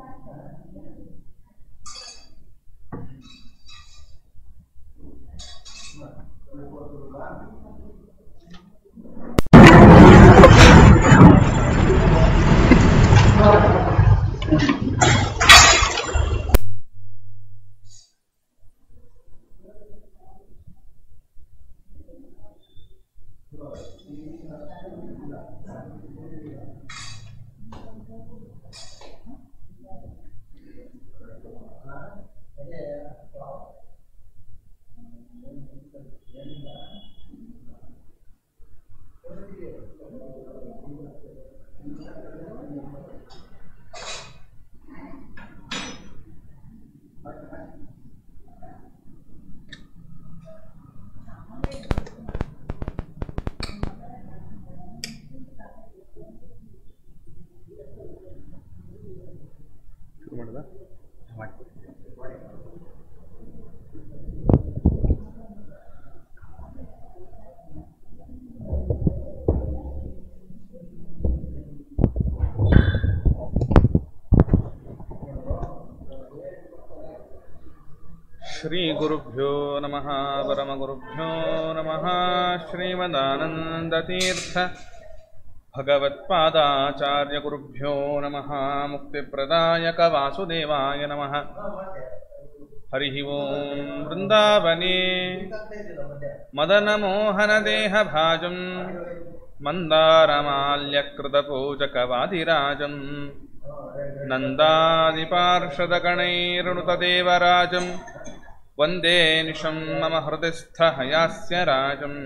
ಶುರು ಮಾಡೋದಾ ಶ್ರೀಗುರುಭ್ಯೋ ನಮಃ ಪರಮಗುರುಭ್ಯೋ ನಮಃ ಶ್ರೀಮದಾನಂದತೀರ್ಥ ಭಗವತ್ಪಾದಾಚಾರ್ಯಗುರುಭ್ಯೋ ನಮಃ ಮುಕ್ತಿಪ್ರದಾಯಕ ವಾಸುದೇವಾಯ ನಮಃ ಹರಿ ಓಂ ವೃಂದಾವನೆ ಮದನಮೋಹನದೇಹಭಾಜಂ ಮಂದಾರಮಾಲ್ಯಕೃತಪೂಜಕವಾದಿರಾಜಂ नन्दादिपार्षदगणैरणुतदेवराजं वन्दे निशं मम हृदिस्थहयास्य राजम्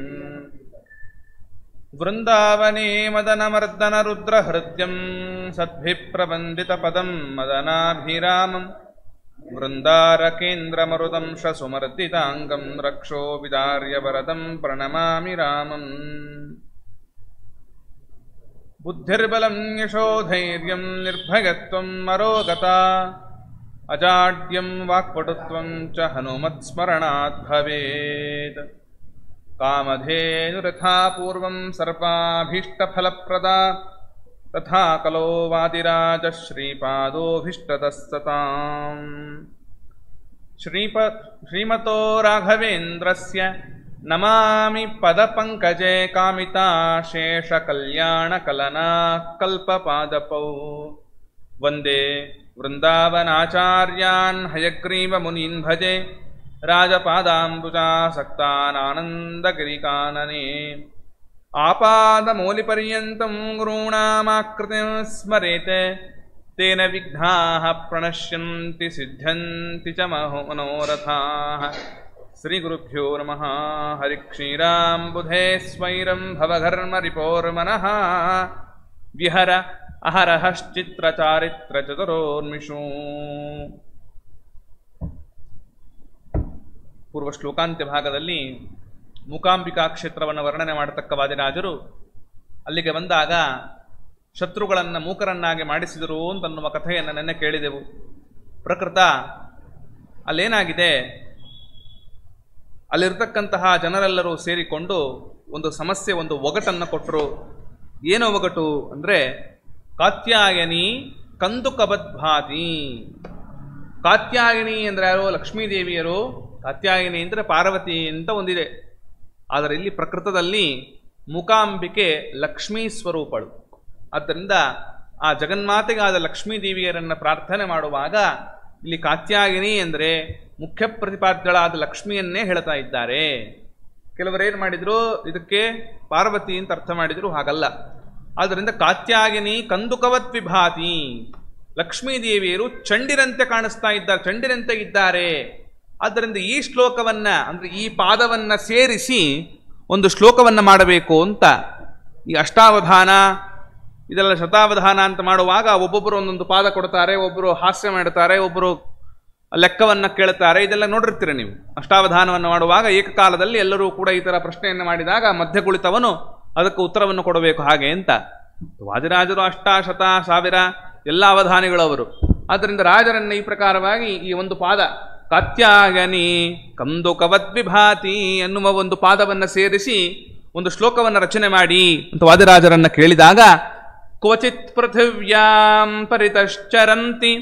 वृन्दावने मदनमर्दनरुद्रहृद्यं सद्भिः प्रबन्धितपदं मदनाभिरामं वृन्दारकेन्द्रमरुदं शसुमर्दिताङ्गं रक्षो विदार्यवरदं प्रणमामि रामम् बुद्धिर्बलं यशोधैर्यं निर्भयत्वं मरोगता अजाड्यं वाक्पटुत्वं च हनुमत्स्मरणात् भवेत् कामधेनुरथा पूर्वं सर्वाभीष्टफलप्रदा तथा कलो वादिराजः श्रीपादोऽभीष्टदस्तताम् श्रीप श्रीमतो राघवेन्द्रस्य नमामि पदपङ्कजे कामिताशेषकल्याणकलना कल्पपादपौ वन्दे वृन्दावनाचार्यान् हयग्रीवमुनीन् भजे राजपादाम्बुजासक्तानानन्दगिरिकानने आपादमौलिपर्यन्तं गुरूणामाकृतिं स्मरेत् तेन विघ्नाः प्रणश्यन्ति सिद्ध्यन्ति च महो मनोरथाः श्रीगुरुभ्यो नमः हरिक्षीराम्बुधे स्वैरं भवघर्मरिपोर्मनः विहर अहरहश्चित्रचारित्रचतुरोन्मिषू ಪೂರ್ವ ಶ್ಲೋಕಾಂತ್ಯ ಭಾಗದಲ್ಲಿ ಮೂಕಾಂಬಿಕಾ ಕ್ಷೇತ್ರವನ್ನು ವರ್ಣನೆ ಮಾಡತಕ್ಕ ವಾದಿರಾಜರು ಅಲ್ಲಿಗೆ ಬಂದಾಗ ಶತ್ರುಗಳನ್ನು ಮೂಕರನ್ನಾಗಿ ಮಾಡಿಸಿದರು ಅಂತನ್ನುವ ಕಥೆಯನ್ನು ನೆನ್ನೆ ಕೇಳಿದೆವು ಪ್ರಕೃತ ಅಲ್ಲೇನಾಗಿದೆ ಅಲ್ಲಿರ್ತಕ್ಕಂತಹ ಜನರೆಲ್ಲರೂ ಸೇರಿಕೊಂಡು ಒಂದು ಸಮಸ್ಯೆ ಒಂದು ಒಗಟನ್ನು ಕೊಟ್ಟರು ಏನೋ ಒಗಟು ಅಂದರೆ ಕಾತ್ಯಾಯನಿ ಕಂದುಕಬದ್ಭಾತಿ ಕಾತ್ಯಾಯನಿ ಅಂದರೆ ಯಾರು ಲಕ್ಷ್ಮೀದೇವಿಯರು ಕಾತ್ಯಾಯನಿ ಅಂದರೆ ಪಾರ್ವತಿ ಅಂತ ಒಂದಿದೆ ಆದರೆ ಇಲ್ಲಿ ಪ್ರಕೃತದಲ್ಲಿ ಮೂಕಾಂಬಿಕೆ ಲಕ್ಷ್ಮೀ ಸ್ವರೂಪಳು ಆದ್ದರಿಂದ ಆ ಜಗನ್ಮಾತೆಗಾದ ಲಕ್ಷ್ಮೀ ದೇವಿಯರನ್ನು ಪ್ರಾರ್ಥನೆ ಮಾಡುವಾಗ ಇಲ್ಲಿ ಕಾತ್ಯಾಯಿನಿ ಅಂದರೆ ಮುಖ್ಯ ಪ್ರತಿಪಾದ್ಯಳಾದ ಲಕ್ಷ್ಮಿಯನ್ನೇ ಹೇಳ್ತಾ ಇದ್ದಾರೆ ಕೆಲವರು ಏನು ಮಾಡಿದ್ರು ಇದಕ್ಕೆ ಪಾರ್ವತಿ ಅಂತ ಅರ್ಥ ಮಾಡಿದ್ರು ಹಾಗಲ್ಲ ಆದ್ದರಿಂದ ಕಾತ್ಯಾಯಿನಿ ಕಂದುಕವತ್ ವಿಭಾತಿ ಲಕ್ಷ್ಮೀ ದೇವಿಯರು ಚಂಡಿರಂತೆ ಕಾಣಿಸ್ತಾ ಇದ್ದಾರೆ ಚಂಡಿರಂತೆ ಇದ್ದಾರೆ ಆದ್ದರಿಂದ ಈ ಶ್ಲೋಕವನ್ನ ಅಂದ್ರೆ ಈ ಪಾದವನ್ನ ಸೇರಿಸಿ ಒಂದು ಶ್ಲೋಕವನ್ನ ಮಾಡಬೇಕು ಅಂತ ಈ ಅಷ್ಟಾವಧಾನ ಇದೆಲ್ಲ ಶತಾವಧಾನ ಅಂತ ಮಾಡುವಾಗ ಒಬ್ಬೊಬ್ಬರು ಒಂದೊಂದು ಪಾದ ಕೊಡ್ತಾರೆ ಒಬ್ಬರು ಹಾಸ್ಯ ಮಾಡ್ತಾರೆ ಒಬ್ಬರು ಲೆಕ್ಕವನ್ನ ಕೇಳ್ತಾರೆ ಇದೆಲ್ಲ ನೋಡಿರ್ತೀರ ನೀವು ಅಷ್ಟಾವಧಾನವನ್ನು ಮಾಡುವಾಗ ಏಕಕಾಲದಲ್ಲಿ ಎಲ್ಲರೂ ಕೂಡ ಈ ಥರ ಪ್ರಶ್ನೆಯನ್ನು ಮಾಡಿದಾಗ ಮಧ್ಯ ಕುಳಿತವನು ಅದಕ್ಕೆ ಉತ್ತರವನ್ನು ಕೊಡಬೇಕು ಹಾಗೆ ಅಂತ ವಾದಿರಾಜರು ಅಷ್ಟ ಶತ ಸಾವಿರ ಎಲ್ಲ ಅವಧಾನಿಗಳವರು ಆದ್ದರಿಂದ ರಾಜರನ್ನ ಈ ಪ್ರಕಾರವಾಗಿ ಈ ಒಂದು ಪಾದ ಕಾತ್ಯಾಗನಿ ಕಂದು ಕವದ್ವಿಭಾತಿ ಎನ್ನುವ ಒಂದು ಪಾದವನ್ನು ಸೇರಿಸಿ ಒಂದು ಶ್ಲೋಕವನ್ನು ರಚನೆ ಮಾಡಿ ಅಂತ ವಾದಿರಾಜರನ್ನ ಕೇಳಿದಾಗ ಕ್ವಚಿತ್ ಪೃಥಿವ್ಯಾಂ ಪರಿತಶ್ಚರಂತಿ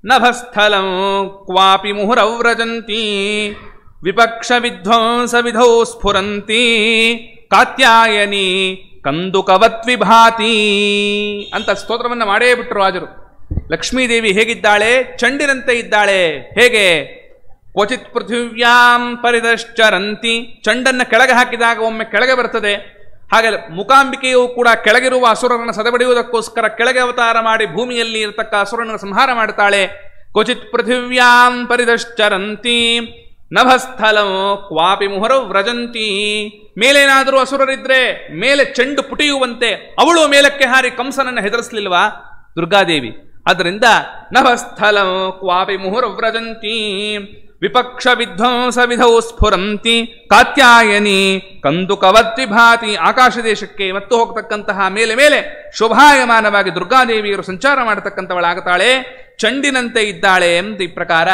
ನಭಸ್ಥಲಂ ಕ್ವಾಪಿ ಮುಹುರವ್ರಜಂತಿ ವಿಪಕ್ಷ ವಿಧ್ವಂಸ ವಿಧೌ ಸ್ಫುರಂತಿ ಕಾತ್ಯಾಯನಿ ಕಂದುಕವತ್ ವಿಭಾತಿ ಅಂತ ಸ್ತೋತ್ರವನ್ನು ಮಾಡೇ ಬಿಟ್ಟರು ರಾಜರು ಲಕ್ಷ್ಮೀದೇವಿ ಹೇಗಿದ್ದಾಳೆ ಚಂಡಿನಂತೆ ಇದ್ದಾಳೆ ಹೇಗೆ ಕ್ವಚಿತ್ ಪೃಥಿವ್ಯಾಂ ಪರಿದಶ್ಚರಂತಿ ಚಂಡನ್ನ ಕೆಳಗೆ ಹಾಕಿದಾಗ ಒಮ್ಮೆ ಕೆಳಗೆ ಬರ್ತದೆ ಹಾಗೆ ಮುಕಾಂಬಿಕೆಯು ಕೂಡ ಕೆಳಗಿರುವ ಅಸುರರನ್ನು ಸದಬಡಿಯುವುದಕ್ಕೋಸ್ಕರ ಕೆಳಗೆ ಅವತಾರ ಮಾಡಿ ಭೂಮಿಯಲ್ಲಿ ಇರತಕ್ಕ ಅಸುರನ ಸಂಹಾರ ಮಾಡ್ತಾಳೆ ಕ್ವಚಿತ್ ಪೃಥಿವ್ಯಾಂ ಪರಿದಶ್ಚರಂತಿ ನಭಸ್ಥಲಂ ಕ್ವಾಪಿ ಮುಹರ ವ್ರಜಂತಿ ಮೇಲೇನಾದರೂ ಅಸುರರಿದ್ರೆ ಮೇಲೆ ಚೆಂಡು ಪುಟಿಯುವಂತೆ ಅವಳು ಮೇಲಕ್ಕೆ ಹಾರಿ ಕಂಸನನ್ನು ಹೆದರಿಸಲಿಲ್ವಾ ದುರ್ಗಾದೇವಿ ಆದ್ದರಿಂದ ನಭಸ್ಥಲಂ ಕ್ವಾಪಿ ಮುಹುರ ವ್ರಜಂತಿ ವಿಪಕ್ಷ ವಿಧ್ವಂಸ ವಿಧೌ ಸ್ಫುರಂತಿ ಕಾತ್ಯಾಯನಿ ಕಂದುಕವತ್ ವಿಭಾತಿ ಆಕಾಶ ದೇಶಕ್ಕೆ ಮತ್ತು ಹೋಗ್ತಕ್ಕಂತಹ ಮೇಲೆ ಮೇಲೆ ಶೋಭಾಯಮಾನವಾಗಿ ದುರ್ಗಾದೇವಿಯರು ಸಂಚಾರ ಮಾಡತಕ್ಕಂಥವಳಾಗುತ್ತಾಳೆ ಚಂಡಿನಂತೆ ಇದ್ದಾಳೆ ಎಂದ ಈ ಪ್ರಕಾರ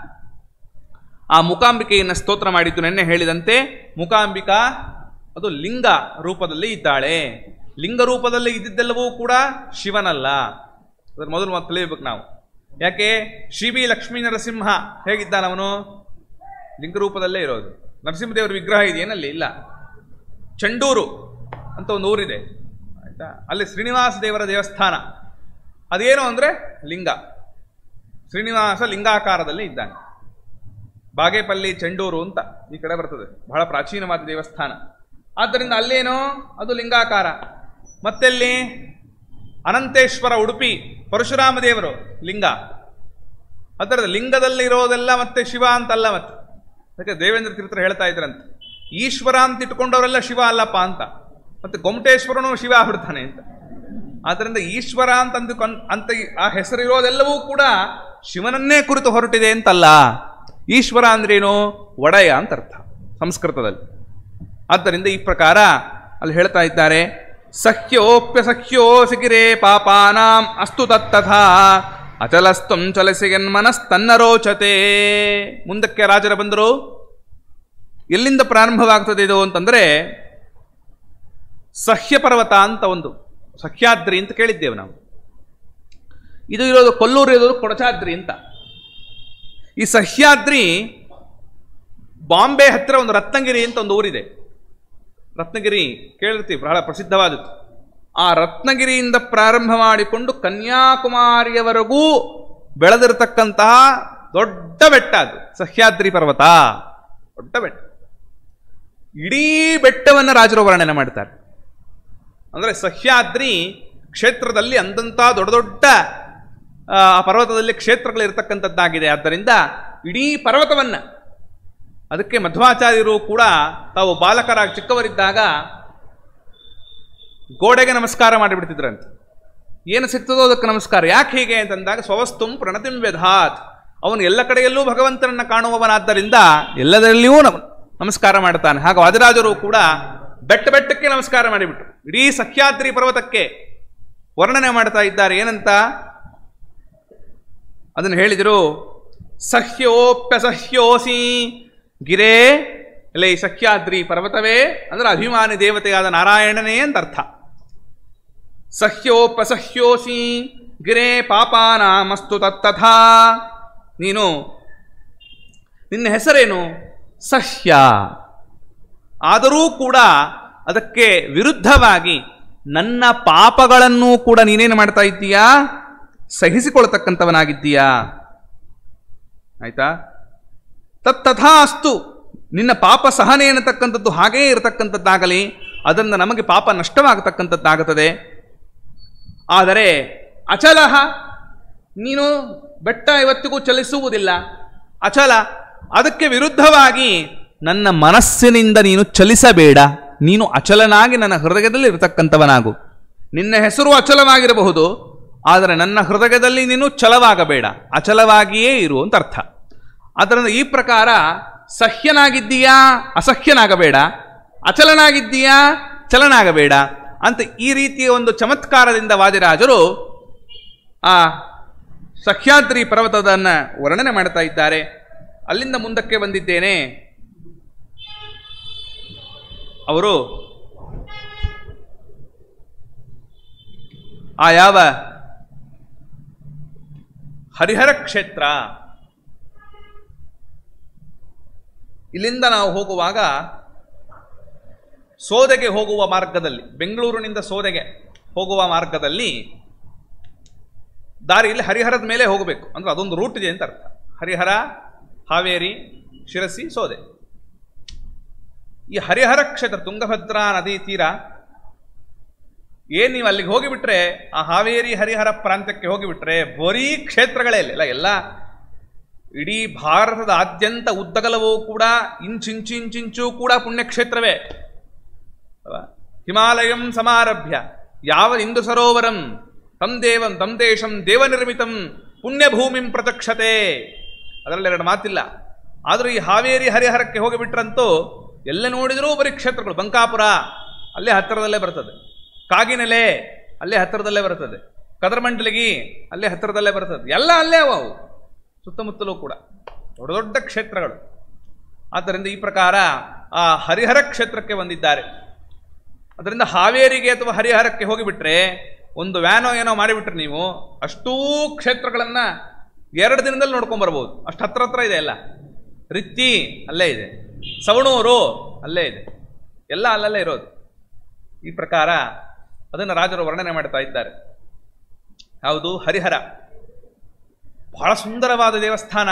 ಆ ಮುಕಾಂಬಿಕೆಯನ್ನು ಸ್ತೋತ್ರ ಮಾಡಿದ್ದು ನೆನ್ನೆ ಹೇಳಿದಂತೆ ಮುಕಾಂಬಿಕಾ ಅದು ಲಿಂಗ ರೂಪದಲ್ಲಿ ಇದ್ದಾಳೆ ಲಿಂಗ ರೂಪದಲ್ಲಿ ಇದ್ದಿದ್ದೆಲ್ಲವೂ ಕೂಡ ಶಿವನಲ್ಲ ಅದರ ಮೊದಲು ಮತ್ತೆ ತಿಳಿಯಬೇಕು ನಾವು ಯಾಕೆ ಶ್ರೀಬಿ ಲಕ್ಷ್ಮೀ ನರಸಿಂಹ ಹೇಗಿದ್ದಾನ ಅವನು ಲಿಂಗ ರೂಪದಲ್ಲೇ ಇರೋದು ನರಸಿಂಹದೇವರ ವಿಗ್ರಹ ಇದೆಯೇನಲ್ಲಿ ಇಲ್ಲ ಚಂಡೂರು ಅಂತ ಒಂದು ಊರಿದೆ ಆಯ್ತಾ ಅಲ್ಲಿ ಶ್ರೀನಿವಾಸ ದೇವರ ದೇವಸ್ಥಾನ ಅದೇನು ಅಂದರೆ ಲಿಂಗ ಶ್ರೀನಿವಾಸ ಲಿಂಗಾಕಾರದಲ್ಲಿ ಇದ್ದಾನೆ ಬಾಗೇಪಲ್ಲಿ ಚೆಂಡೂರು ಅಂತ ಈ ಕಡೆ ಬರ್ತದೆ ಬಹಳ ಪ್ರಾಚೀನವಾದ ದೇವಸ್ಥಾನ ಆದ್ದರಿಂದ ಅಲ್ಲೇನೋ ಅದು ಲಿಂಗಾಕಾರ ಮತ್ತೆಲ್ಲಿ ಅನಂತೇಶ್ವರ ಉಡುಪಿ ಪರಶುರಾಮ ದೇವರು ಲಿಂಗ ಅದರದ ಲಿಂಗದಲ್ಲಿ ಇರೋದೆಲ್ಲ ಮತ್ತೆ ಶಿವ ಅಂತಲ್ಲ ಮತ್ತೆ ಅದಕ್ಕೆ ದೇವೇಂದ್ರ ತೀರ್ಥರು ಹೇಳ್ತಾ ಇದ್ರಂತೆ ಈಶ್ವರ ಅಂತ ಇಟ್ಕೊಂಡವರೆಲ್ಲ ಶಿವ ಅಲ್ಲಪ್ಪ ಅಂತ ಮತ್ತೆ ಗೊಮಟೇಶ್ವರನು ಶಿವ ಆಗ್ಬಿಡ್ತಾನೆ ಅಂತ ಆದ್ದರಿಂದ ಈಶ್ವರ ಅಂತ ಅಂದು ಅಂತ ಆ ಹೆಸರಿರೋದೆಲ್ಲವೂ ಕೂಡ ಶಿವನನ್ನೇ ಕುರಿತು ಹೊರಟಿದೆ ಅಂತಲ್ಲ ಈಶ್ವರ ಅಂದ್ರೇನು ಒಡೆಯ ಅಂತ ಅರ್ಥ ಸಂಸ್ಕೃತದಲ್ಲಿ ಆದ್ದರಿಂದ ಈ ಪ್ರಕಾರ ಅಲ್ಲಿ ಹೇಳ್ತಾ ಇದ್ದಾರೆ ಸಹ್ಯೋಪ್ಯ ಸಹ್ಯೋ ಸಿಗಿರೆ ಪಾಪಾನಾಂ ಅಸ್ತು ತತ್ತಥಾ ಅಚಲಸ್ತಂ ಚಲಸಿಗನ್ ಮನಸ್ತನ್ನ ರೋಚತೆ ಮುಂದಕ್ಕೆ ರಾಜರ ಬಂದರು ಎಲ್ಲಿಂದ ಪ್ರಾರಂಭವಾಗ್ತದೆ ಇದು ಅಂತಂದ್ರೆ ಸಹ್ಯ ಪರ್ವತ ಅಂತ ಒಂದು ಸಹ್ಯಾದ್ರಿ ಅಂತ ಕೇಳಿದ್ದೇವೆ ನಾವು ಇದು ಇರೋದು ಕೊಲ್ಲೂರು ಇರೋದು ಕೊಡಚಾದ್ರಿ ಅಂತ ಈ ಸಹ್ಯಾದ್ರಿ ಬಾಂಬೆ ಹತ್ತಿರ ಒಂದು ರತ್ನಗಿರಿ ಅಂತ ಒಂದು ಊರಿದೆ ರತ್ನಗಿರಿ ಕೇಳಿರ್ತೀವಿ ಬಹಳ ಪ್ರಸಿದ್ಧವಾದದ್ದು ಆ ರತ್ನಗಿರಿಯಿಂದ ಪ್ರಾರಂಭ ಮಾಡಿಕೊಂಡು ಕನ್ಯಾಕುಮಾರಿಯವರೆಗೂ ಬೆಳೆದಿರತಕ್ಕಂತಹ ದೊಡ್ಡ ಬೆಟ್ಟ ಅದು ಸಹ್ಯಾದ್ರಿ ಪರ್ವತ ದೊಡ್ಡ ಬೆಟ್ಟ ಇಡೀ ಬೆಟ್ಟವನ್ನು ರಾಜರು ವರ್ಣನೆ ಮಾಡ್ತಾರೆ ಅಂದರೆ ಸಹ್ಯಾದ್ರಿ ಕ್ಷೇತ್ರದಲ್ಲಿ ಅಂದಂಥ ದೊಡ್ಡ ದೊಡ್ಡ ಆ ಪರ್ವತದಲ್ಲಿ ಕ್ಷೇತ್ರಗಳಿರ್ತಕ್ಕಂಥದ್ದಾಗಿದೆ ಆದ್ದರಿಂದ ಇಡೀ ಪರ್ವತವನ್ನು ಅದಕ್ಕೆ ಮಧ್ವಾಚಾರ್ಯರು ಕೂಡ ತಾವು ಬಾಲಕರಾಗಿ ಚಿಕ್ಕವರಿದ್ದಾಗ ಗೋಡೆಗೆ ನಮಸ್ಕಾರ ಮಾಡಿಬಿಡ್ತಿದ್ರಂತೆ ಏನು ಸಿಗ್ತದೋ ಅದಕ್ಕೆ ನಮಸ್ಕಾರ ಯಾಕೆ ಹೀಗೆ ಅಂತಂದಾಗ ಸ್ವವಸ್ತುಂ ಪ್ರಣತಿಂ ವ್ಯಧಾತ್ ಅವನು ಎಲ್ಲ ಕಡೆಯಲ್ಲೂ ಭಗವಂತನನ್ನ ಕಾಣುವವನಾದ್ದರಿಂದ ಎಲ್ಲದರಲ್ಲಿಯೂ ನಮ ನಮಸ್ಕಾರ ಮಾಡ್ತಾನೆ ಹಾಗೂ ವಾದಿರಾಜರು ಕೂಡ ಬೆಟ್ಟ ಬೆಟ್ಟಕ್ಕೆ ನಮಸ್ಕಾರ ಮಾಡಿಬಿಟ್ರು ಇಡೀ ಸಹ್ಯಾದ್ರಿ ಪರ್ವತಕ್ಕೆ ವರ್ಣನೆ ಮಾಡ್ತಾ ಇದ್ದಾರೆ ಏನಂತ ಅದನ್ನು ಹೇಳಿದರು ಸಹ್ಯೋಪ್ಯಸಹ್ಯೋಸಿ ಗಿರೇ ಇಲ್ಲ ಈ ಸಹ್ಯಾದ್ರಿ ಪರ್ವತವೇ ಅಂದ್ರೆ ಅಭಿಮಾನಿ ದೇವತೆಯಾದ ನಾರಾಯಣನೇ ಅಂತ ಅರ್ಥ ಸಹ್ಯೋಪಸಹ್ಯೋಸಿ ಗಿರೇ ಪಾಪಾನಾಮಸ್ತು ತತ್ತಥಾ ನೀನು ನಿನ್ನ ಹೆಸರೇನು ಸಹ್ಯ ಆದರೂ ಕೂಡ ಅದಕ್ಕೆ ವಿರುದ್ಧವಾಗಿ ನನ್ನ ಪಾಪಗಳನ್ನೂ ಕೂಡ ನೀನೇನು ಮಾಡ್ತಾ ಇದ್ದೀಯಾ ಸಹಿಸಿಕೊಳ್ತಕ್ಕಂಥವನಾಗಿದ್ದೀಯಾ ಆಯ್ತಾ ತತ್ತಥಾ ಅಸ್ತು ನಿನ್ನ ಪಾಪ ಸಹನೆ ಅನ್ನತಕ್ಕಂಥದ್ದು ಹಾಗೇ ಇರತಕ್ಕಂಥದ್ದಾಗಲಿ ಅದನ್ನು ನಮಗೆ ಪಾಪ ನಷ್ಟವಾಗತಕ್ಕಂಥದ್ದಾಗುತ್ತದೆ ಆದರೆ ಅಚಲಹ ನೀನು ಬೆಟ್ಟ ಇವತ್ತಿಗೂ ಚಲಿಸುವುದಿಲ್ಲ ಅಚಲ ಅದಕ್ಕೆ ವಿರುದ್ಧವಾಗಿ ನನ್ನ ಮನಸ್ಸಿನಿಂದ ನೀನು ಚಲಿಸಬೇಡ ನೀನು ಅಚಲನಾಗಿ ನನ್ನ ಹೃದಯದಲ್ಲಿ ಇರತಕ್ಕಂಥವನಾಗು ನಿನ್ನ ಹೆಸರು ಅಚಲವಾಗಿರಬಹುದು ಆದರೆ ನನ್ನ ಹೃದಯದಲ್ಲಿ ನೀನು ಚಲವಾಗಬೇಡ ಅಚಲವಾಗಿಯೇ ಇರು ಅಂತ ಅರ್ಥ ಅದರಿಂದ ಈ ಪ್ರಕಾರ ಸಹ್ಯನಾಗಿದ್ದೀಯಾ ಅಸಹ್ಯನಾಗಬೇಡ ಅಚಲನಾಗಿದ್ದೀಯಾ ಚಲನಾಗಬೇಡ ಅಂತ ಈ ರೀತಿಯ ಒಂದು ಚಮತ್ಕಾರದಿಂದ ವಾದಿರಾಜರು ಆ ಸಹ್ಯಾದ್ರಿ ಪರ್ವತದನ್ನು ವರ್ಣನೆ ಮಾಡ್ತಾ ಇದ್ದಾರೆ ಅಲ್ಲಿಂದ ಮುಂದಕ್ಕೆ ಬಂದಿದ್ದೇನೆ ಅವರು ಆ ಯಾವ ಹರಿಹರ ಕ್ಷೇತ್ರ ಇಲ್ಲಿಂದ ನಾವು ಹೋಗುವಾಗ ಸೋದೆಗೆ ಹೋಗುವ ಮಾರ್ಗದಲ್ಲಿ ಬೆಂಗಳೂರಿನಿಂದ ಸೋದೆಗೆ ಹೋಗುವ ಮಾರ್ಗದಲ್ಲಿ ದಾರಿಯಲ್ಲಿ ಹರಿಹರದ ಮೇಲೆ ಹೋಗಬೇಕು ಅಂದ್ರೆ ಅದೊಂದು ರೂಟ್ ಇದೆ ಅಂತ ಅರ್ಥ ಹರಿಹರ ಹಾವೇರಿ ಶಿರಸಿ ಸೋದೆ ಈ ಹರಿಹರ ಕ್ಷೇತ್ರ ತುಂಗಭದ್ರಾ ನದಿ ತೀರ ಏನ್ ನೀವು ಅಲ್ಲಿಗೆ ಹೋಗಿಬಿಟ್ರೆ ಆ ಹಾವೇರಿ ಹರಿಹರ ಪ್ರಾಂತ್ಯಕ್ಕೆ ಹೋಗಿಬಿಟ್ರೆ ಬರೀ ಕ್ಷೇತ್ರಗಳೇ ಇಲ್ಲ ಇಲ್ಲ ಎಲ್ಲ ಇಡೀ ಭಾರತದ ಆದ್ಯಂತ ಉದ್ದಗಲವೂ ಕೂಡ ಇಂಚಿಂಚಿಂಚಿಂಚೂ ಕೂಡ ಪುಣ್ಯಕ್ಷೇತ್ರವೇ ಅಲ್ವಾ? ಹಿಮಾಲಯಂ ಸಮಾರಭ್ಯ ಯಾವ ಇಂದು ಸರೋವರಂ ತಂ ದೇವಂ ತಂ ದೇಶಂ ದೇವನಿರ್ಮಿತಂ ಪುಣ್ಯಭೂಮಿಂ ಪ್ರಚಕ್ಷತೆ ಅದರಲ್ಲಿ ಎರಡು ಮಾತಿಲ್ಲ ಆದರೂ ಈ ಹಾವೇರಿ ಹರಿಹರಕ್ಕೆ ಹೋಗಿಬಿಟ್ರಂತೂ ಎಲ್ಲ ನೋಡಿದರೂ ಬರೀ ಕ್ಷೇತ್ರಗಳು ಬಂಕಾಪುರ ಅಲ್ಲೇ ಹತ್ತಿರದಲ್ಲೇ ಬರ್ತದೆ ಕಾಗಿನೆಲೆ ಅಲ್ಲೇ ಹತ್ತಿರದಲ್ಲೇ ಬರ್ತದೆ ಕದರಮಂಡಲಿಗಿ ಅಲ್ಲೇ ಹತ್ತಿರದಲ್ಲೇ ಬರ್ತದೆ ಎಲ್ಲ ಅಲ್ಲೇ ಅವು ಅವು ಸುತ್ತಮುತ್ತಲೂ ಕೂಡ ದೊಡ್ಡ ದೊಡ್ಡ ಕ್ಷೇತ್ರಗಳು ಆದ್ದರಿಂದ ಈ ಪ್ರಕಾರ ಆ ಹರಿಹರ ಕ್ಷೇತ್ರಕ್ಕೆ ಬಂದಿದ್ದಾರೆ ಅದರಿಂದ ಹಾವೇರಿಗೆ ಅಥವಾ ಹರಿಹರಕ್ಕೆ ಹೋಗಿಬಿಟ್ರೆ ಒಂದು ವ್ಯಾನೋ ಏನೋ ಮಾಡಿಬಿಟ್ರೆ ನೀವು ಅಷ್ಟೂ ಕ್ಷೇತ್ರಗಳನ್ನ ಎರಡು ದಿನದಲ್ಲಿ ನೋಡ್ಕೊಂಡ್ ಬರ್ಬೋದು ಅಷ್ಟು ಹತ್ರ ಹತ್ರ ಇದೆ ಎಲ್ಲ ರಿತ್ತಿ ಅಲ್ಲೇ ಇದೆ ಸವಣೂರು ಅಲ್ಲೇ ಇದೆ ಎಲ್ಲ ಅಲ್ಲಲ್ಲೇ ಇರೋದು ಈ ಪ್ರಕಾರ ಅದನ್ನು ರಾಜರು ವರ್ಣನೆ ಮಾಡ್ತಾ ಇದ್ದಾರೆ ಯಾವುದು ಹರಿಹರ ಬಹಳ ಸುಂದರವಾದ ದೇವಸ್ಥಾನ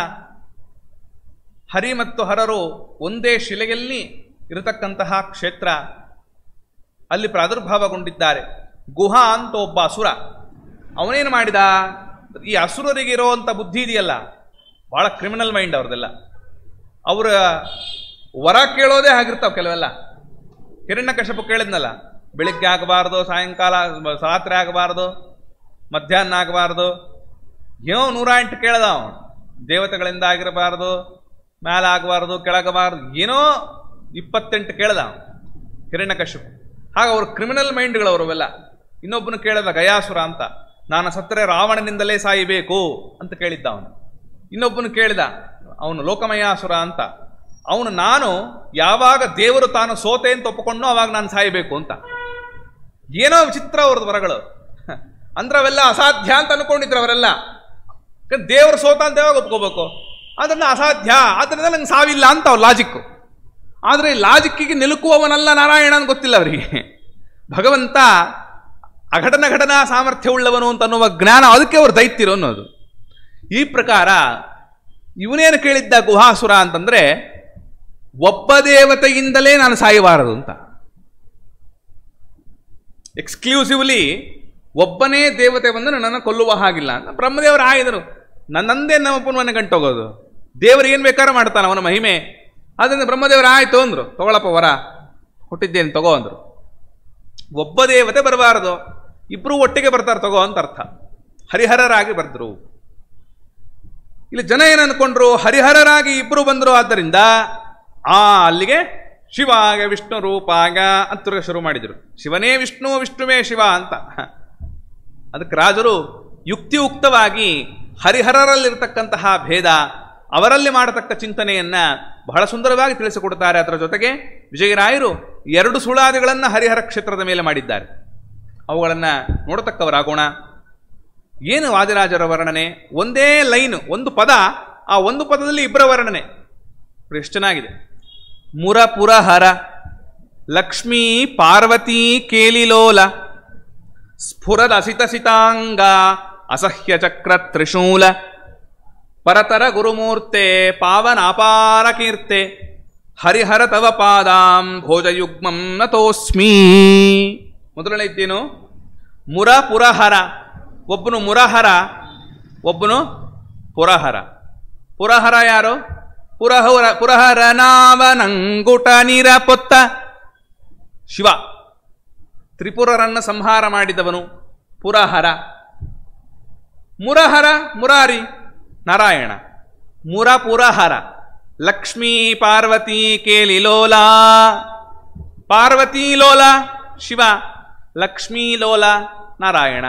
ಹರಿ ಮತ್ತು ಹರರು ಒಂದೇ ಶಿಲೆಯಲ್ಲಿ ಇರತಕ್ಕಂತಹ ಕ್ಷೇತ್ರ ಅಲ್ಲಿ ಪ್ರಾದುರ್ಭಾವಗೊಂಡಿದ್ದಾರೆ ಗುಹಾ ಅಂತ ಒಬ್ಬ ಅಸುರ ಅವನೇನು ಮಾಡಿದ ಈ ಅಸುರರಿಗೆ ಇರುವಂಥ ಬುದ್ಧಿ ಇದೆಯಲ್ಲ ಬಹಳ ಕ್ರಿಮಿನಲ್ ಮೈಂಡ್ ಅವ್ರದ್ದೆಲ್ಲ ಅವರ ವರ ಕೇಳೋದೇ ಆಗಿರ್ತಾವ ಕೆಲವೆಲ್ಲ ಹಿರಣ್ಯಕಶಪು ಕೇಳಿದ್ನಲ್ಲ ಬೆಳಿಗ್ಗೆ ಆಗಬಾರ್ದು ಸಾಯಂಕಾಲ ರಾತ್ರಿ ಆಗಬಾರ್ದು ಮಧ್ಯಾಹ್ನ ಆಗಬಾರ್ದು ಏನೋ ನೂರ ಎಂಟು ಕೇಳ್ದ ಅವನು ದೇವತೆಗಳಿಂದ ಆಗಿರಬಾರ್ದು ಮ್ಯಾಲ ಆಗಬಾರ್ದು ಕೆಳಗಬಾರ್ದು ಏನೋ ಇಪ್ಪತ್ತೆಂಟು ಕೇಳ್ದ ಅವನು ಹಿರಣ್ಯಕಶಿಪು ಹಾಗ ಅವರು ಕ್ರಿಮಿನಲ್ ಮೈಂಡ್ಗಳು ಅವರವೆಲ್ಲ ಇನ್ನೊಬ್ಬನು ಕೇಳಿದ ಗಯಾಸುರ ಅಂತ ನಾನು ಸತ್ತರೆ ರಾವಣನಿಂದಲೇ ಸಾಯಬೇಕು ಅಂತ ಕೇಳಿದ್ದ ಅವನು ಇನ್ನೊಬ್ಬನು ಕೇಳಿದ ಅವನು ಲೋಕಮಯಾಸುರ ಅಂತ ಅವನು ನಾನು ಯಾವಾಗ ದೇವರು ತಾನು ಸೋತೆ ಅಂತ ಒಪ್ಪಿಕೊಂಡು ಅವಾಗ ನಾನು ಸಾಯಬೇಕು ಅಂತ ಏನೋ ವಿಚಿತ್ರ ಅವ್ರದ್ದು ವರಗಳು ಅಂದ್ರೆ ಅವೆಲ್ಲ ಅಸಾಧ್ಯ ಅಂತ ಅನ್ಕೊಂಡಿದ್ರು ಅವರೆಲ್ಲ ಯಾಕಂದ್ರೆ ದೇವರು ಸೋತ ಅಂತ ಯಾವಾಗ ಒಪ್ಕೋಬೇಕು ಅದನ್ನ ಅಸಾಧ್ಯ ಆದ್ರಿಂದ ನಂಗೆ ಸಾವಿಲ್ಲ ಅಂತ ಅವ್ರ ಲಾಜಿಕ್ಕು ಆದರೆ ಲಾಜಿಕ್ಕಿಗೆ ನಿಲುಕುವವನಲ್ಲ ನಾರಾಯಣ ಅಂತ ಗೊತ್ತಿಲ್ಲ ಅವರಿಗೆ ಭಗವಂತ ಅಘಟನ ಘಟನಾ ಸಾಮರ್ಥ್ಯವುಳ್ಳವನು ಅಂತ ಅನ್ನುವ ಜ್ಞಾನ ಅದಕ್ಕೆ ಅವರು ದೈತ್ಯರು ಅನ್ನೋದು ಈ ಪ್ರಕಾರ ಇವನೇನು ಕೇಳಿದ್ದ ಗುಹಾಸುರ ಅಂತಂದ್ರೆ ಒಬ್ಬ ದೇವತೆಯಿಂದಲೇ ನಾನು ಸಾಯಬಾರದು ಅಂತ ಎಕ್ಸ್ಕ್ಲೂಸಿವ್ಲಿ ಒಬ್ಬನೇ ದೇವತೆ ಬಂದು ನನ್ನನ್ನು ಕೊಲ್ಲುವ ಹಾಗಿಲ್ಲ ಅಂತ ಬ್ರಹ್ಮದೇವರು ಆಯ್ದರು ನನ್ನಂದೇ ನಮ್ಮಪ್ಪನ ಗಂಟೋಗೋದು ದೇವರು ಏನು ಬೇಕಾದ್ರೂ ಮಾಡ್ತಾನೆ ಅವನ ಮಹಿಮೆ ಅದರಿಂದ ಬ್ರಹ್ಮದೇವರು ಆಯ್ತು ಅಂದ್ರು ತಗೊಳಪ್ಪ ವರ ಹುಟ್ಟಿದ್ದೇನೆ ತಗೋ ಅಂದ್ರು ಒಬ್ಬ ದೇವತೆ ಬರಬಾರದು ಇಬ್ರು ಒಟ್ಟಿಗೆ ಬರ್ತಾರೆ ತಗೋ ಅಂತ ಅರ್ಥ ಹರಿಹರರಾಗಿ ಬರ್ದ್ರು ಇಲ್ಲಿ ಜನ ಏನು ಅನ್ಕೊಂಡ್ರು ಹರಿಹರರಾಗಿ ಇಬ್ರು ಬಂದರು ಆದ್ದರಿಂದ ಆ ಅಲ್ಲಿಗೆ ಶಿವಾಗ ವಿಷ್ಣು ರೂಪಾಗ ಅಂತ ಶುರು ಮಾಡಿದರು ಶಿವನೇ ವಿಷ್ಣು ವಿಷ್ಣುವೇ ಶಿವ ಅಂತ ಅದಕ್ಕೆ ರಾಜರು ಯುಕ್ತಿಯುಕ್ತವಾಗಿ ಹರಿಹರರಲ್ಲಿರ್ತಕ್ಕಂತಹ ಭೇದ ಅವರಲ್ಲಿ ಮಾಡತಕ್ಕ ಚಿಂತನೆಯನ್ನ ಬಹಳ ಸುಂದರವಾಗಿ ತಿಳಿಸಿಕೊಡ್ತಾರೆ ಅದರ ಜೊತೆಗೆ ವಿಜಯರಾಯರು ಎರಡು ಸುಳಾದಿಗಳನ್ನು ಹರಿಹರ ಕ್ಷೇತ್ರದ ಮೇಲೆ ಮಾಡಿದ್ದಾರೆ ಅವುಗಳನ್ನು ನೋಡತಕ್ಕವರಾಗೋಣ ಏನು ವಾದಿರಾಜರ ವರ್ಣನೆ ಒಂದೇ ಲೈನ್ ಒಂದು ಪದ ಆ ಒಂದು ಪದದಲ್ಲಿ ಇಬ್ಬರ ವರ್ಣನೆ ನೋಡಿ ಎಷ್ಟು ಚೆನ್ನಾಗಿದೆ ಮುರಪುರಹರ ಲಕ್ಷ್ಮೀ ಪಾರ್ವತಿ ಕೇಲಿಲೋಲ ಸ್ಫುರದ ಅಸಿತಸಿತಾಂಗ ಅಸಹ್ಯ ಚಕ್ರ ತ್ರಿಶೂಲ ಪರತರ ಗುರುಮೂರ್ತೆ ಪಾವನಾಪಾರ ಕೀರ್ತೆ ಹರಿಹರ ತವ ಪಾದಾಂ ಭೋಜಯುಗ್ಮಂ ನತೋಸ್ಮಿ ಮೊದಲನೇ ಇದ್ದೇನು ಮುರ ಪುರಹರ ಒಬ್ಬನು ಮುರಹರ ಒಬ್ಬನು ಪುರಹರ ಪುರಹರ ಯಾರು ಪುರಹರ ಪುರಹರ ನಾವನಂಗುಟ ನೀರ ಪೊತ್ತ ಶಿವ ತ್ರಿಪುರರನ್ನ ಸಂಹಾರ ಮಾಡಿದವನು ಪುರಹರ ಮುರಹರ ಮುರಾರಿ ನಾರಾಯಣ ಮುರ ಪುರಹರ ಲಕ್ಷ್ಮೀ ಪಾರ್ವತಿ ಕೇಲಿಲೋಲ ಪಾರ್ವತಿ ಲೋಲ ಶಿವ ಲಕ್ಷ್ಮೀ ಲೋಲ ನಾರಾಯಣ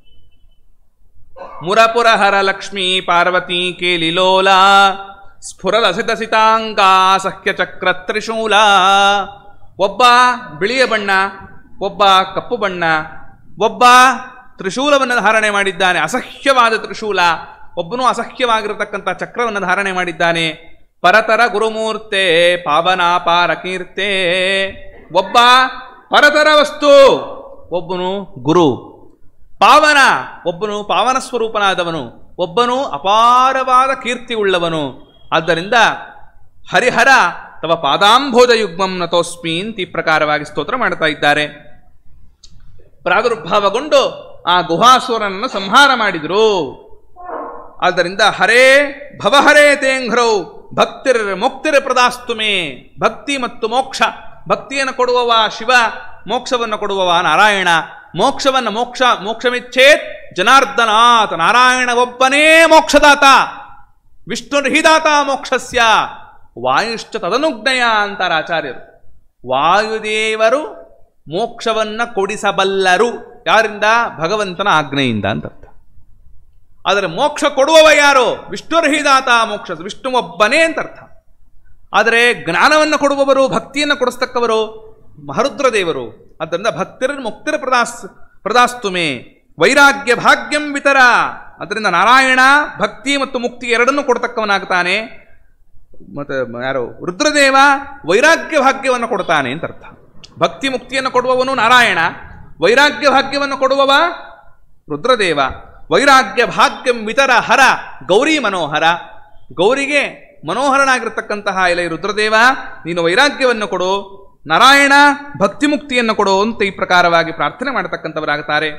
ಮುರಪುರಹರ ಲಕ್ಷ್ಮೀ ಪಾರ್ವತಿ ಕೇಲಿಲೋಲ ಸ್ಫುರಲಸಿತ ಸಿತಾಂಗ ಸಹ್ಯ ಚಕ್ರ ತ್ರಿಶೂಲ ಒಬ್ಬ ಬಿಳಿಯ ಬಣ್ಣ ಒಬ್ಬ ಕಪ್ಪು ಬಣ್ಣ ಒಬ್ಬ ತ್ರಿಶೂಲವನ್ನು ಧಾರಣೆ ಮಾಡಿದ್ದಾನೆ ಅಸಹ್ಯವಾದ ತ್ರಿಶೂಲ ಒಬ್ಬನು ಅಸಹ್ಯವಾಗಿರತಕ್ಕಂಥ ಚಕ್ರವನ್ನು ಧಾರಣೆ ಮಾಡಿದ್ದಾನೆ ಪರತರ ಗುರುಮೂರ್ತೆ ಪಾವನಾಪಾರ ಕೀರ್ತೆ ಒಬ್ಬ ಪರತರ ವಸ್ತು ಒಬ್ಬನು ಗುರು ಪಾವನ ಒಬ್ಬನು ಪಾವನ ಸ್ವರೂಪನಾದವನು ಒಬ್ಬನು ಅಪಾರವಾದ ಕೀರ್ತಿ ಉಳ್ಳವನು ಆದ್ದರಿಂದ ಹರಿಹರ ತವ ಪಾದಾಂಭೋಜ ಯುಗ್ಮಂ ನತೋಸ್ಮಿ ಅಂತ ಈ ಪ್ರಕಾರವಾಗಿ ಸ್ತೋತ್ರ ಮಾಡ್ತಾ ಇದ್ದಾರೆ ಪ್ರಾದುರ್ಭಾವಗೊಂಡು ಆ ಗುಹಾಸುರನನ್ನು ಸಂಹಾರ ಮಾಡಿದರು ಆದ್ದರಿಂದ ಹರೇ ಭವಹರೇ ತೇಂಘ್ರೌ ಭಕ್ತಿರ್ ಮುಕ್ತಿರ ಪ್ರದಾಸ್ತುಮೆ ಭಕ್ತಿ ಮತ್ತು ಮೋಕ್ಷ ಭಕ್ತಿಯನ್ನು ಕೊಡುವವ ಶಿವ ಮೋಕ್ಷವನ್ನು ಕೊಡುವವ ನಾರಾಯಣ ಮೋಕ್ಷವನ್ನು ಮೋಕ್ಷ ಮೋಕ್ಷಮಿಚ್ಛೇತ್ ಜನಾರ್ದನಾಥ ನಾರಾಯಣ ಒಬ್ಬನೇ ಮೋಕ್ಷದಾತ ವಿಷ್ಣುರ್ಹಿದಾತ ಮೋಕ್ಷಸ್ಯ ವಾಯುಶ್ಚ ತದನುಜ್ಞಯ ಅಂತಾರೆ ಆಚಾರ್ಯರು ವಾಯುದೇವರು ಮೋಕ್ಷವನ್ನ ಕೊಡಿಸಬಲ್ಲರು ಯಾರಿಂದ ಭಗವಂತನ ಆಜ್ಞೆಯಿಂದ ಅಂತ ಅರ್ಥ ಆದರೆ ಮೋಕ್ಷ ಕೊಡುವವ ಯಾರು ವಿಷ್ಣುರ್ಹಿದಾತ ಮೋಕ್ಷ ವಿಷ್ಣು ಒಬ್ಬನೇ ಅಂತ ಅರ್ಥ ಆದರೆ ಜ್ಞಾನವನ್ನು ಕೊಡುವವರು ಭಕ್ತಿಯನ್ನು ಕೊಡಿಸ್ತಕ್ಕವರು ಮಹರುದ್ರ ದೇವರು ಆದ್ದರಿಂದ ಭಕ್ತಿರ ಮುಕ್ತಿರ ಪ್ರದಾಸ್ ಪ್ರದಾಸ್ತುಮೆ ವೈರಾಗ್ಯ ಭಾಗ್ಯಂ ವಿತರ ಅದರಿಂದ ನಾರಾಯಣ ಭಕ್ತಿ ಮತ್ತು ಮುಕ್ತಿ ಎರಡನ್ನೂ ಕೊಡ್ತಕ್ಕವನಾಗ್ತಾನೆ ಮತ್ತೆ ಯಾರು ರುದ್ರದೇವ ವೈರಾಗ್ಯ ಭಾಗ್ಯವನ್ನು ಕೊಡ್ತಾನೆ ಅಂತ ಅರ್ಥ ಭಕ್ತಿ ಮುಕ್ತಿಯನ್ನು ಕೊಡುವವನು ನಾರಾಯಣ ವೈರಾಗ್ಯ ಭಾಗ್ಯವನ್ನು ಕೊಡುವವ ರುದ್ರದೇವ ವೈರಾಗ್ಯ ಭಾಗ್ಯಂ ವಿತರ ಹರ ಗೌರಿ ಮನೋಹರ ಗೌರಿಗೆ ಮನೋಹರನಾಗಿರ್ತಕ್ಕಂತಹ ಎಲೆ ರುದ್ರದೇವ ನೀನು ವೈರಾಗ್ಯವನ್ನು ಕೊಡು ನಾರಾಯಣ ಭಕ್ತಿ ಮುಕ್ತಿಯನ್ನು ಕೊಡು ಅಂತ ಈ ಪ್ರಕಾರವಾಗಿ ಪ್ರಾರ್ಥನೆ ಮಾಡತಕ್ಕಂಥವರಾಗುತ್ತಾರೆ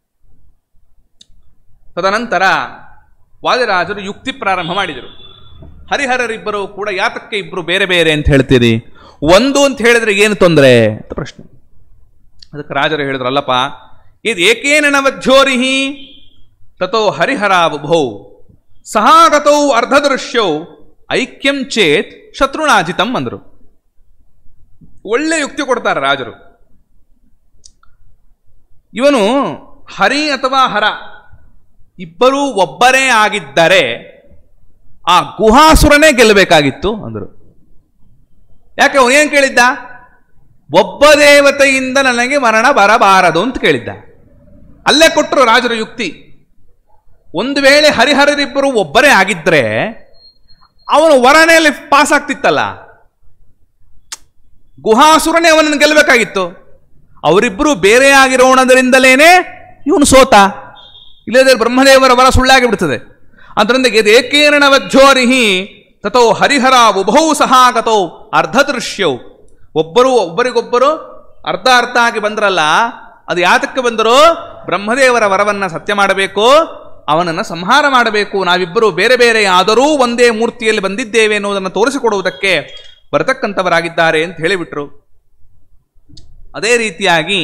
ತದನಂತರ ವಾದಿರಾಜರು ಯುಕ್ತಿ ಪ್ರಾರಂಭ ಮಾಡಿದರು ಹರಿಹರರಿಬ್ಬರು ಕೂಡ ಯಾತಕ್ಕೆ ಇಬ್ಬರು ಬೇರೆ ಬೇರೆ ಅಂತ ಹೇಳ್ತೀರಿ ಒಂದು ಅಂತ ಹೇಳಿದ್ರೆ ಏನು ತೊಂದರೆ ಅಂತ ಪ್ರಶ್ನೆ ಅದಕ್ಕೆ ರಾಜರು ಹೇಳಿದ್ರು ಅಲ್ಲಪ್ಪ ಇದು ಏಕೇನ ನವಜ್ಯೋರಿಹಿ ತಥೋ ಹರಿಹರ ಬುಭೌ ಸಹಾಗತೌ ಅರ್ಧದೃಶ್ಯೌ ಐಕ್ಯಂ ಚೇತ್ ಶತ್ರುಣಾಜಿತಂ ಅಂದರು ಒಳ್ಳೆ ಯುಕ್ತಿ ಕೊಡ್ತಾರೆ ರಾಜರು ಇವನು ಹರಿ ಅಥವಾ ಹರ ಇಬ್ಬರೂ ಒಬ್ಬರೇ ಆಗಿದ್ದರೆ ಆ ಗುಹಾಸುರನೇ ಗೆಲ್ಲಬೇಕಾಗಿತ್ತು ಅಂದರು ಯಾಕೆ ಅವನೇನು ಕೇಳಿದ್ದ ಒಬ್ಬ ದೇವತೆಯಿಂದ ನನಗೆ ಮರಣ ಬರಬಾರದು ಅಂತ ಕೇಳಿದ್ದ ಅಲ್ಲೇ ಕೊಟ್ಟರು ರಾಜರ ಯುಕ್ತಿ ಒಂದು ವೇಳೆ ಹರಿಹರರಿಬ್ಬರು ಒಬ್ಬರೇ ಆಗಿದ್ರೆ ಅವನು ವರನೆಯಲ್ಲಿ ಪಾಸ್ ಆಗ್ತಿತ್ತಲ್ಲ ಗುಹಾಸುರನೇ ಅವನನ್ನು ಗೆಲ್ಲಬೇಕಾಗಿತ್ತು ಅವರಿಬ್ಬರು ಬೇರೆ ಆಗಿರೋಣದರಿಂದಲೇನೆ ಇವನು ಸೋತ ಇಲ್ಲದೆ ಬ್ರಹ್ಮದೇವರ ವರ ಸುಳ್ಳಾಗಿ ಬಿಡ್ತದೆ ಅದರಿಂದ ಏಕೇರಣವಜ್ಜೋರಿಹಿ ತಥೋ ಹರಿಹರ ಉಭೌ ಸಹಾಗತೌ ಅರ್ಧದೃಶ್ಯವು ಒಬ್ಬರು ಒಬ್ಬರಿಗೊಬ್ಬರು ಅರ್ಧ ಅರ್ಧ ಆಗಿ ಬಂದ್ರಲ್ಲ ಅದು ಯಾತಕ್ಕೆ ಬಂದರು ಬ್ರಹ್ಮದೇವರ ವರವನ್ನ ಸತ್ಯ ಮಾಡಬೇಕು ಅವನನ್ನು ಸಂಹಾರ ಮಾಡಬೇಕು ನಾವಿಬ್ಬರು ಬೇರೆ ಬೇರೆ ಆದರೂ ಒಂದೇ ಮೂರ್ತಿಯಲ್ಲಿ ಬಂದಿದ್ದೇವೆ ಎನ್ನುವುದನ್ನು ತೋರಿಸಿಕೊಡುವುದಕ್ಕೆ ಬರತಕ್ಕಂಥವರಾಗಿದ್ದಾರೆ ಅಂತ ಹೇಳಿಬಿಟ್ರು ಅದೇ ರೀತಿಯಾಗಿ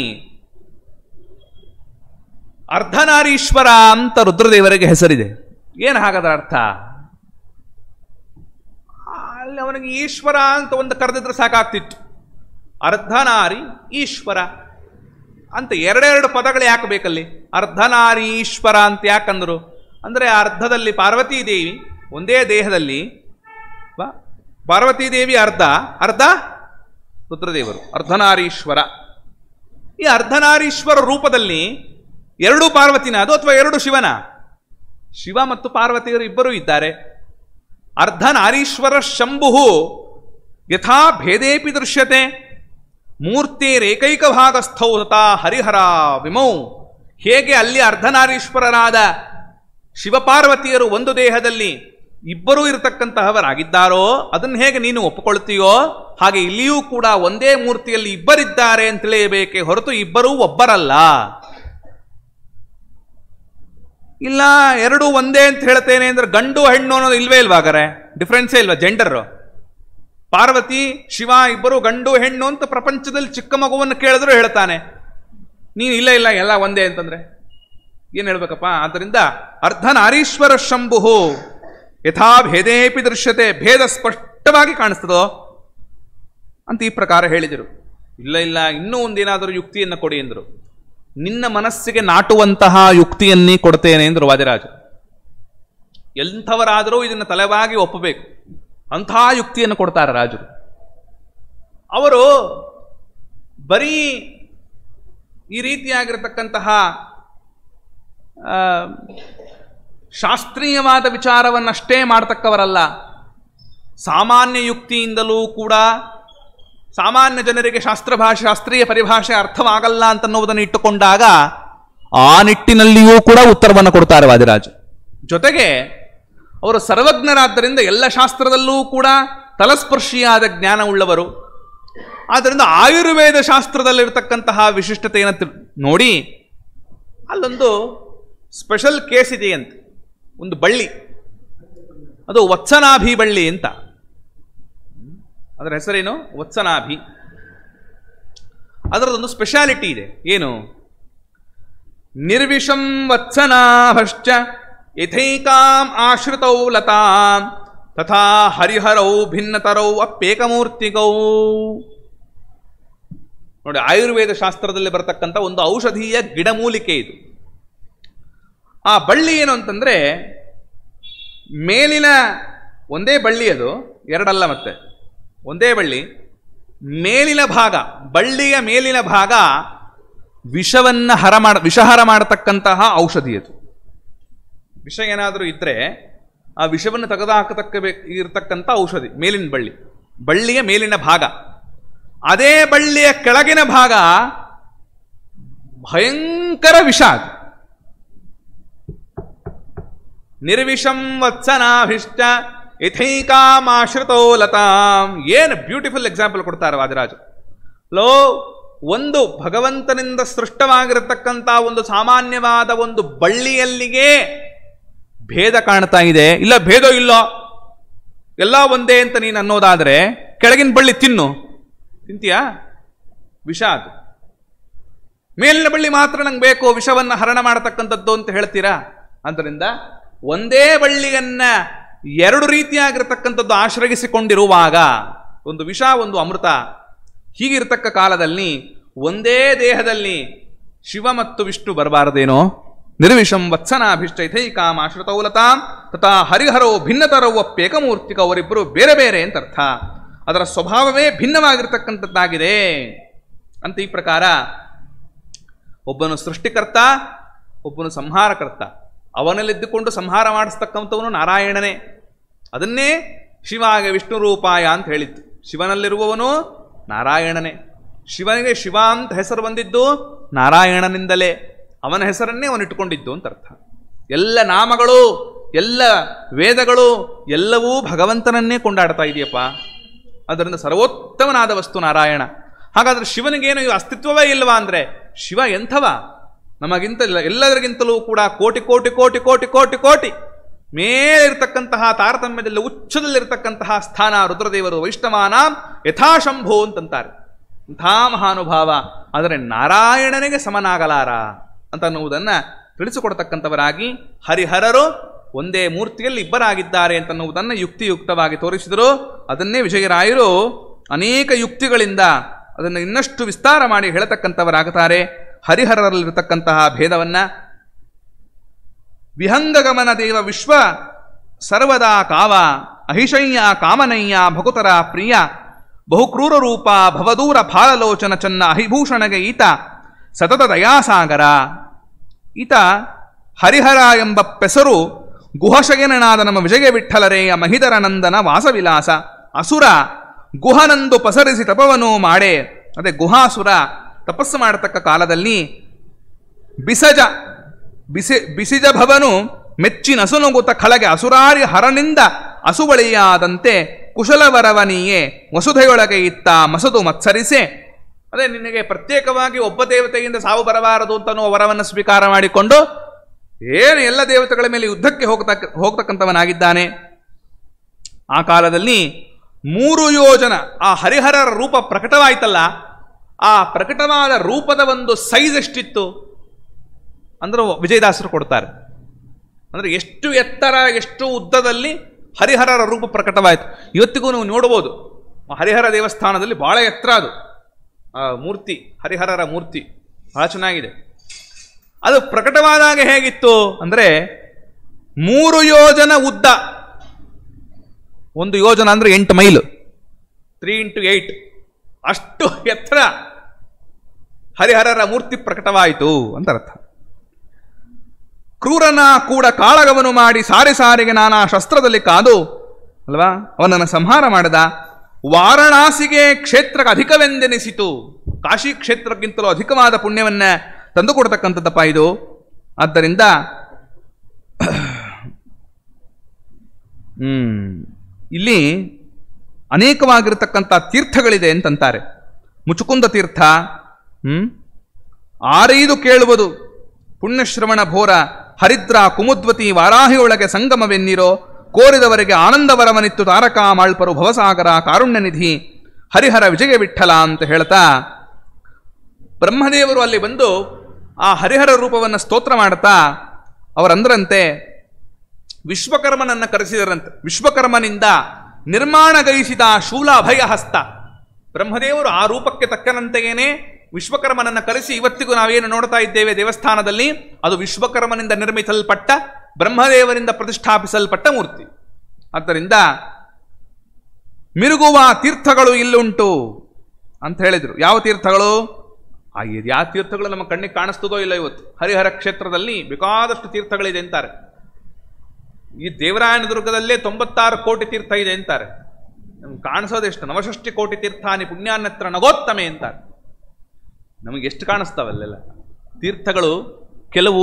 ಅರ್ಧನಾರೀಶ್ವರ ಅಂತ ರುದ್ರದೇವರಿಗೆ ಹೆಸರಿದೆ ಏನು ಹಾಗಾದ್ರ ಅರ್ಥ ಅಲ್ಲಿ ಅವನಿಗೆ ಈಶ್ವರ ಅಂತ ಒಂದು ಕರೆದಿದ್ರೆ ಸಾಕಾಗ್ತಿತ್ತು ಅರ್ಧನಾರಿ ಈಶ್ವರ ಅಂತ ಎರಡೆರಡು ಪದಗಳು ಯಾಕೆ ಬೇಕಲ್ಲಿ ಅರ್ಧನಾರಿ ಈಶ್ವರ ಅಂತ ಯಾಕಂದ್ರು ಅಂದರೆ ಅರ್ಧದಲ್ಲಿ ಪಾರ್ವತೀ ದೇವಿ ಒಂದೇ ದೇಹದಲ್ಲಿ ವಾ- ಪಾರ್ವತೀ ದೇವಿ ಅರ್ಧ ಅರ್ಧ ರುದ್ರದೇವರು ಅರ್ಧನಾರೀಶ್ವರ ಈ ಅರ್ಧನಾರೀಶ್ವರ ರೂಪದಲ್ಲಿ ಎರಡು ಪಾರ್ವತಿನ ಅದು ಅಥವಾ ಎರಡು ಶಿವನ ಶಿವ ಮತ್ತು ಪಾರ್ವತಿಯರು ಇಬ್ಬರೂ ಇದ್ದಾರೆ ಅರ್ಧನಾರೀಶ್ವರ ಶಂಭು ಯಥಾ ಭೇದೇಪಿ ದೃಶ್ಯತೆ ಮೂರ್ತಿರೇಕೈಕ ಭಾಗಸ್ಥೌ ತಥಾ ಹರಿಹರ ವಿಮೌ ಹೇಗೆ ಅಲ್ಲಿ ಅರ್ಧನಾರೀಶ್ವರರಾದ ಶಿವಪಾರ್ವತಿಯರು ಒಂದು ದೇಹದಲ್ಲಿ ಇಬ್ಬರೂ ಇರತಕ್ಕಂತಹವರಾಗಿದ್ದಾರೋ ಅದನ್ನು ಹೇಗೆ ನೀನು ಒಪ್ಪಿಕೊಳ್ತೀಯೋ ಹಾಗೆ ಇಲ್ಲಿಯೂ ಕೂಡ ಒಂದೇ ಮೂರ್ತಿಯಲ್ಲಿ ಇಬ್ಬರಿದ್ದಾರೆ ಅಂತ ತಿಳಿಯಬೇಕೆ ಹೊರತು ಇಬ್ಬರೂ ಒಬ್ಬರಲ್ಲ ಇಲ್ಲ ಎರಡು ಒಂದೇ ಅಂತ ಹೇಳ್ತೇನೆ ಅಂದ್ರೆ ಗಂಡು ಹೆಣ್ಣು ಅನ್ನೋದು ಇಲ್ವೇ ಇಲ್ವಾ ಹಾಗಾರೆ ಡಿಫ್ರೆನ್ಸೇ ಇಲ್ವಾ ಜೆಂಡರ್ ಪಾರ್ವತಿ ಶಿವ ಇಬ್ಬರು ಗಂಡು ಹೆಣ್ಣು ಅಂತ ಪ್ರಪಂಚದಲ್ಲಿ ಚಿಕ್ಕ ಮಗುವನ್ನು ಕೇಳಿದ್ರು ಹೇಳ್ತಾನೆ ನೀನು ಇಲ್ಲ ಇಲ್ಲ ಎಲ್ಲ ಒಂದೇ ಅಂತಂದ್ರೆ ಏನು ಹೇಳ್ಬೇಕಪ್ಪ ಆದ್ದರಿಂದ ಅರ್ಧನಾರೀಶ್ವರ ಶಂಭು ಯಥಾ ಭೇದೇಪಿ ದೃಶ್ಯತೆ ಭೇದ ಸ್ಪಷ್ಟವಾಗಿ ಕಾಣಿಸ್ತದೋ ಅಂತ ಈ ಪ್ರಕಾರ ಹೇಳಿದರು ಇಲ್ಲ ಇಲ್ಲ ಇನ್ನೂ ಒಂದೇನಾದರೂ ಯುಕ್ತಿಯನ್ನು ಕೊಡಿ ಎಂದರು ನಿನ್ನ ಮನಸ್ಸಿಗೆ ನಾಟುವಂತಹ ಯುಕ್ತಿಯನ್ನೇ ಕೊಡ್ತೇನೆ ಎಂದರು ವಾದಿರಾಜ ಎಂಥವರಾದರೂ ಇದನ್ನು ತಲೆವಾಗಿ ಒಪ್ಪಬೇಕು ಅಂಥ ಯುಕ್ತಿಯನ್ನು ಕೊಡ್ತಾರೆ ರಾಜರು ಅವರು ಬರೀ ಈ ರೀತಿಯಾಗಿರತಕ್ಕಂತಹ ಆ, ಶಾಸ್ತ್ರೀಯವಾದ ವಿಚಾರವನ್ನಷ್ಟೇ ಮಾಡತಕ್ಕವರಲ್ಲ ಸಾಮಾನ್ಯ ಯುಕ್ತಿಯಿಂದಲೂ ಕೂಡ ಸಾಮಾನ್ಯ ಜನರಿಗೆ ಶಾಸ್ತ್ರ ಭಾಷೆ ಶಾಸ್ತ್ರೀಯ ಪರಿಭಾಷೆ ಅರ್ಥವಾಗಲ್ಲ ಅಂತನ್ನುವುದನ್ನು ಇಟ್ಟುಕೊಂಡಾಗ ಆ ನಿಟ್ಟಿನಲ್ಲಿಯೂ ಕೂಡ ಉತ್ತರವನ್ನು ಕೊಡ್ತಾರೆ ವಾದಿರಾಜ್ ಜೊತೆಗೆ ಅವರು ಸರ್ವಜ್ಞರಾದ್ದರಿಂದ ಎಲ್ಲ ಶಾಸ್ತ್ರದಲ್ಲೂ ಕೂಡ ತಲಸ್ಪರ್ಶಿಯಾದ ಜ್ಞಾನವುಳ್ಳವರು ಆದ್ದರಿಂದ ಆಯುರ್ವೇದ ಶಾಸ್ತ್ರದಲ್ಲಿರ್ತಕ್ಕಂತಹ ವಿಶಿಷ್ಟತೆಯನ್ನು ತಿಳ್- ನೋಡಿ ಅಲ್ಲೊಂದು ಸ್ಪೆಷಲ್ ಕೇಸ್ ಇದೆಯಂತೆ ಒಂದು ಬಳ್ಳಿ ಅದು ವತ್ಸನಾಭಿ ಬಳ್ಳಿ ಅಂತ ಅದರ ಹೆಸರೇನು ವತ್ಸನಾಭಿ ಅದರದೊಂದು ಸ್ಪೆಷಾಲಿಟಿ ಇದೆ ಏನು ನಿರ್ವಿಷಂ ವತ್ಸನಾಭಶ್ಚ ಯಥೈಕಾಂ ಆಶ್ರಿತೌ ಲತಾಂ ತಥಾ ಹರಿಹರೌ ಭಿನ್ನತರೌ ಅಪ್ಯೇಕಮೂರ್ತಿಗೌ ನೋಡಿ ಆಯುರ್ವೇದ ಶಾಸ್ತ್ರದಲ್ಲಿ ಬರತಕ್ಕಂಥ ಒಂದು ಔಷಧೀಯ ಗಿಡಮೂಲಿಕೆ ಇದು ಆ ಬಳ್ಳಿ ಏನು ಅಂತಂದ್ರೆ ಮೇಲಿನ ಒಂದೇ ಬಳ್ಳಿ ಅದು ಎರಡಲ್ಲ ಮತ್ತೆ ಒಂದೇ ಬಳ್ಳಿ ಮೇಲಿನ ಭಾಗ ಬಳ್ಳಿಯ ಮೇಲಿನ ಭಾಗ ವಿಷವನ್ನ ಹರ ಮಾಡ ವಿಷಹರ ಮಾಡತಕ್ಕಂತಹ ಔಷಧಿ ಅದು ವಿಷ ಏನಾದರೂ ಇದ್ರೆ ಆ ವಿಷವನ್ನು ತೆಗೆದುಹಾಕತಕ್ಕ ಇರತಕ್ಕಂಥ ಔಷಧಿ ಮೇಲಿನ ಬಳ್ಳಿ ಬಳ್ಳಿಯ ಮೇಲಿನ ಭಾಗ ಅದೇ ಬಳ್ಳಿಯ ಕೆಳಗಿನ ಭಾಗ ಭಯಂಕರ ವಿಷ ಅದು ನಿರ್ವಿಷಂ ವತ್ಸನಾಭಿಷ್ಟ ಯಥೈಕಾಮಾಶ್ರಿತೋ ಲತಾಂ ಏನು ಬ್ಯೂಟಿಫುಲ್ ಎಕ್ಸಾಂಪಲ್ ಕೊಡ್ತಾರೆ ವಾದಿರಾಜು ಲೋ ಒಂದು ಭಗವಂತನಿಂದ ಸೃಷ್ಟವಾಗಿರತಕ್ಕಂಥ ಒಂದು ಸಾಮಾನ್ಯವಾದ ಒಂದು ಬಳ್ಳಿಯಲ್ಲಿಗೆ ಭೇದ ಕಾಣ್ತಾ ಇದೆ ಇಲ್ಲ ಭೇದ ಇಲ್ಲ ಎಲ್ಲ ಒಂದೇ ಅಂತ ನೀನು ಅನ್ನೋದಾದ್ರೆ ಕೆಳಗಿನ ಬಳ್ಳಿ ತಿನ್ನು ತಿಂತೀಯಾ ವಿಷ ಅದು ಮೇಲಿನ ಬಳ್ಳಿ ಮಾತ್ರ ನಂಗೆ ಬೇಕು ವಿಷವನ್ನು ಹರಣ ಮಾಡತಕ್ಕಂಥದ್ದು ಅಂತ ಹೇಳ್ತೀರಾ ಆದ್ದರಿಂದ ಒಂದೇ ಬಳ್ಳಿಯನ್ನ ಎರಡು ರೀತಿಯಾಗಿರ್ತಕ್ಕಂಥದ್ದು ಆಶ್ರಯಿಸಿಕೊಂಡಿರುವಾಗ ಒಂದು ವಿಷ ಒಂದು ಅಮೃತ ಹೀಗಿರ್ತಕ್ಕ ಕಾಲದಲ್ಲಿ ಒಂದೇ ದೇಹದಲ್ಲಿ ಶಿವ ಮತ್ತು ವಿಷ್ಣು ಬರಬಾರದೇನೋ ನಿರ್ವಿಷಂ ವತ್ಸನಾಭಿಷ್ಟ ಇಥೈಕಾಂ ಆಶ್ರಿತೌಲತಾಂ ತಥಾ ಹರಿಹರವು ಭಿನ್ನತರವು ಅಪ್ಯೇಕಮೂರ್ತಿಕ ಅವರಿಬ್ಬರು ಬೇರೆ ಬೇರೆ ಅಂತ ಅರ್ಥ ಅದರ ಸ್ವಭಾವವೇ ಭಿನ್ನವಾಗಿರ್ತಕ್ಕಂಥದ್ದಾಗಿದೆ ಅಂತ ಈ ಪ್ರಕಾರ ಒಬ್ಬನು ಸೃಷ್ಟಿಕರ್ತ ಒಬ್ಬನು ಸಂಹಾರಕರ್ತ ಅವನಲ್ಲಿದ್ದುಕೊಂಡು ಸಂಹಾರ ಮಾಡಿಸ್ತಕ್ಕಂಥವನು ನಾರಾಯಣನೇ ಅದನ್ನೇ ಶಿವಾಗ ವಿಷ್ಣು ರೂಪಾಯ ಅಂತ ಹೇಳಿತ್ತು ಶಿವನಲ್ಲಿರುವವನು ನಾರಾಯಣನೇ ಶಿವನಿಗೆ ಶಿವ ಅಂತ ಹೆಸರು ಬಂದಿದ್ದು ನಾರಾಯಣನಿಂದಲೇ ಅವನ ಹೆಸರನ್ನೇ ಅವನು ಇಟ್ಟುಕೊಂಡಿದ್ದು ಅಂತ ಅರ್ಥ ಎಲ್ಲ ನಾಮಗಳು ಎಲ್ಲ ವೇದಗಳು ಎಲ್ಲವೂ ಭಗವಂತನನ್ನೇ ಕೊಂಡಾಡ್ತಾ ಇದೆಯಪ್ಪ ಅದರಿಂದ ಸರ್ವೋತ್ತಮನಾದ ವಸ್ತು ನಾರಾಯಣ ಹಾಗಾದ್ರೆ ಶಿವನಿಗೇನು ಇವು ಅಸ್ತಿತ್ವವೇ ಇಲ್ವಾ ಅಂದ್ರೆ ಶಿವ ಎಂಥವ ನಮಗಿಂತ ಎಲ್ಲದರಿಗಿಂತಲೂ ಕೂಡ ಕೋಟಿ ಕೋಟಿ ಕೋಟಿ ಕೋಟಿ ಕೋಟಿ ಕೋಟಿ ಮೇಲಿರ್ತಕ್ಕಂತಹ ತಾರತಮ್ಯದಲ್ಲಿ ಉಚ್ಚದಲ್ಲಿರ್ತಕ್ಕಂತಹ ಸ್ಥಾನ ರುದ್ರದೇವರು ವೈಷ್ಣವಾನ ಯಥಾಶಂಭೋ ಅಂತಂತಾರೆ ಅಂಥ ಮಹಾನುಭಾವ ಆದರೆ ನಾರಾಯಣನಿಗೆ ಸಮನಾಗಲಾರ ಅಂತ ಅನ್ನುವುದನ್ನು ತಿಳಿಸಿಕೊಡ್ತಕ್ಕಂಥವರಾಗಿ ಹರಿಹರರು ಒಂದೇ ಮೂರ್ತಿಯಲ್ಲಿ ಇಬ್ಬರಾಗಿದ್ದಾರೆ ಅಂತನ್ನುವುದನ್ನು ಯುಕ್ತಿಯುಕ್ತವಾಗಿ ತೋರಿಸಿದರು ಅದನ್ನೇ ವಿಜಯರಾಯರು ಅನೇಕ ಯುಕ್ತಿಗಳಿಂದ ಅದನ್ನು ಇನ್ನಷ್ಟು ವಿಸ್ತಾರ ಮಾಡಿ ಹೇಳತಕ್ಕಂಥವರಾಗುತ್ತಾರೆ ಹರಿಹರರಲ್ಲಿರತಕ್ಕಂತಹ ಭೇದವನ್ನ ವಿಹಂಗಗಮನ ದೇವ ವಿಶ್ವ ಸರ್ವದಾ ಕಾವ ಅಹಿಶಯ್ಯ ಕಾಮನಯ್ಯ ಭಕುತರ ಪ್ರಿಯ ಬಹುಕ್ರೂರ ರೂಪ ಭವದೂರ ಫಾಲಲೋಚನ ಚನ್ನ ಅಹಿಭೂಷಣಗೆ ಈತ ಸತತ ದಯಾಸಾಗರ ಈತ ಹರಿಹರ ಎಂಬ ಪೆಸರು ಗುಹಶಯನನಾದ ನಮ್ಮ ವಿಜಯ ವಿಠಲರೇಯ ಮಹಿದರ ನಂದನ ವಾಸವಿಲಾಸ ಅಸುರ ಗುಹನಂದು ಪಸರಿಸಿ ತಪವನು ಮಾಡೆ ಅದೇ ಗುಹಾಸುರ ತಪಸ್ಸು ಮಾಡತಕ್ಕ ಕಾಲದಲ್ಲಿ ಬಿಸಜ ಬಿಸಿ ಬಿಸಿಜ ಭವನು ಮೆಚ್ಚಿ ನಸುನುಗುತ ಖಳಗೆ ಅಸುರಾರಿ ಹರನಿಂದ ಅಸುಬಳಿಯಾದಂತೆ ಕುಶಲವರವನಿಯೇ ವಸುಧೆಯೊಳಗೆ ಇತ್ತ ಮಸದು ಮತ್ಸರಿಸೆ ಅದೇ ನಿನಗೆ ಪ್ರತ್ಯೇಕವಾಗಿ ಒಬ್ಬ ದೇವತೆಯಿಂದ ಸಾವು ಬರಬಾರದು ಅಂತನೂ ವರವನ್ನು ಸ್ವೀಕಾರ ಮಾಡಿಕೊಂಡು ಏನು ಎಲ್ಲ ದೇವತೆಗಳ ಮೇಲೆ ಯುದ್ಧಕ್ಕೆ ಹೋಗ್ತಕ್ಕ ಹೋಗ್ತಕ್ಕಂಥವನಾಗಿದ್ದಾನೆ ಆ ಕಾಲದಲ್ಲಿ ಮೂರು ಯೋಜನ ಆ ಹರಿಹರರ ರೂಪ ಪ್ರಕಟವಾಯ್ತಲ್ಲ ಆ ಪ್ರಕಟವಾದ ರೂಪದ ಒಂದು ಸೈಜ್ ಎಷ್ಟಿತ್ತು ಅಂದ್ರೆ ವಿಜಯದಾಸರು ಕೊಡ್ತಾರೆ ಅಂದ್ರೆ ಎಷ್ಟು ಎತ್ತರ ಎಷ್ಟು ಉದ್ದದಲ್ಲಿ ಹರಿಹರರ ರೂಪ ಪ್ರಕಟವಾಯಿತು ಇವತ್ತಿಗೂ ನೀವು ನೋಡ್ಬೋದು ಆ ಹರಿಹರ ದೇವಸ್ಥಾನದಲ್ಲಿ ಬಹಳ ಎತ್ತರ ಅದು ಆ ಮೂರ್ತಿ ಹರಿಹರರ ಮೂರ್ತಿ ಬಹಳ ಚೆನ್ನಾಗಿದೆ ಅದು ಪ್ರಕಟವಾದಾಗ ಹೇಗಿತ್ತು ಅಂದ್ರೆ ಮೂರು ಯೋಜನ ಉದ್ದ ಒಂದು ಯೋಜನ ಅಂದ್ರೆ ಎಂಟು ಮೈಲು ತ್ರೀ ಇಂಟು ಏಟ್ ಅಷ್ಟು ಎತ್ತರ ಹರಿಹರರ ಮೂರ್ತಿ ಪ್ರಕಟವಾಯಿತು ಅಂತ ಅರ್ಥ ಕ್ರೂರನ ಕೂಡ ಕಾಳಗವನ್ನು ಮಾಡಿ ಸಾರಿ ಸಾರಿಗೆ ನಾನಾ ಶಸ್ತ್ರದಲ್ಲಿ ಕಾದು ಅಲ್ವಾ ಅವನನ್ನು ಸಂಹಾರ ಮಾಡಿದ ವಾರಣಾಸಿಗೆ ಕ್ಷೇತ್ರಕ್ಕೆ ಅಧಿಕವೆಂದೆನಿಸಿತು ಕಾಶಿ ಕ್ಷೇತ್ರಕ್ಕಿಂತಲೂ ಅಧಿಕವಾದ ಪುಣ್ಯವನ್ನ ತಂದುಕೊಡ್ತಕ್ಕಂಥದ್ದಪ್ಪ ಇದು ಆದ್ದರಿಂದ ಹ್ಮ್ ಇಲ್ಲಿ ಅನೇಕವಾಗಿರತಕ್ಕಂಥ ತೀರ್ಥಗಳಿದೆ ಅಂತಂತಾರೆ ಮುಚುಕುಂದ ತೀರ್ಥ ಹ್ಮ್ ಆರೈದು ಕೇಳುವುದು ಪುಣ್ಯಶ್ರವಣ ಭೋರ ಹರಿದ್ರ ಕುಮುದ್ವತಿ ವಾರಾಹಿಯೊಳಗೆ ಸಂಗಮವೆನ್ನಿರೋ ಕೋರಿದವರಿಗೆ ಆನಂದವರವನಿತ್ತು ತಾರಕ ಮಾಳ್ಪರು ಭವಸಾಗರ ಕಾರುಣ್ಯ ನಿಧಿ ಹರಿಹರ ವಿಜಯ ವಿಠಲ ಅಂತ ಹೇಳ್ತಾ ಬ್ರಹ್ಮದೇವರು ಅಲ್ಲಿ ಬಂದು ಆ ಹರಿಹರ ರೂಪವನ್ನು ಸ್ತೋತ್ರ ಮಾಡ್ತಾ ಅವರಂದ್ರಂತೆ ವಿಶ್ವಕರ್ಮನನ್ನ ಕರೆಸಿದರಂತೆ ವಿಶ್ವಕರ್ಮನಿಂದ ನಿರ್ಮಾಣಗೈಸಿದ ಶೂಲ ಅಭಯ ಹಸ್ತ ಬ್ರಹ್ಮದೇವರು ಆ ರೂಪಕ್ಕೆ ತಕ್ಕನಂತೆಯೇನೆ ವಿಶ್ವಕರ್ಮನನ್ನ ಕರೆಸಿ ಇವತ್ತಿಗೂ ನಾವೇನು ನೋಡ್ತಾ ಇದ್ದೇವೆ ದೇವಸ್ಥಾನದಲ್ಲಿ ಅದು ವಿಶ್ವಕರ್ಮನಿಂದ ನಿರ್ಮಿಸಲ್ಪಟ್ಟ ಬ್ರಹ್ಮದೇವರಿಂದ ಪ್ರತಿಷ್ಠಾಪಿಸಲ್ಪಟ್ಟ ಮೂರ್ತಿ ಆದ್ದರಿಂದ ಮಿರುಗುವ ತೀರ್ಥಗಳು ಇಲ್ಲುಂಟು ಅಂತ ಹೇಳಿದ್ರು ಯಾವ ತೀರ್ಥಗಳು ಆ ಯಾವ ತೀರ್ಥಗಳು ನಮ್ಮ ಕಣ್ಣಿಗೆ ಕಾಣಿಸ್ತದೋ ಇಲ್ಲ ಇವತ್ತು ಹರಿಹರ ಕ್ಷೇತ್ರದಲ್ಲಿ ಬೇಕಾದಷ್ಟು ತೀರ್ಥಗಳಿದೆ ಅಂತಾರೆ ಈ ದೇವರಾಯನ ದುರ್ಗದಲ್ಲೇ ತೊಂಬತ್ತಾರು ಕೋಟಿ ತೀರ್ಥ ಇದೆ ಅಂತಾರೆ ನಮ್ಗೆ ಕಾಣಿಸೋದೆಷ್ಟು ನವಷಷ್ಟಿ ಕೋಟಿ ತೀರ್ಥಾನಿ ಪುಣ್ಯಾನ್ನತ್ರ ನಗೋತ್ತಮೆ ಅಂತಾರೆ ನಮಗೆ ಎಷ್ಟು ಕಾಣಿಸ್ತಾವಲ್ಲೆಲ್ಲ ತೀರ್ಥಗಳು ಕೆಲವು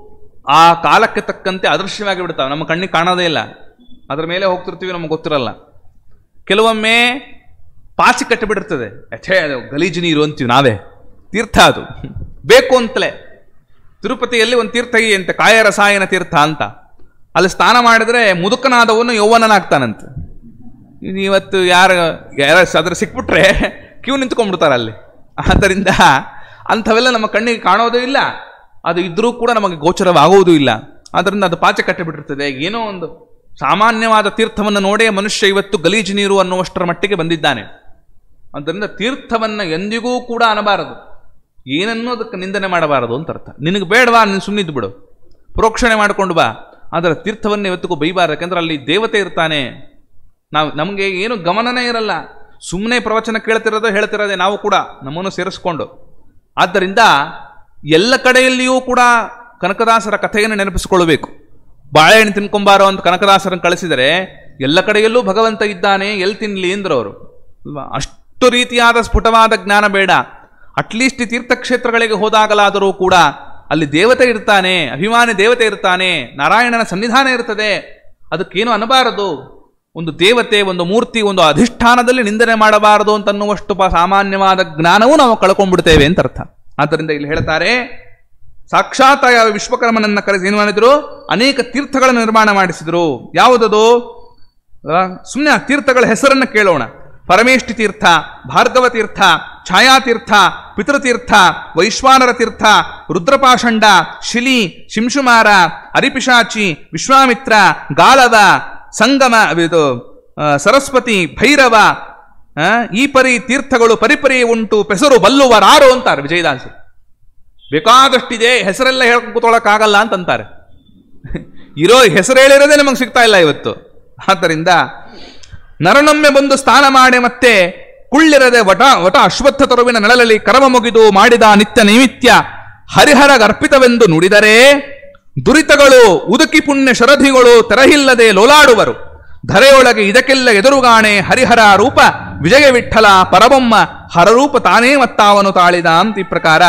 ಆ ಕಾಲಕ್ಕೆ ತಕ್ಕಂತೆ ಅದೃಶ್ಯವಾಗಿ ಬಿಡ್ತಾವೆ ನಮ್ಮ ಕಣ್ಣಿಗೆ ಕಾಣೋದೇ ಇಲ್ಲ ಅದ್ರ ಮೇಲೆ ಹೋಗ್ತಿರ್ತೀವಿ ನಮಗೆ ಗೊತ್ತಿರಲ್ಲ ಕೆಲವೊಮ್ಮೆ ಪಾಚಿ ಕಟ್ಟಿಬಿಟ್ಟಿರ್ತದೆ ಅಛೇ ಅದು ಗಲೀಜು ನೀರು ಅಂತೀವಿ ನಾವೇ ತೀರ್ಥ ಅದು ಬೇಕು ಅಂತಲೇ ತಿರುಪತಿಯಲ್ಲಿ ಒಂದು ತೀರ್ಥ ಅಂತೆ ಕಾಯ ರಸಾಯನ ತೀರ್ಥ ಅಂತ ಅಲ್ಲಿ ಸ್ನಾನ ಮಾಡಿದ್ರೆ ಮುದುಕನಾದವನು ಯೌವನನಾಗ್ತಾನಂತೆ ಇನ್ನು ಇವತ್ತು ಯಾರು ಯಾರ ಅದ್ರ ಸಿಕ್ಬಿಟ್ರೆ ಕ್ಯೂ ನಿಂತ್ಕೊಂಡ್ಬಿಡ್ತಾರೆ ಅಲ್ಲಿ ಆದ್ದರಿಂದ ಅಂಥವೆಲ್ಲ ನಮ್ಮ ಕಣ್ಣಿಗೆ ಕಾಣೋದು ಇಲ್ಲ ಅದು ಇದ್ರೂ ಕೂಡ ನಮಗೆ ಗೋಚರವಾಗುವುದೂ ಇಲ್ಲ ಆದ್ದರಿಂದ ಅದು ಪಾಚೆ ಕಟ್ಟಿಬಿಟ್ಟಿರ್ತದೆ ಏನೋ ಒಂದು ಸಾಮಾನ್ಯವಾದ ತೀರ್ಥವನ್ನು ನೋಡೇ ಮನುಷ್ಯ ಇವತ್ತು ಗಲೀಜು ನೀರು ಅನ್ನುವಷ್ಟರ ಮಟ್ಟಿಗೆ ಬಂದಿದ್ದಾನೆ ಆದ್ದರಿಂದ ತೀರ್ಥವನ್ನು ಎಂದಿಗೂ ಕೂಡ ಅನ್ನಬಾರದು ಏನನ್ನೂ ಅದಕ್ಕೆ ನಿಂದನೆ ಮಾಡಬಾರದು ಅಂತ ಅರ್ಥ ನಿನಗೆ ಬೇಡವಾ ನೀನು ಸುಮ್ಮನಿದ್ದು ಬಿಡು ಪ್ರೋಕ್ಷಣೆ ಮಾಡಿಕೊಂಡು ಬಾ ಆದರೆ ತೀರ್ಥವನ್ನು ಇವತ್ತಿಗೂ ಬೈಬಾರ್ದು ಯಾಕಂದ್ರೆ ಅಲ್ಲಿ ದೇವತೆ ಇರ್ತಾನೆ ನಾವು ನಮಗೆ ಏನು ಗಮನನೇ ಇರಲ್ಲ ಸುಮ್ಮನೆ ಪ್ರವಚನ ಕೇಳ್ತಿರೋದು ಹೇಳ್ತಿರೋದೆ ನಾವು ಕೂಡ ನಮ್ಮನ್ನು ಸೇರಿಸ್ಕೊಂಡು ಆದ್ದರಿಂದ ಎಲ್ಲ ಕಡೆಯಲ್ಲಿಯೂ ಕೂಡ ಕನಕದಾಸರ ಕಥೆಯನ್ನು ನೆನಪಿಸಿಕೊಳ್ಳಬೇಕು ಬಾಳೆಹಣ್ಣು ತಿನ್ಕೊಂಬಾರೋ ಅಂತ ಕನಕದಾಸರನ್ನು ಕಳಿಸಿದರೆ ಎಲ್ಲ ಕಡೆಯಲ್ಲೂ ಭಗವಂತ ಇದ್ದಾನೆ ಎಲ್ಲಿ ತಿನ್ನಲಿ ಅಂದ್ರು ಅವರು ಅಲ್ವಾ ಅಷ್ಟು ರೀತಿಯಾದ ಸ್ಫುಟವಾದ ಜ್ಞಾನ ಬೇಡ ಅಟ್ಲೀಸ್ಟ್ ತೀರ್ಥಕ್ಷೇತ್ರಗಳಿಗೆ ಹೋದಾಗಲಾದರೂ ಕೂಡ ಅಲ್ಲಿ ದೇವತೆ ಇರ್ತಾನೆ ಅಭಿಮಾನಿ ದೇವತೆ ಇರ್ತಾನೆ ನಾರಾಯಣನ ಸನ್ನಿಧಾನ ಇರ್ತದೆ ಅದಕ್ಕೇನು ಅನ್ನಬಾರದು ಒಂದು ದೇವತೆ ಒಂದು ಮೂರ್ತಿ ಒಂದು ಅಧಿಷ್ಠಾನದಲ್ಲಿ ನಿಂದನೆ ಮಾಡಬಾರದು ಅಂತನ್ನುವಷ್ಟು ಪ ಸಾಮಾನ್ಯವಾದ ಜ್ಞಾನವೂ ನಾವು ಕಳ್ಕೊಂಡ್ಬಿಡ್ತೇವೆ ಅಂತ ಅರ್ಥ ಆದ್ದರಿಂದ ಇಲ್ಲಿ ಹೇಳ್ತಾರೆ ಸಾಕ್ಷಾತ್ ಆ ವಿಶ್ವಕರ್ಮನನ್ನ ಕರೆಸಿ ಏನು ಮಾಡಿದ್ರು ಅನೇಕ ತೀರ್ಥಗಳನ್ನು ನಿರ್ಮಾಣ ಮಾಡಿಸಿದ್ರು ಯಾವುದದು ಸುಮ್ಮನೆ ಆ ತೀರ್ಥಗಳ ಹೆಸರನ್ನು ಕೇಳೋಣ ಪರಮೇಷ್ಠಿ ತೀರ್ಥ ಭಾರ್ಗವ ತೀರ್ಥ ಛಾಯಾತೀರ್ಥ ಪಿತೃತೀರ್ಥ ವೈಶ್ವಾನರ ತೀರ್ಥ ರುದ್ರಪಾಷಂಡ ಶಿಲಿ ಶಿಂಶುಮಾರ ಅರಿಪಿಶಾಚಿ ವಿಶ್ವಾಮಿತ್ರ ಗಾಲವ ಸಂಗಮ ಇದು ಆ, ಸರಸ್ವತಿ ಭೈರವ ಆ, ಈ ಪರಿ ತೀರ್ಥಗಳು ಪರಿಪರಿ ಉಂಟು ಪೆಸರು ಬಲ್ಲುವರಾರು ಅಂತಾರೆ ವಿಜಯದಾಸರು ಬೇಕಾದಷ್ಟಿದೆ ಹೆಸರೆಲ್ಲ ಹೇಳ್ಕೊಂಡು ಕೂತ್ಕೊಳ್ಳೋಕ್ಕಾಗಲ್ಲ ಅಂತಂತಾರೆ ಇರೋ ಹೆಸರು ಹೇಳಿರೋದೇ ನಮಗೆ ಸಿಗ್ತಾ ಇಲ್ಲ ಇವತ್ತು ಆದ್ದರಿಂದ ನರನೊಮ್ಮೆ ಬಂದು ಸ್ನಾನ ಮಾಡಿ ಮತ್ತೆ ಕುಳ್ಳಿರದೆ ವಟ ವಟ ಅಶ್ವತ್ಥ ತರುವಿನ ನೆಳಲಲ್ಲಿ ಕರವ ಮುಗಿದು ಮಾಡಿದ ನಿತ್ಯ ನೈಮಿತ್ಯ ಹರಿಹರ ಅರ್ಪಿತವೆಂದು ನುಡಿದರೆ ದುರಿತಗಳು ಉದುಕಿ ಪುಣ್ಯ ಶರಧಿಗಳು ತೆರಹಿಲ್ಲದೆ ಲೋಲಾಡುವರು ಧರೆಯೊಳಗೆ ಇದಕ್ಕೆಲ್ಲ ಎದುರುಗಾಣೆ ಹರಿಹರ ರೂಪ ವಿಜಯ ವಿಠಲ ಪರಬೊಮ್ಮ ಹರರೂಪ ತಾನೇ ಮತ್ತಾವನು ತಾಳಿದ ಅಂತ ಈ ಪ್ರಕಾರ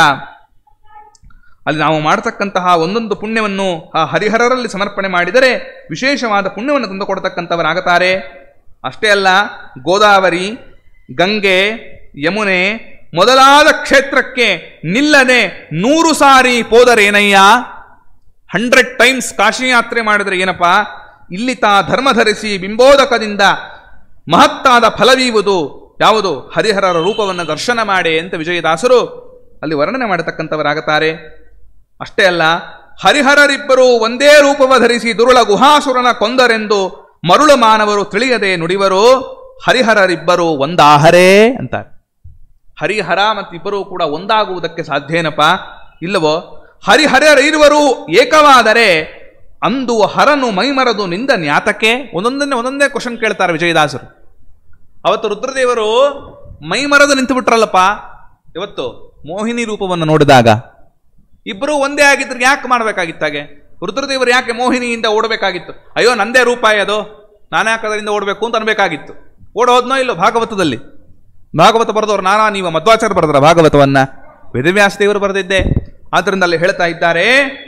ಅಲ್ಲಿ ನಾವು ಮಾಡತಕ್ಕಂತಹ ಒಂದೊಂದು ಪುಣ್ಯವನ್ನು ಆ ಹರಿಹರರಲ್ಲಿ ಸಮರ್ಪಣೆ ಮಾಡಿದರೆ ವಿಶೇಷವಾದ ಪುಣ್ಯವನ್ನು ತಂದುಕೊಡ್ತಕ್ಕಂಥವರಾಗುತ್ತಾರೆ ಅಷ್ಟೇ ಅಲ್ಲ ಗೋದಾವರಿ ಗಂಗೆ ಯಮುನೆ ಮೊದಲಾದ ಕ್ಷೇತ್ರಕ್ಕೆ ನಿಲ್ಲದೆ ನೂರು ಸಾರಿ ಹೋದರೇನಯ್ಯ ಹಂಡ್ರೆಡ್ ಟೈಮ್ಸ್ ಕಾಶಿ ಯಾತ್ರೆ ಮಾಡಿದ್ರೆ ಏನಪ್ಪ ಇಲ್ಲಿ ತಾ ಧರ್ಮ ಧರಿಸಿ ಬಿಂಬೋದಕದಿಂದ ಮಹತ್ತಾದ ಫಲವೀವುದು ಯಾವುದು ಹರಿಹರರ ರೂಪವನ್ನು ದರ್ಶನ ಮಾಡೆ ಅಂತ ವಿಜಯದಾಸರು ಅಲ್ಲಿ ವರ್ಣನೆ ಮಾಡತಕ್ಕಂಥವರಾಗುತ್ತಾರೆ ಅಷ್ಟೇ ಅಲ್ಲ ಹರಿಹರರಿಬ್ಬರು ಒಂದೇ ರೂಪವ ಧರಿಸಿ ದುರುಳ ಗುಹಾಸುರನ ಕೊಂದರೆಂದು ಮರುಳು ಮಾನವರು ತಿಳಿಯದೆ ನುಡಿವರು ಹರಿಹರರಿಬ್ಬರು ಒಂದಾಹರೇ ಅಂತಾರೆ ಹರಿಹರ ಮತ್ತಿಬ್ಬರೂ ಕೂಡ ಒಂದಾಗುವುದಕ್ಕೆ ಸಾಧ್ಯ ಏನಪ್ಪ ಇಲ್ಲವೋ ಹರಿಹರರಿರುವರು ಏಕವಾದರೆ ಅಂದು ಹರನು ಮೈಮರದು ನಿಂದ ನ್ಯಾತಕ್ಕೆ ಒಂದೊಂದನ್ನೇ ಒಂದೊಂದೇ ಕ್ವಶನ್ ಕೇಳ್ತಾರೆ ವಿಜಯದಾಸರು ಅವತ್ತು ರುದ್ರದೇವರು ಮೈಮರದು ನಿಂತು ಬಿಟ್ರಲ್ಲಪ್ಪ ಇವತ್ತು ಮೋಹಿನಿ ರೂಪವನ್ನು ನೋಡಿದಾಗ ಇಬ್ಬರು ಒಂದೇ ಆಗಿದ್ರೆ ಯಾಕೆ ಮಾಡಬೇಕಾಗಿತ್ತಾಗೆ ರುದ್ರದೇವರು ಯಾಕೆ ಮೋಹಿನಿಯಿಂದ ಓಡಬೇಕಾಗಿತ್ತು ಅಯ್ಯೋ ನಂದೇ ರೂಪಾಯಿ ಅದು ನಾನ್ಯಾಕೆ ಅದರಿಂದ ಓಡಬೇಕು ಅಂತ ಅನ್ಬೇಕಾಗಿತ್ತು ಓಡೋದ್ನೋ ಇಲ್ಲೋ ಭಾಗವತದಲ್ಲಿ ಭಾಗವತ ಬರೆದವರು ನಾನಾ ನೀವು ಮಧ್ವಾಚಾರ್ಯ ಬರೆದ್ರ ಭಾಗವತವನ್ನ ವೇದವ್ಯಾಸ ದೇವರು ಬರೆದಿದ್ದೆ ಆದ್ದರಿಂದ ಅಲ್ಲಿ ಹೇಳ್ತಾ ಇದ್ದಾರೆ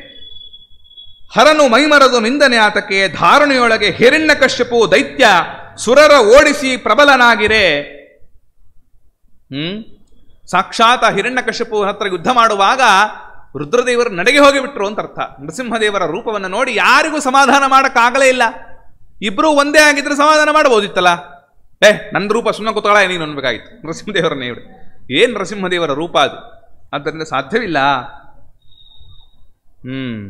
ಹರನು ಮೈಮರದು ನಿಂದನೆ ಆತಕ್ಕೆ ಧಾರಣೆಯೊಳಗೆ ಹಿರಣ್ಯ ಕಶ್ಯಪು ದೈತ್ಯ ಸುರರ ಓಡಿಸಿ ಪ್ರಬಲನಾಗಿರೆ ಹ್ಮ್ ಸಾಕ್ಷಾತ್ ಆ ಹಿರಣ್ಯಕಶ್ಯಪು ಹತ್ರ ಯುದ್ಧ ಮಾಡುವಾಗ ರುದ್ರದೇವರು ನಡೆಗೆ ಹೋಗಿಬಿಟ್ರು ಅಂತ ಅರ್ಥ ನರಸಿಂಹದೇವರ ರೂಪವನ್ನು ನೋಡಿ ಯಾರಿಗೂ ಸಮಾಧಾನ ಮಾಡಕ್ಕಾಗಲೇ ಇಲ್ಲ ಇಬ್ರು ಒಂದೇ ಆಗಿದ್ರೆ ಸಮಾಧಾನ ಮಾಡಬಹುದಿತ್ತಲ್ಲ ಏ ನನ್ನ ರೂಪ ಸುಮ್ಮನೆ ಕೂತ್ಕೊಳ್ಳ ನೀನು ಅನ್ಬೇಕಾಗಿತ್ತು ನರಸಿಂಹದೇವರನ್ನೇ ಹೇಳಿ ಏನ್ ನರಸಿಂಹದೇವರ ರೂಪ ಅದು ಆದ್ದರಿಂದ ಸಾಧ್ಯವಿಲ್ಲ ಹ್ಮ್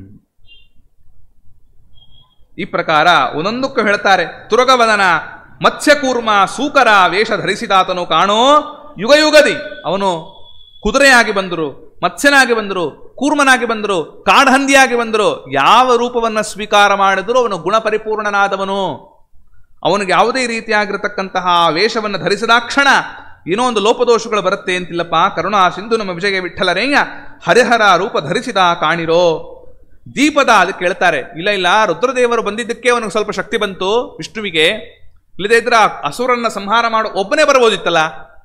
ಈ ಪ್ರಕಾರ ಒಂದೊಂದಕ್ಕೂ ಹೇಳ್ತಾರೆ ತುರಗವದನ ಮತ್ಸ್ಯಕೂರ್ಮ ಸೂಕರ ವೇಷ ಧರಿಸಿದಾತನು ಕಾಣೋ ಯುಗಯುಗದಿ ಅವನು ಕುದುರೆಯಾಗಿ ಬಂದರು ಮತ್ಸ್ಯನಾಗಿ ಬಂದರು ಕೂರ್ಮನಾಗಿ ಬಂದರು ಕಾಡಹಂದಿಯಾಗಿ ಬಂದರು ಯಾವ ರೂಪವನ್ನು ಸ್ವೀಕಾರ ಮಾಡಿದರೂ ಅವನು ಗುಣಪರಿಪೂರ್ಣನಾದವನು ಅವನಿಗೆ ಯಾವುದೇ ರೀತಿಯಾಗಿರತಕ್ಕಂತಹ ವೇಷವನ್ನು ಧರಿಸಿದಾಕ್ಷಣ ಏನೋ ಒಂದು ಲೋಪದೋಷಗಳು ಬರುತ್ತೆ ಅಂತಿಲ್ಲಪ್ಪ ಕರುಣಾ ಸಿಂಧು ನಮ್ಮ ವಿಜಯ ವಿಠಲರೇಯ ಹರಿಹರ ರೂಪ ಧರಿಸಿದ ಕಾಣಿರೋ ದೀಪದ ಅದಕ್ಕೆ ಕೇಳ್ತಾರೆ ಇಲ್ಲ ಇಲ್ಲ ರುದ್ರದೇವರು ಬಂದಿದ್ದಕ್ಕೆ ಅವನಿಗೆ ಸ್ವಲ್ಪ ಶಕ್ತಿ ಬಂತು ವಿಷ್ಣುವಿಗೆ ಇಲ್ಲದೇ ಇದ್ರೆ ಆ ಅಸುರನ್ನ ಸಂಹಾರ ಮಾಡೋ ಒಬ್ಬನೇ ಬರ್ಬೋದಿತ್ತಲ್ಲ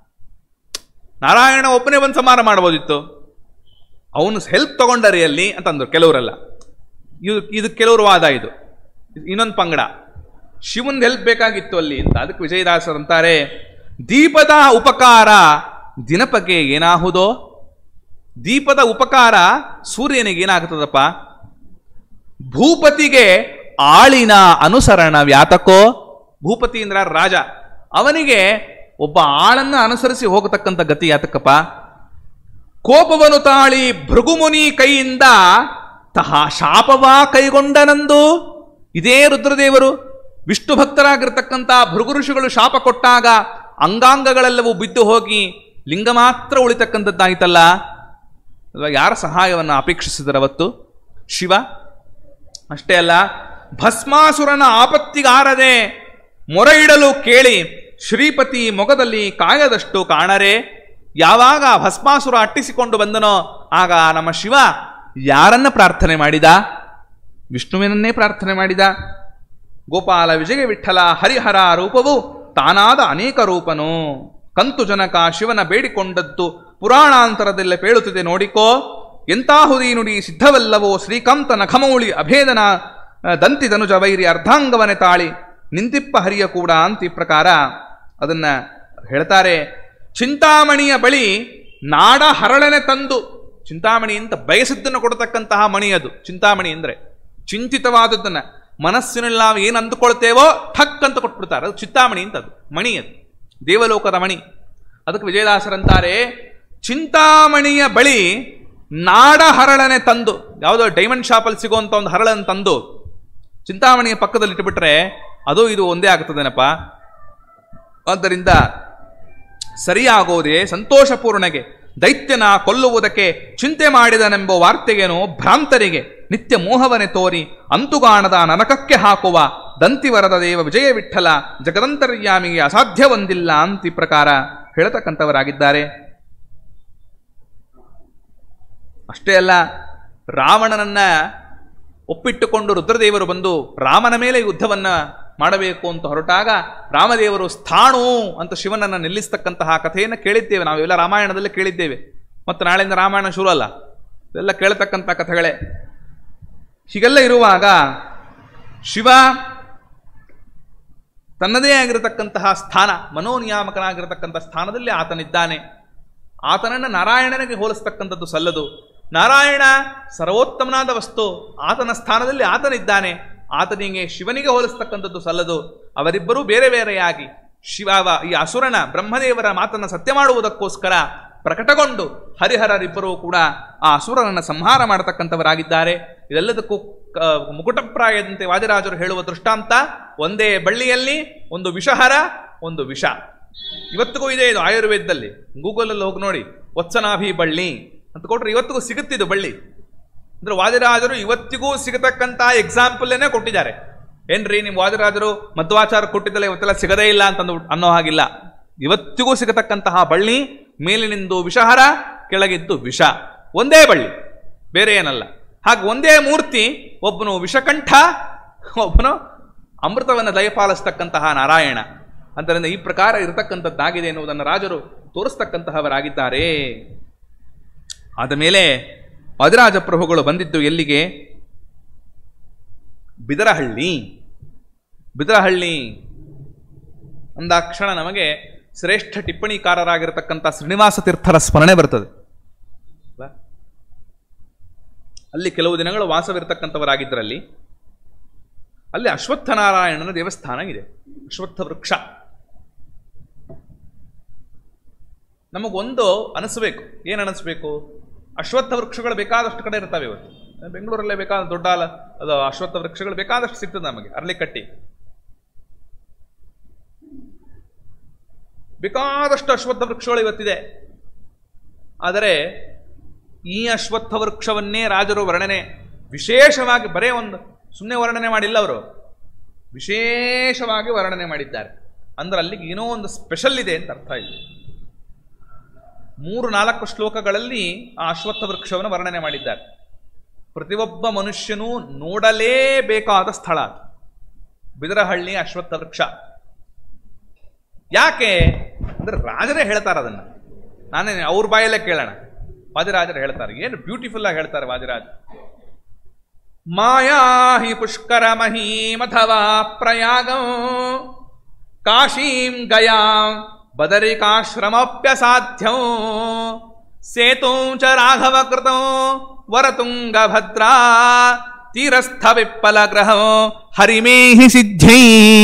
ನಾರಾಯಣ ಒಬ್ಬನೇ ಬಂದು ಸಂಹಾರ ಮಾಡ್ಬೋದಿತ್ತು ಅವನು ಹೆಲ್ಪ್ ತಗೊಂಡರಿ ಅಲ್ಲಿ ಅಂತಂದ್ರು ಕೆಲವರೆಲ್ಲ ಇದು ಇದು ಕೆಲವರು ವಾದ ಇದು ಇನ್ನೊಂದು ಪಂಗಡ ಶಿವನ್ ಹೆಲ್ಪ್ ಬೇಕಾಗಿತ್ತು ಅಲ್ಲಿ ಅಂತ ಅದಕ್ಕೆ ವಿಜಯದಾಸರು ಅಂತಾರೆ ದೀಪದ ಉಪಕಾರ ದಿನಪಗೆ ಏನಾಹುದೋ ದೀಪದ ಉಪಕಾರ ಸೂರ್ಯನಿಗೆ ಏನಾಗ್ತದಪ್ಪ ಭೂಪತಿಗೆ ಆಳಿನ ಅನುಸರಣ ವ್ಯಾತಕೋ ಭೂಪತಿ ಅಂದ್ರ ರಾಜ ಅವನಿಗೆ ಒಬ್ಬ ಆಳನ್ನ ಅನುಸರಿಸಿ ಹೋಗತಕ್ಕಂಥ ಗತಿ ಯಾತಕಪ್ಪ ಕೋಪವನು ತಾಳಿ ಭೃಗುಮುನಿ ಕೈಯಿಂದ ತಹ ಶಾಪವಾ ಕೈಗೊಂಡನಂದು ಇದೇ ರುದ್ರದೇವರು ವಿಷ್ಣು ಭಕ್ತರಾಗಿರ್ತಕ್ಕಂಥ ಭೃಗು ಋಷಿಗಳು ಶಾಪ ಕೊಟ್ಟಾಗ ಅಂಗಾಂಗಗಳೆಲ್ಲವೂ ಬಿದ್ದು ಹೋಗಿ ಲಿಂಗ ಮಾತ್ರ ಉಳಿತಕ್ಕಂಥದ್ದಾಯ್ತಲ್ಲ ಅಲ್ವಾ ಯಾರ ಸಹಾಯವನ್ನು ಅಪೇಕ್ಷಿಸಿದರವತ್ತು ಶಿವ ಅಷ್ಟೇ ಅಲ್ಲ ಭಸ್ಮಾಸುರನ ಆಪತ್ತಿಗಾರದೆ ಮೊರೆ ಇಡಲು ಕೇಳಿ ಶ್ರೀಪತಿ ಮೊಗದಲ್ಲಿ ಕಾಯದಷ್ಟು ಕಾಣರೆ ಯಾವಾಗ ಆ ಭಸ್ಮಾಸುರ ಅಟ್ಟಿಸಿಕೊಂಡು ಬಂದನೋ ಆಗ ನಮ್ಮ ಶಿವ ಯಾರನ್ನ ಪ್ರಾರ್ಥನೆ ಮಾಡಿದ ವಿಷ್ಣುವಿನನ್ನೇ ಪ್ರಾರ್ಥನೆ ಮಾಡಿದ ಗೋಪಾಲ ವಿಜಯ ವಿಠಲ ಹರಿಹರ ರೂಪವು ತಾನಾದ ಅನೇಕ ರೂಪನು ಕಂತು ಜನಕ ಶಿವನ ಬೇಡಿಕೊಂಡದ್ದು ಪುರಾಣಾಂತರದಲ್ಲೇ ಪೇಳುತ್ತಿದೆ ನೋಡಿಕೋ ಎಂತಾಹುದಿ ನುಡಿ ಸಿದ್ಧವಲ್ಲವೋ ಶ್ರೀಕಾಂತ ನಖಮೌಳಿ ಅಭೇದನ ಆ, ದಂತಿ ಧನುಜ ವೈರಿ ಅರ್ಧಾಂಗವನೆ ತಾಳಿ ನಿಂತಿಪ್ಪ ಹರಿಯ ಕೂಡ ಅಂತ ಈ ಪ್ರಕಾರ ಅದನ್ನ ಹೇಳ್ತಾರೆ ಚಿಂತಾಮಣಿಯ ಬಳಿ ನಾಡ ಹರಳನೆ ತಂದು ಚಿಂತಾಮಣಿ ಅಂತ ಬಯಸಿದ್ದನ್ನು ಕೊಡತಕ್ಕಂತಹ ಮಣಿ ಅದು ಚಿಂತಾಮಣಿ ಅಂದ್ರೆ ಚಿಂತಿತವಾದದ್ದನ್ನ ಮನಸ್ಸಿನಲ್ಲಿ ನಾವು ಏನು ಅಂದುಕೊಳ್ತೇವೋ ಠಕ್ ಅಂತ ಕೊಟ್ಬಿಡ್ತಾರೆ ಅದು ಚಿಂತಾಮಣಿ ಅಂತ ಅದು ಮಣಿ ಅದು ದೇವಲೋಕದ ಮಣಿ ಅದಕ್ಕೆ ವಿಜಯದಾಸರಂತಾರೆ ಚಿಂತಾಮಣಿಯ ಬಳಿ ನಾಡ ಹರಳನೆ ತಂದು ಯಾವುದೋ ಡೈಮಂಡ್ ಶಾಪಲ್ಲಿ ಸಿಗುವಂತ ಒಂದು ಹರಳನ್ನು ತಂದು ಚಿಂತಾಮಣಿಯ ಪಕ್ಕದಲ್ಲಿ ಇಟ್ಟುಬಿಟ್ರೆ ಅದು ಇದು ಒಂದೇ ಆಗ್ತದೇನಪ್ಪ ಆದ್ದರಿಂದ ಸರಿಯಾಗೋದೇ ಸಂತೋಷಪೂರ್ಣಗೆ ದೈತ್ಯನ ಕೊಲ್ಲುವುದಕ್ಕೆ ಚಿಂತೆ ಮಾಡಿದನೆಂಬ ವಾರ್ತೆಗೇನು ಭ್ರಾಂತರಿಗೆ ನಿತ್ಯ ಮೋಹವನೆ ತೋರಿ ಅಂತುಗಾಣದ ನರಕಕ್ಕೆ ಹಾಕುವ ದಂತಿವರದ ದೇವ ವಿಜಯ ವಿಠಲ ಜಗದಂತರ್ಯಾಮಿಗೆ ಅಸಾಧ್ಯವೊಂದಿಲ್ಲ ಅಂತ ಈ ಪ್ರಕಾರ ಹೇಳ್ತಕ್ಕಂಥವರಾಗಿದ್ದಾರೆ ಅಷ್ಟೇ ಅಲ್ಲ ರಾವಣನನ್ನ ಒಪ್ಪಿಟ್ಟುಕೊಂಡು ರುದ್ರದೇವರು ಬಂದು ರಾಮನ ಮೇಲೆ ಯುದ್ಧವನ್ನ ಮಾಡಬೇಕು ಅಂತ ಹೊರಟಾಗ ರಾಮದೇವರು ಸ್ಥಾಣು ಅಂತ ಶಿವನನ್ನ ನಿಲ್ಲಿಸ್ತಕ್ಕಂತಹ ಕಥೆಯನ್ನು ಕೇಳಿದ್ದೇವೆ ನಾವೆಲ್ಲ ರಾಮಾಯಣದಲ್ಲೇ ಕೇಳಿದ್ದೇವೆ ಮತ್ತು ನಾಳೆಯಿಂದ ರಾಮಾಯಣ ಶುರು ಅಲ್ಲ ಇದೆಲ್ಲ ಕೇಳತಕ್ಕಂಥ ಕಥೆಗಳೇ ಹೀಗೆಲ್ಲ ಇರುವಾಗ ಶಿವ ತನ್ನದೇ ಆಗಿರತಕ್ಕಂತಹ ಸ್ಥಾನ ಮನೋನಿಯಾಮಕನಾಗಿರತಕ್ಕಂಥ ಸ್ಥಾನದಲ್ಲಿ ಆತನಿದ್ದಾನೆ ಆತನನ್ನು ನಾರಾಯಣನಿಗೆ ಹೋಲಿಸ್ತಕ್ಕಂಥದ್ದು ಸಲ್ಲದು ನಾರಾಯಣ ಸರ್ವೋತ್ತಮನಾದ ವಸ್ತು ಆತನ ಸ್ಥಾನದಲ್ಲಿ ಆತನಿದ್ದಾನೆ ಆತನಿಗೆ ಶಿವನಿಗೆ ಹೋಲಿಸ್ತಕ್ಕಂಥದ್ದು ಸಲ್ಲದು ಅವರಿಬ್ಬರೂ ಬೇರೆ ಬೇರೆಯಾಗಿ ಶಿವ ಈ ಅಸುರನ ಬ್ರಹ್ಮದೇವರ ಮಾತನ್ನು ಸತ್ಯ ಮಾಡುವುದಕ್ಕೋಸ್ಕರ ಪ್ರಕಟಗೊಂಡು ಹರಿಹರರಿಬ್ಬರೂ ಕೂಡ ಆ ಅಸುರನನ್ನು ಸಂಹಾರ ಮಾಡತಕ್ಕಂಥವರಾಗಿದ್ದಾರೆ ಇದೆಲ್ಲದಕ್ಕೂ ಕ- ಮುಕುಟಪ್ರಾಯದಂತೆ ವಾದಿರಾಜರು ಹೇಳುವ ದೃಷ್ಟಾಂತ ಒಂದೇ ಬಳ್ಳಿಯಲ್ಲಿ ಒಂದು ವಿಷಹರ ಒಂದು ವಿಷ ಇವತ್ತಿಗೂ ಇದೆ ಇದು ಆಯುರ್ವೇದದಲ್ಲಿ ಗೂಗಲಲ್ಲಿ ಹೋಗಿ ನೋಡಿ ವತ್ಸನಾಭಿ ಬಳ್ಳಿ ಅಂತ ಕೊಟ್ರೆ ಇವತ್ತಿಗೂ ಸಿಗುತ್ತಿದ್ದು ಬಳ್ಳಿ ಅಂದ್ರೆ ವಾದಿರಾಜರು ಇವತ್ತಿಗೂ ಸಿಗತಕ್ಕಂತ ಎಕ್ಸಾಂಪಲ್ನೇ ಕೊಟ್ಟಿದ್ದಾರೆ ಏನ್ರಿ ನಿಮ್ಮ ವಾದಿರಾಜರು ಮಧ್ವಾಚಾರ ಕೊಟ್ಟಿದ್ದಲ್ಲ ಇವತ್ತೆಲ್ಲ ಸಿಗದೇ ಇಲ್ಲ ಅಂತಂದು ಅನ್ನೋ ಹಾಗಿಲ್ಲ ಇವತ್ತಿಗೂ ಸಿಗತಕ್ಕಂತಹ ಬಳ್ಳಿ ಮೇಲಿನಿಂದು ವಿಷಹರ ಕೆಳಗಿದ್ದು ವಿಷ ಒಂದೇ ಬಳ್ಳಿ ಬೇರೆ ಏನಲ್ಲ ಹಾಗೆ ಒಂದೇ ಮೂರ್ತಿ ಒಬ್ಬನು ವಿಷಕಂಠ ಒಬ್ಬನು ಅಮೃತವನ್ನು ದಯಪಾಲಿಸ್ತಕ್ಕಂತಹ ನಾರಾಯಣ ಆದ್ದರಿಂದ ಈ ಪ್ರಕಾರ ಇರತಕ್ಕಂಥದ್ದಾಗಿದೆ ಎನ್ನುವುದನ್ನು ರಾಜರು ತೋರಿಸ್ತಕ್ಕಂತಹವರಾಗಿದ್ದಾರೆ ಆದ ಮೇಲೆ ವಾದಿರಾಜ ಪ್ರಭುಗಳು ಬಂದಿದ್ದು ಎಲ್ಲಿಗೆ ಬಿದರಹಳ್ಳಿ ಬಿದರಹಳ್ಳಿ ಅಂದಾಕ್ಷಣ ನಮಗೆ ಶ್ರೇಷ್ಠ ಟಿಪ್ಪಣಿಕಾರರಾಗಿರತಕ್ಕಂಥ ಶ್ರೀನಿವಾಸ ತೀರ್ಥರ ಸ್ಮರಣೆ ಬರ್ತದೆ ಅಲ್ವಾ? ಅಲ್ಲಿ ಕೆಲವು ದಿನಗಳು ವಾಸವಿರತಕ್ಕಂಥವರಾಗಿದ್ದರಲ್ಲಿ ಅಲ್ಲಿ ಅಶ್ವತ್ಥನಾರಾಯಣನ ದೇವಸ್ಥಾನ ಇದೆ ಅಶ್ವತ್ಥ ವೃಕ್ಷ ನಮಗೊಂದು ಅನಿಸ್ಬೇಕು ಏನು ಅನಿಸ್ಬೇಕು ಅಶ್ವತ್ಥ ವೃಕ್ಷಗಳು ಬೇಕಾದಷ್ಟು ಕಡೆ ಇರ್ತವೆ ಇವತ್ತು ಬೆಂಗಳೂರಲ್ಲೇ ಬೇಕಾದ ದೊಡ್ಡ ಅಲ ಅದು ಅಶ್ವತ್ಥ ವೃಕ್ಷಗಳು ಬೇಕಾದಷ್ಟು ಸಿಗ್ತದೆ ನಮಗೆ ಅರಳಿಕಟ್ಟಿ ಬೇಕಾದಷ್ಟು ಅಶ್ವತ್ಥ ವೃಕ್ಷಗಳು ಇವತ್ತಿದೆ ಆದರೆ ಈ ಅಶ್ವತ್ಥ ವೃಕ್ಷವನ್ನೇ ರಾಜರು ವರ್ಣನೆ ವಿಶೇಷವಾಗಿ ಬರೇ ಒಂದು ಸುಮ್ಮನೆ ವರ್ಣನೆ ಮಾಡಿಲ್ಲ ಅವರು ವಿಶೇಷವಾಗಿ ವರ್ಣನೆ ಮಾಡಿದ್ದಾರೆ ಅಂದ್ರೆ ಅಲ್ಲಿಗೆ ಏನೋ ಒಂದು ಸ್ಪೆಷಲ್ ಇದೆ ಅಂತ ಅರ್ಥ ಇದೆ ಮೂರು ನಾಲ್ಕು ಶ್ಲೋಕಗಳಲ್ಲಿ ಆ ಅಶ್ವತ್ಥ ವೃಕ್ಷವನ್ನು ವರ್ಣನೆ ಮಾಡಿದ್ದಾರೆ ಪ್ರತಿಯೊಬ್ಬ ಮನುಷ್ಯನೂ ನೋಡಲೇಬೇಕಾದ ಸ್ಥಳ ಅದು. ಬಿದರಹಳ್ಳಿ ಅಶ್ವತ್ಥ ವೃಕ್ಷ ಯಾಕೆ ಅಂದ್ರೆ ರಾಜರೇ ಹೇಳ್ತಾರೆ ಅದನ್ನ ನಾನೇ ಅವ್ರ ಬಾಯಲ್ಲೇ ಕೇಳೋಣ ವಾದಿರಾಜರು ಹೇಳ್ತಾರೆ ಏನು ಬ್ಯೂಟಿಫುಲ್ ಆಗಿ ಹೇಳ್ತಾರೆ ವಾದಿರಾಜ ಮಾಯಾ ಹಿ ಪುಷ್ಕರ ಮಹೀಮಥವಾ ಪ್ರಯಾಗಂ ಕಾಶೀಂ ಗಯಾಂ ಬದರಿಕಾಶ್ರಮಪ್ಯಸಾಧ್ಯಂ ಸೇತುಂ ಚ ರಾಘವ ಕೃತಂ ವರತುಂಗ ಭದ್ರಾ ತೀರಸ್ಥ ವಿಪ್ಪಲ ಗ್ರಹ ಹರಿಮೇಹಿ ಸಿದ್ಧೈ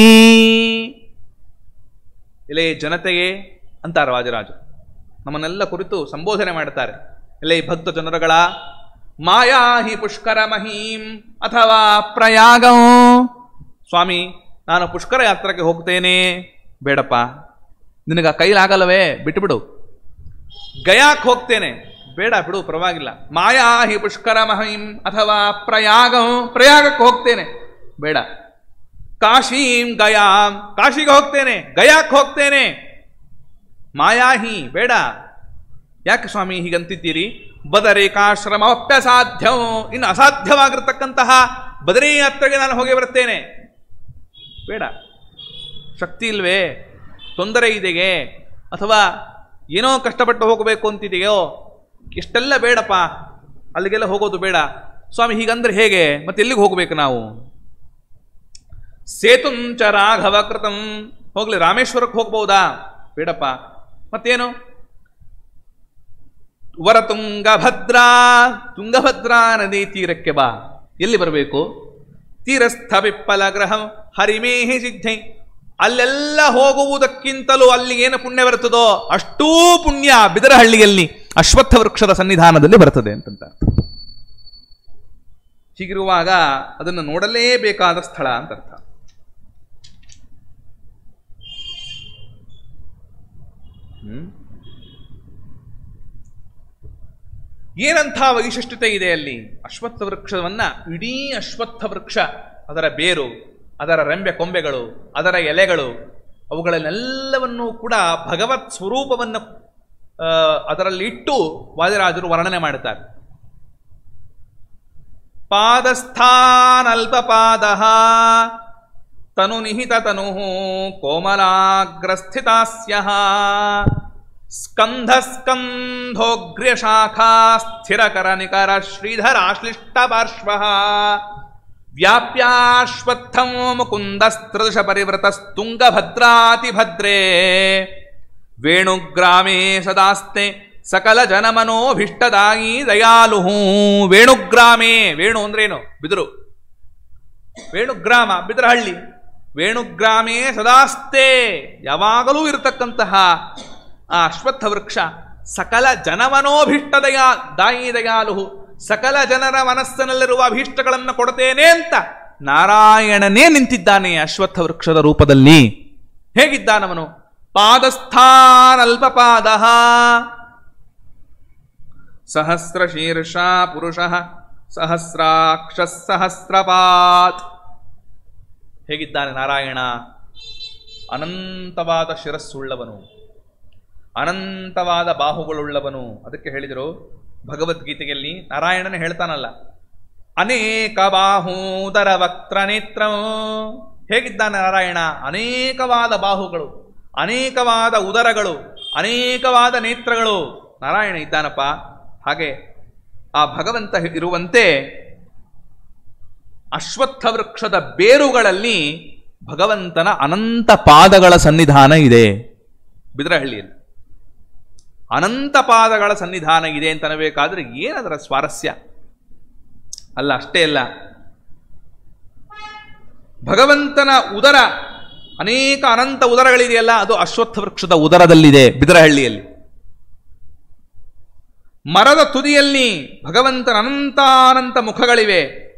ಇಲೇ ಜನತೆಯೇ ಅಂತಾರೆ ವಾಜರಾಜು ನಮ್ಮನ್ನೆಲ್ಲ ಕುರಿತು ಸಂಬೋಧನೆ ಮಾಡ್ತಾರೆ ಇಲೇ ಭಕ್ತ ಜನರುಗಳ ಮಾಯಾ ಹಿ ಪುಷ್ಕರ ಮಹೀಂ ಅಥವಾ ಪ್ರಯಾಗಂ ಸ್ವಾಮಿ ನಾನು ಪುಷ್ಕರ ಯಾತ್ರೆಗೆ ಹೋಗ್ತೇನೆ ಬೇಡಪ್ಪ ನಿನಗ ಕೈಲಾಗಲ್ಲವೇ ಬಿಟ್ಟುಬಿಡು ಗಯಾಕ್ ಹೋಗ್ತೇನೆ ಬೇಡ ಬಿಡು ಪರವಾಗಿಲ್ಲ ಮಾಯಾ ಹಿ ಪುಷ್ಕರ ಮಹೀಂ ಅಥವಾ ಪ್ರಯಾಗಂ ಪ್ರಯಾಗಕ್ಕೆ ಹೋಗ್ತೇನೆ ಬೇಡ ಕಾಶೀಂ ಗಯಾಂ ಕಾಶಿಗೆ ಹೋಗ್ತೇನೆ ಗಯಾಕ್ ಹೋಗ್ತೇನೆ ಮಾಯಾಹಿ ಬೇಡ ಯಾಕೆ ಸ್ವಾಮಿ ಹೀಗಂತಿದ್ದೀರಿ ಬದರೇಕಾಶ್ರಮ ಅಪ್ಯಸಾಧ್ಯಂ ಇನ್ನು ಅಸಾಧ್ಯವಾಗಿರ್ತಕ್ಕಂತಹ ಬದರಿ ಯಾತ್ರೆಗೆ ನಾನು ಹೋಗಿ ಬರ್ತೇನೆ ಬೇಡ ಶಕ್ತಿ ಇಲ್ವೇ ತೊಂದರೆ ಇದೆಯೇ ಅಥವಾ ಏನೋ ಕಷ್ಟಪಟ್ಟು ಹೋಗಬೇಕು ಅಂತಿದೆಯೋ ಇಷ್ಟೆಲ್ಲ ಬೇಡಪ್ಪ ಅಲ್ಲಿಗೆಲ್ಲ ಹೋಗೋದು ಬೇಡ ಸ್ವಾಮಿ ಹೀಗಂದ್ರೆ ಹೇಗೆ ಮತ್ತೆ ಎಲ್ಲಿಗೆ ಹೋಗಬೇಕು ನಾವು ಸೇತುಂಚ ರಾಘವ ಕೃತಂ ಹೋಗ್ಲಿ ರಾಮೇಶ್ವರಕ್ಕೆ ಹೋಗ್ಬಹುದಾ ಬೇಡಪ್ಪ ಮತ್ತೇನು ವರತುಂಗಭದ್ರಾ ತುಂಗಭದ್ರಾ ನದಿ ತೀರಕ್ಕೆ ಬಾ ಎಲ್ಲಿ ಬರಬೇಕು ತೀರಸ್ಥ ವಿಪ್ಪಲ ಗ್ರಹ ಹರಿಮೇಹಿ ಸಿದ್ಧೈ ಅಲ್ಲೆಲ್ಲ ಹೋಗುವುದಕ್ಕಿಂತಲೂ ಅಲ್ಲಿ ಏನು ಪುಣ್ಯ ಬರುತ್ತದೋ ಅಷ್ಟೂ ಪುಣ್ಯ ಬಿದರಹಳ್ಳಿಯಲ್ಲಿ ಅಶ್ವತ್ಥ ವೃಕ್ಷದ ಸನ್ನಿಧಾನದಲ್ಲಿ ಬರ್ತದೆ ಅಂತಂತ ಹೀಗಿರುವಾಗ ಅದನ್ನು ನೋಡಲೇಬೇಕಾದ ಸ್ಥಳ ಅಂತ ಅರ್ಥ ಹ್ಮ್ ಏನಂಥ ವೈಶಿಷ್ಟ್ಯತೆ ಇದೆ ಅಲ್ಲಿ ಅಶ್ವತ್ಥ ವೃಕ್ಷವನ್ನ ಇಡೀ ಅಶ್ವತ್ಥ ವೃಕ್ಷ ಅದರ ಬೇರು ಅದರ ರೆಂಬೆ ಕೊಂಬೆಗಳು ಅದರ ಎಲೆಗಳು ಅವುಗಳನ್ನೆಲ್ಲವನ್ನೂ ಕೂಡ ಭಗವತ್ ಸ್ವರೂಪವನ್ನು ಆ, ಅದರಲ್ಲಿ ಇಟ್ಟು ವಾದಿರಾಜರು ವರ್ಣನೆ ಮಾಡುತ್ತಾರೆ ಪಾದಸ್ಥಾನಲ್ಪಪಾದ ತನು ನಿಹಿತ ತನು ಕೋಮಲಾಗ್ರಸ್ಥಿತಾಸ್ಯ ಸ್ಕಂಧ ಸ್ಕಂಧೋಗ್ರ್ಯ ಶಾಖಾ ಸ್ಥಿರಕರ ನಿಕರ ಶ್ರೀಧರಾಶ್ಲಿಷ್ಟ ಪಾರ್ಶ್ವ ವ್ಯಾಪ್ಯಾಶ್ವತ್ಥಂ ಮುಕುಂದಸ್ತ್ರದಶ ಪರಿವೃತಸ್ತುಂಗಭದ್ರಾತಿ ಭದ್ರೇ ವೇಣುಗ್ರಾಮೇ ಸದಾಸ್ತೆ ಸಕಲ ಜನಮನೋಭಿಷ್ಟದಾಯಿ ದಯಾಲು ವೇಣುಗ್ರಾಮೇ ವೇಣು ಅಂದ್ರೇನು ಬಿದರು ವೇಣುಗ್ರಾಮ ಬಿದರಹಳ್ಳಿ ವೇಣುಗ್ರಾಮೇ ಸದಾಸ್ತೆ ಯಾವಾಗಲೂ ಇರತಕ್ಕಂತಹ ಆ ಅಶ್ವತ್ಥ ವೃಕ್ಷ ಸಕಲ ಜನಮನೋಭಿಷ್ಟ ದಯಾ ದಾಯಿ ದಯಾಲು ಸಕಲ ಜನರ ಮನಸ್ಸಿನಲ್ಲಿರುವ ಅಭೀಷ್ಟಗಳನ್ನು ಕೊಡ್ತೇನೆ ಅಂತ ನಾರಾಯಣನೇ ನಿಂತಿದ್ದಾನೆ ಅಶ್ವತ್ಥ ವೃಕ್ಷದ ರೂಪದಲ್ಲಿ ಹೇಗಿದ್ದಾನವನು ಪಾದಸ್ಥಾನಲ್ಪಪಾದ ಸಹಸ್ರ ಶೀರ್ಷ ಪುರುಷ ಸಹಸ್ರಾಕ್ಷ ಸಹಸ್ರಪಾತ್ ಹೇಗಿದ್ದಾನೆ ನಾರಾಯಣ ಅನಂತವಾದ ಶಿರಸ್ಸುಳ್ಳವನು ಅನಂತವಾದ ಬಾಹುಗಳುಳ್ಳವನು ಅದಕ್ಕೆ ಹೇಳಿದರು ಭಗವದ್ಗೀತೆಯಲ್ಲಿ ನಾರಾಯಣನೇ ಹೇಳ್ತಾನಲ್ಲ ಅನೇಕ ಬಾಹೂದರ ವಕ್ತ್ರ ನೇತ್ರ ಹೇಗಿದ್ದಾನೆ ನಾರಾಯಣ ಅನೇಕವಾದ ಬಾಹುಗಳು ಅನೇಕವಾದ ಉದರಗಳು ಅನೇಕವಾದ ನೇತ್ರಗಳು ನಾರಾಯಣ ಇದ್ದಾನಪ್ಪ ಹಾಗೆ ಆ ಭಗವಂತ ಇರುವಂತೆ ಅಶ್ವತ್ಥ ವೃಕ್ಷದ ಬೇರುಗಳಲ್ಲಿ ಭಗವಂತನ ಅನಂತ ಪಾದಗಳ ಸನ್ನಿಧಾನ ಇದೆ ಬಿದ್ರಹಳ್ಳಿಯಲ್ಲಿ ಅನಂತ ಪಾದಗಳ ಸನ್ನಿಧಾನ ಇದೆ ಅಂತ ಅನ್ನಬೇಕಾದ್ರೆ ಏನದರ ಸ್ವಾರಸ್ಯ ಅಲ್ಲ ಅಷ್ಟೇ ಅಲ್ಲ ಭಗವಂತನ ಉದರ ಅನೇಕ ಅನಂತ ಉದರಗಳಿದೆಯಲ್ಲ ಅದು ಅಶ್ವತ್ಥ ವೃಕ್ಷದ ಉದರದಲ್ಲಿದೆ ಬಿದರಹಳ್ಳಿಯಲ್ಲಿ ಮರದ ತುದಿಯಲ್ಲಿ ಭಗವಂತನ ಅನಂತಾನಂತ ಮುಖಗಳಿವೆ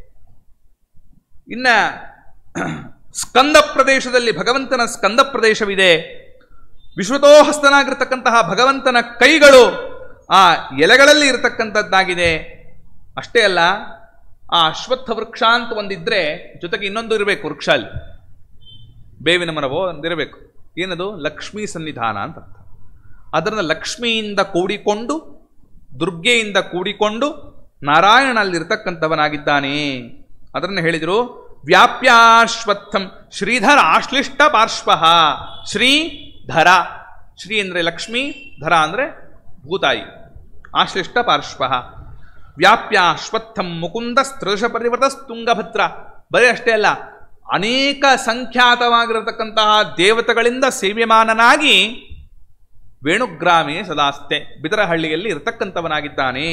ಇನ್ನ ಸ್ಕಂದ ಪ್ರದೇಶದಲ್ಲಿ ಭಗವಂತನ ಸ್ಕಂದ ಪ್ರದೇಶವಿದೆ ವಿಶ್ವತೋಹಸ್ತನಾಗಿರ್ತಕ್ಕಂತಹ ಭಗವಂತನ ಕೈಗಳು ಆ ಎಲೆಗಳಲ್ಲಿ ಇರತಕ್ಕಂಥದ್ದಾಗಿದೆ ಅಷ್ಟೇ ಅಲ್ಲ ಆ ಅಶ್ವತ್ಥ ವೃಕ್ಷ ಅಂತ ಒಂದಿದ್ರೆ ಜೊತೆಗೆ ಇನ್ನೊಂದು ಇರಬೇಕು ವೃಕ್ಷ ಅಲ್ಲಿ ಬೇವಿನ ಮರವೋ ಒಂದಿರಬೇಕು ಏನದು ಲಕ್ಷ್ಮೀ ಸನ್ನಿಧಾನ ಅಂತ ಅರ್ಥ ಅದನ್ನು ಲಕ್ಷ್ಮಿಯಿಂದ ಕೂಡಿಕೊಂಡು ದುರ್ಗೆಯಿಂದ ಕೂಡಿಕೊಂಡು ನಾರಾಯಣ ಅಲ್ಲಿರ್ತಕ್ಕಂಥವನಾಗಿದ್ದಾನೆ ಅದನ್ನು ಹೇಳಿದರು ವ್ಯಾಪ್ಯಾಶ್ವತ್ಥಂ ಶ್ರೀಧರ ಆಶ್ಲಿಷ್ಟ ಪಾರ್ಶ್ವ ಶ್ರೀಧರ ಶ್ರೀ ಅಂದರೆ ಲಕ್ಷ್ಮಿ ಧರ ಅಂದರೆ ಭೂತಾಯಿ ಆಶ್ಲಿಷ್ಟ ಪಾರ್ಶ್ವ ವ್ಯಾಪ್ಯಾಶ್ವತ್ಥಂ ಮುಕುಂದ ಸ್ತ್ರಶ ಪರಿವೃತ ತುಂಗಭದ್ರ ಬರೀ ಅಷ್ಟೇ ಅಲ್ಲ ಅನೇಕ ಸಂಖ್ಯಾತವಾಗಿರತಕ್ಕಂತಹ ದೇವತೆಗಳಿಂದ ಸೇವ್ಯಮಾನನಾಗಿ ವೇಣುಗ್ರಾಮೇ ಸದಾಸ್ತೆ ಬಿದರಹಳ್ಳಿಯಲ್ಲಿ ಇರತಕ್ಕಂಥವನಾಗಿದ್ದಾನೆ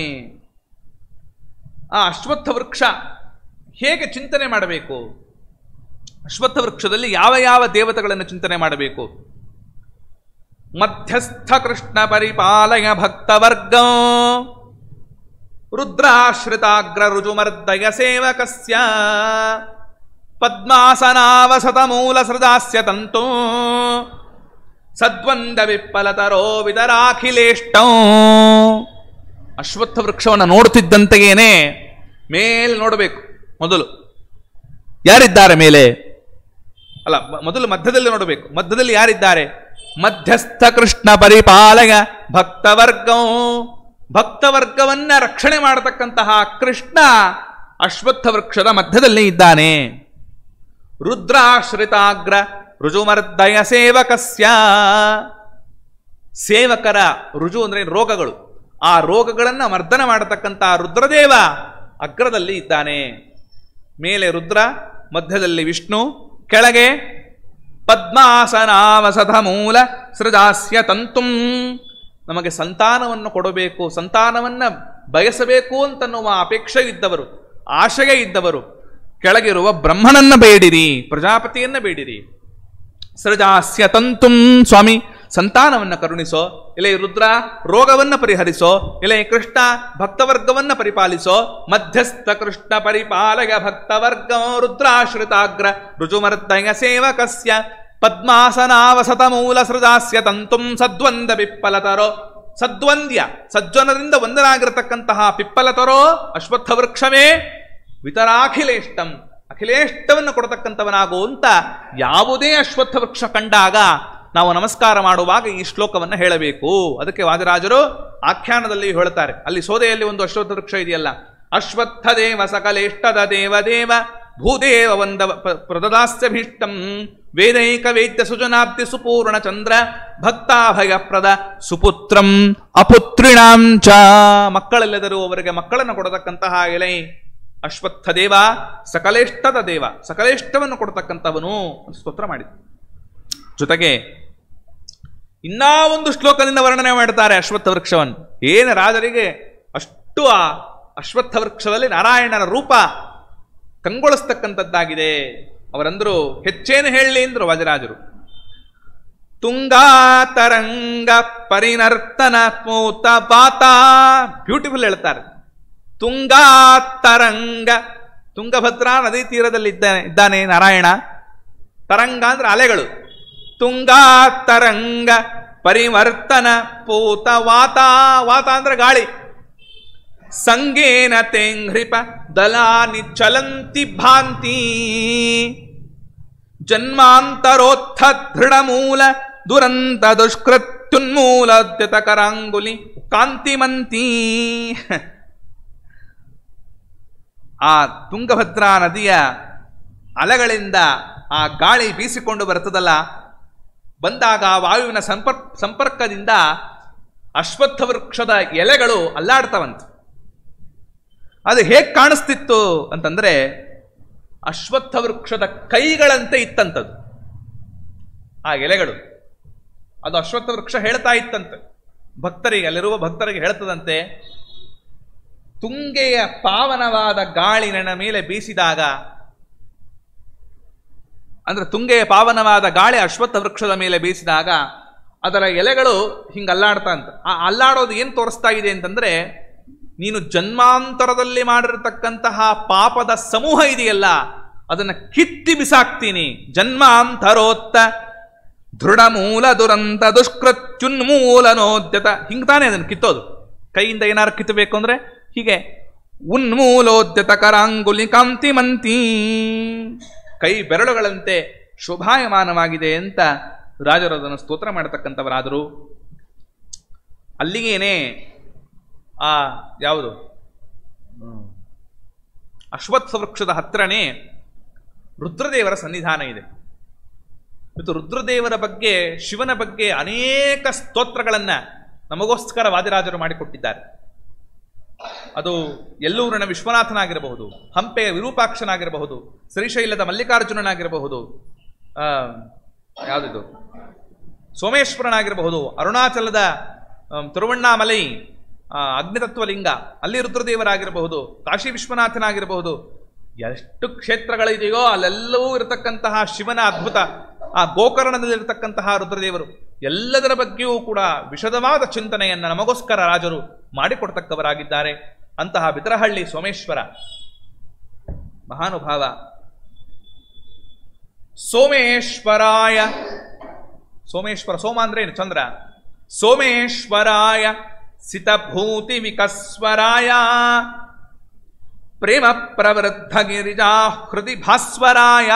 ಆ ಅಶ್ವತ್ಥ ವೃಕ್ಷ ಹೇಗೆ ಚಿಂತನೆ ಮಾಡಬೇಕು ಅಶ್ವತ್ಥ ವೃಕ್ಷದಲ್ಲಿ ಯಾವ ಯಾವ ದೇವತೆಗಳನ್ನು ಚಿಂತನೆ ಮಾಡಬೇಕು ಮಧ್ಯಸ್ಥ ಕೃಷ್ಣ ಪರಿಪಾಲಯ ಭಕ್ತವರ್ಗ ರುದ್ರಾಶ್ರಿತಾಗ್ರ ರುಜುಮರ್ದಯ ಸೇವಕಸ್ಯ ಪದ್ಮಾಸನಾವಸತ ಮೂಲ ಸೃದಾಸ್ಯ ತಂತು ಸದ್ವಂದ ವಿಪ್ಪಲತರೋ ವಿದರಾಖಿಲೇಷ್ಟಂ ಅಶ್ವತ್ಥ ವೃಕ್ಷವನ್ನು ನೋಡ್ತಿದ್ದಂತೆಯೇನೆ ಮೇಲೆ ನೋಡಬೇಕು ಮೊದಲು ಯಾರಿದ್ದಾರೆ ಮೇಲೆ ಅಲ್ಲ ಮ- ಮೊದಲು ಮಧ್ಯದಲ್ಲಿ ನೋಡಬೇಕು ಮಧ್ಯದಲ್ಲಿ ಯಾರಿದ್ದಾರೆ ಮಧ್ಯಸ್ಥ ಕೃಷ್ಣ ಪರಿಪಾಲಯ ಭಕ್ತವರ್ಗಂ ಭಕ್ತವರ್ಗವನ್ನ ರಕ್ಷಣೆ ಮಾಡತಕ್ಕಂತಹ ಕೃಷ್ಣ ಅಶ್ವತ್ಥ ವೃಕ್ಷದ ಮಧ್ಯದಲ್ಲಿ ಇದ್ದಾನೆ ರುದ್ರಾಶ್ರಿತಾಗ್ರ ರುಜುಮರ್ದಯ ಸೇವಕಸ್ಯ ಸೇವಕರ ರುಜು ಅಂದ್ರೆ ರೋಗಗಳು ಆ ರೋಗಗಳನ್ನು ಮರ್ದನ ಮಾಡತಕ್ಕಂಥ ರುದ್ರದೇವ ಅಗ್ರದಲ್ಲಿ ಇದ್ದಾನೆ ಮೇಲೆ ರುದ್ರ ಮಧ್ಯದಲ್ಲಿ ವಿಷ್ಣು ಕೆಳಗೆ ಪದ್ಮಾಸನಾವಸಥ ಮೂಲ ಸೃಜಾಸ್ಯ ತಂತುಂ ನಮಗೆ ಸಂತಾನವನ್ನು ಕೊಡಬೇಕು ಸಂತಾನವನ್ನ ಬಯಸಬೇಕು ಅಂತನ್ನುವ ಅಪೇಕ್ಷೆ ಇದ್ದವರು ಆಶಯ ಇದ್ದವರು ಕೆಳಗಿರುವ ಬ್ರಹ್ಮನನ್ನ ಬೇಡಿರಿ ಪ್ರಜಾಪತಿಯನ್ನ ಬೇಡಿರಿ ಸೃಜಾಸ್ಯ ತಂತುಂ ಸ್ವಾಮಿ ಸಂತಾನವನ್ನ ಕರುಣಿಸೋ ಇಲೆ ರುದ್ರ ರೋಗವನ್ನ ಪರಿಹರಿಸೋ ಇಲೆ ಕೃಷ್ಣ ಭಕ್ತವರ್ಗವನ್ನ ಪರಿಪಾಲಿಸೋ ಮಧ್ಯಸ್ಥ ಕೃಷ್ಣ ಪರಿಪಾಲಯ ಭಕ್ತವರ್ಗ ರುದ್ರಾಶ್ರಿತಾಗ್ರ ರುಜುಮರ್ದಯ ಸೇವಕಸ್ಯ ಪದ್ಮಾಸನಾವಸತ ಮೂಲ ಸೃಜಾಸ್ಯ ತಂತುಂ ಸದ್ವಂದ ಪಿಪ್ಪಲತರೋ ಸದ್ವಂದ್ಯ ಸಜ್ಜನರಿಂದ ಒಂದನಾಗಿರತಕ್ಕಂತಹ ಪಿಪ್ಪಲತರೋ ಅಶ್ವತ್ಥ ವೃಕ್ಷವೇ ವಿತರಾಖಿಲೇಷ್ಟಂ ಅಖಿಲೇಷ್ಟವನ್ನು ಕೊಡತಕ್ಕಂಥವನಾಗು ಅಂತ ಯಾವುದೇ ಅಶ್ವತ್ಥ ವೃಕ್ಷ ಕಂಡಾಗ ನಾವು ನಮಸ್ಕಾರ ಮಾಡುವಾಗ ಈ ಶ್ಲೋಕವನ್ನು ಹೇಳಬೇಕು ಅದಕ್ಕೆ ವಾದಿರಾಜರು ಆಖ್ಯಾನದಲ್ಲಿ ಹೇಳ್ತಾರೆ ಅಲ್ಲಿ ಸೋದೆಯಲ್ಲಿ ಒಂದು ಅಶ್ವತ್ಥ ವೃಕ್ಷ ಇದೆಯಲ್ಲ ಅಶ್ವತ್ಥ ದೇವ ಸಕಲೇಷ್ಟದ ದೇವ ದೇವ ಭೂದೇವ ವಂದ ಪ- ಪ್ರದದಾಸ್ಯಭೀಷ್ಟಂ ವೇದೈಕ ವೇದ್ಯ ಸುಜನಾಬ್ಧಿ ಸುಪೂರ್ಣ ಚಂದ್ರ ಭಕ್ತಾಭಯಪ್ರದ ಸುಪುತ್ರಂ ಅಪುತ್ರಿಣಾಂ ಚ ಮಕ್ಕಳೆಲ್ಲದರೂ ಅವರಿಗೆ ಮಕ್ಕಳನ್ನು ಕೊಡತಕ್ಕಂತಹ ಎಲೆ ಅಶ್ವತ್ಥ ದೇವ ಸಕಲೇಷ್ಟದ ದೇವ ಸಕಲೇಷ್ಟವನ್ನು ಕೊಡತಕ್ಕಂಥವನು ಅಂತ ಸ್ತೋತ್ರ ಮಾಡಿದ ಜೊತೆಗೆ ಇನ್ನಾ ಒಂದು ಶ್ಲೋಕದಿಂದ ವರ್ಣನೆ ಮಾಡ್ತಾರೆ ಅಶ್ವತ್ಥ ವೃಕ್ಷವನ್ನು ಏನು ರಾಜರಿಗೆ ಅಷ್ಟು ಆ ಅಶ್ವತ್ಥ ವೃಕ್ಷದಲ್ಲಿ ನಾರಾಯಣನ ರೂಪ ಕಂಗೊಳಿಸ್ತಕ್ಕಂಥದ್ದಾಗಿದೆ ಅವರಂದ್ರು ಹೆಚ್ಚೇನು ಹೇಳಲಿ ಅಂದ್ರು ವಾಜರಾಜರು ತುಂಗಾ ತರಂಗ ಪರಿನರ್ತನ ಪೂತ ಪಾತ ಬ್ಯೂಟಿಫುಲ್ ಹೇಳ್ತಾರೆ ತುಂಗಾ ತರಂಗ ತುಂಗಭದ್ರಾ ನದಿ ತೀರದಲ್ಲಿ ಇದ್ದಾನೆ ಇದ್ದಾನೆ ನಾರಾಯಣ ತರಂಗ ಅಂದ್ರೆ ಅಲೆಗಳು ತುಂಗಾ ತರಂಗ ಪರಿವರ್ತನ ಪೂತ ವಾತ ವಾತ ಅಂದ್ರೆ ಗಾಳಿ ಸಂಗೇನ ತೇಂಘ್ರಿಪ ದಲಾನಿ ಚಲಂತಿ ಭಾಂತಿ ಜನ್ಮಾಂತರೋತ್ಥ ದೃಢಮೂಲ ದುರಂತ ದುಷ್ಕೃತ್ಯುನ್ಮೂಲದ್ಯತ ಕರಾಂಗುಲಿ ಕಾಂತಿಮಂತಿ ಆ ತುಂಗಭದ್ರಾ ನದಿಯ ಅಲೆಗಳಿಂದ ಆ ಗಾಳಿ ಬೀಸಿಕೊಂಡು ಬರ್ತದಲ್ಲ ಬಂದಾಗ ಆ ವಾಯುವಿನ ಸಂಪರ್ಕ ಸಂಪರ್ಕದಿಂದ ಅಶ್ವತ್ಥ ವೃಕ್ಷದ ಎಲೆಗಳು ಅಲ್ಲಾಡ್ತವಂತೆ ಅದು ಹೇಗೆ ಕಾಣಿಸ್ತಿತ್ತು ಅಂತಂದ್ರೆ ಅಶ್ವತ್ಥ ವೃಕ್ಷದ ಕೈಗಳಂತೆ ಇತ್ತಂತದ್ದು ಆ ಎಲೆಗಳು ಅದು ಅಶ್ವತ್ಥ ವೃಕ್ಷ ಹೇಳ್ತಾ ಇತ್ತಂತೆ ಭಕ್ತರಿಗೆ ಅಲ್ಲಿರುವ ಭಕ್ತರಿಗೆ ಹೇಳ್ತದಂತೆ ತುಂಗೆಯ ಪಾವನವಾದ ಗಾಳಿ ನನ್ನ ಮೇಲೆ ಬೀಸಿದಾಗ ಅಂದ್ರೆ ತುಂಗೆಯ ಪಾವನವಾದ ಗಾಳಿ ಅಶ್ವತ್ಥ ವೃಕ್ಷದ ಮೇಲೆ ಬೀಸಿದಾಗ ಅದರ ಎಲೆಗಳು ಹಿಂಗೆ ಅಲ್ಲಾಡ್ತಾ ಅಂತ ಆ ಅಲ್ಲಾಡೋದು ಏನು ತೋರಿಸ್ತಾ ಇದೆ ಅಂತಂದ್ರೆ ನೀನು ಜನ್ಮಾಂತರದಲ್ಲಿ ಮಾಡಿರತಕ್ಕಂತಹ ಪಾಪದ ಸಮೂಹ ಇದೆಯಲ್ಲ ಅದನ್ನ ಕಿತ್ತಿ ಬಿಸಾಕ್ತೀನಿ ಜನ್ಮಾಂತರೋತ್ತ ದೃಢ ಮೂಲ ದುರಂತ ದುಷ್ಕೃತ್ಯುನ್ಮೂಲನೋದ್ಯತ ಹಿಂಗ್ ತಾನೇ ಅದನ್ನು ಕಿತ್ತೋದು ಕೈಯಿಂದ ಏನಾರು ಕಿತ್ತಬೇಕು ಅಂದ್ರೆ ಹೀಗೆ ಉನ್ಮೂಲೋದ್ಯತ ಕರಾಂಗುಲಿ ಕಾಂತಿಮಂತಿ ಕೈ ಬೆರಳುಗಳಂತೆ ಶೋಭಾಯಮಾನವಾಗಿದೆ ಅಂತ ರಾಜರು ಅದನ್ನು ಸ್ತೋತ್ರ ಮಾಡತಕ್ಕಂಥವರಾದರು ಅಲ್ಲಿಗೇನೆ ಆ ಯಾವುದು ಹ್ಮ್. ಅಶ್ವತ್ಥ ವೃಕ್ಷದ ಹತ್ರನೇ ರುದ್ರದೇವರ ಸನ್ನಿಧಾನ ಇದೆ ಇವತ್ತು ರುದ್ರದೇವರ ಬಗ್ಗೆ ಶಿವನ ಬಗ್ಗೆ ಅನೇಕ ಸ್ತೋತ್ರಗಳನ್ನ ನಮಗೋಸ್ಕರ ವಾದಿರಾಜರು ಮಾಡಿಕೊಟ್ಟಿದ್ದಾರೆ ಅದು ಎಲ್ಲೂರಿನ ವಿಶ್ವನಾಥನಾಗಿರಬಹುದು ಹಂಪೆಯ ವಿರೂಪಾಕ್ಷನಾಗಿರಬಹುದು ಶ್ರೀಶೈಲದ ಮಲ್ಲಿಕಾರ್ಜುನನಾಗಿರಬಹುದು ಆ, ಯಾವುದಿದು ಸೋಮೇಶ್ವರನಾಗಿರಬಹುದು ಅರುಣಾಚಲದ ಆಮ್, ತಿರುವಣ್ಣಾಮಲೈ ಆ, ಅಗ್ನಿತತ್ವಲಿಂಗ ಅಲ್ಲಿ ರುದ್ರದೇವರಾಗಿರಬಹುದು ಕಾಶಿ ವಿಶ್ವನಾಥನಾಗಿರಬಹುದು ಎಷ್ಟು ಕ್ಷೇತ್ರಗಳಿದೆಯೋ ಅಲ್ಲೆಲ್ಲವೂ ಇರತಕ್ಕಂತಹ ಶಿವನ ಅದ್ಭುತ ಆ ಗೋಕರ್ಣದಲ್ಲಿರತಕ್ಕಂತಹ ರುದ್ರದೇವರು ಎಲ್ಲದರ ಬಗ್ಗೆಯೂ ಕೂಡ ವಿಶದವಾದ ಚಿಂತನೆಯನ್ನು ನಮಗೋಸ್ಕರ ರಾಜರು ಮಾಡಿಕೊಡ್ತಕ್ಕವರಾಗಿದ್ದಾರೆ ಅಂತಹ ಬಿದರಹಳ್ಳಿ ಸೋಮೇಶ್ವರ ಮಹಾನುಭಾವ ಸೋಮೇಶ್ವರಾಯ ಸೋಮೇಶ್ವರ ಸೋಮ ಅಂದ್ರೆ ಏನು ಚಂದ್ರ ಸೋಮೇಶ್ವರಾಯ ಸಿತಭೂತಿ ವಿಕಸ್ವರಾಯ ಪ್ರೇಮ ಪ್ರವೃದ್ಧ ಗಿರಿಜಾ ಹೃದಿ ಭಾಸ್ವರಾಯ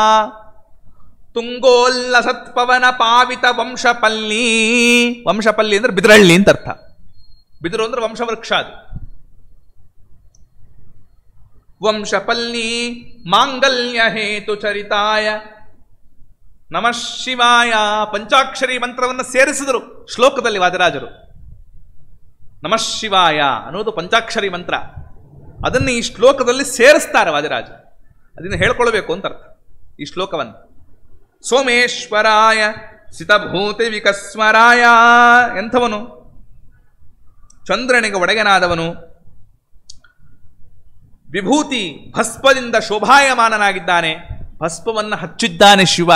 ತುಂಗೋಲ್ಲಸತ್ಪವನ ಪಾವಿತ ವಂಶಪಲ್ಲಿ ವಂಶಪಲ್ಲಿ ಅಂದ್ರೆ ಬಿದರಹಳ್ಳಿ ಅಂತ ಅರ್ಥ ಬಿದಿರು ಅಂದ್ರೆ ವಂಶವೃಕ್ಷ ಅದು ವಂಶಪಲ್ಲಿ ಮಾಂಗಲ್ಯ ಹೇತು ಚರಿತಾಯ ನಮಃ ಶಿವಾಯ ಪಂಚಾಕ್ಷರಿ ಮಂತ್ರವನ್ನು ಸೇರಿಸಿದರು ಶ್ಲೋಕದಲ್ಲಿ ವಾದರಾಜರು ನಮಃ ಶಿವಾಯ ಅನ್ನೋದು ಪಂಚಾಕ್ಷರಿ ಮಂತ್ರ ಅದನ್ನು ಈ ಶ್ಲೋಕದಲ್ಲಿ ಸೇರಿಸ್ತಾರೆ ವಾದಿರಾಜ ಅದನ್ನು ಹೇಳ್ಕೊಳ್ಬೇಕು ಅಂತ ಅರ್ಥ ಈ ಶ್ಲೋಕವನ್ನು ಸೋಮೇಶ್ವರಾಯ ಸಿತಭೂತಿ ವಿಕಸ್ವರಾಯ ಎಂಥವನು ಚಂದ್ರನಿಗೆ ಒಡೆಗನಾದವನು ವಿಭೂತಿ ಭಸ್ಪದಿಂದ ಶೋಭಾಯಮಾನನಾಗಿದ್ದಾನೆ ಭಸ್ಪವನ್ನು ಹಚ್ಚಿದ್ದಾನೆ ಶಿವ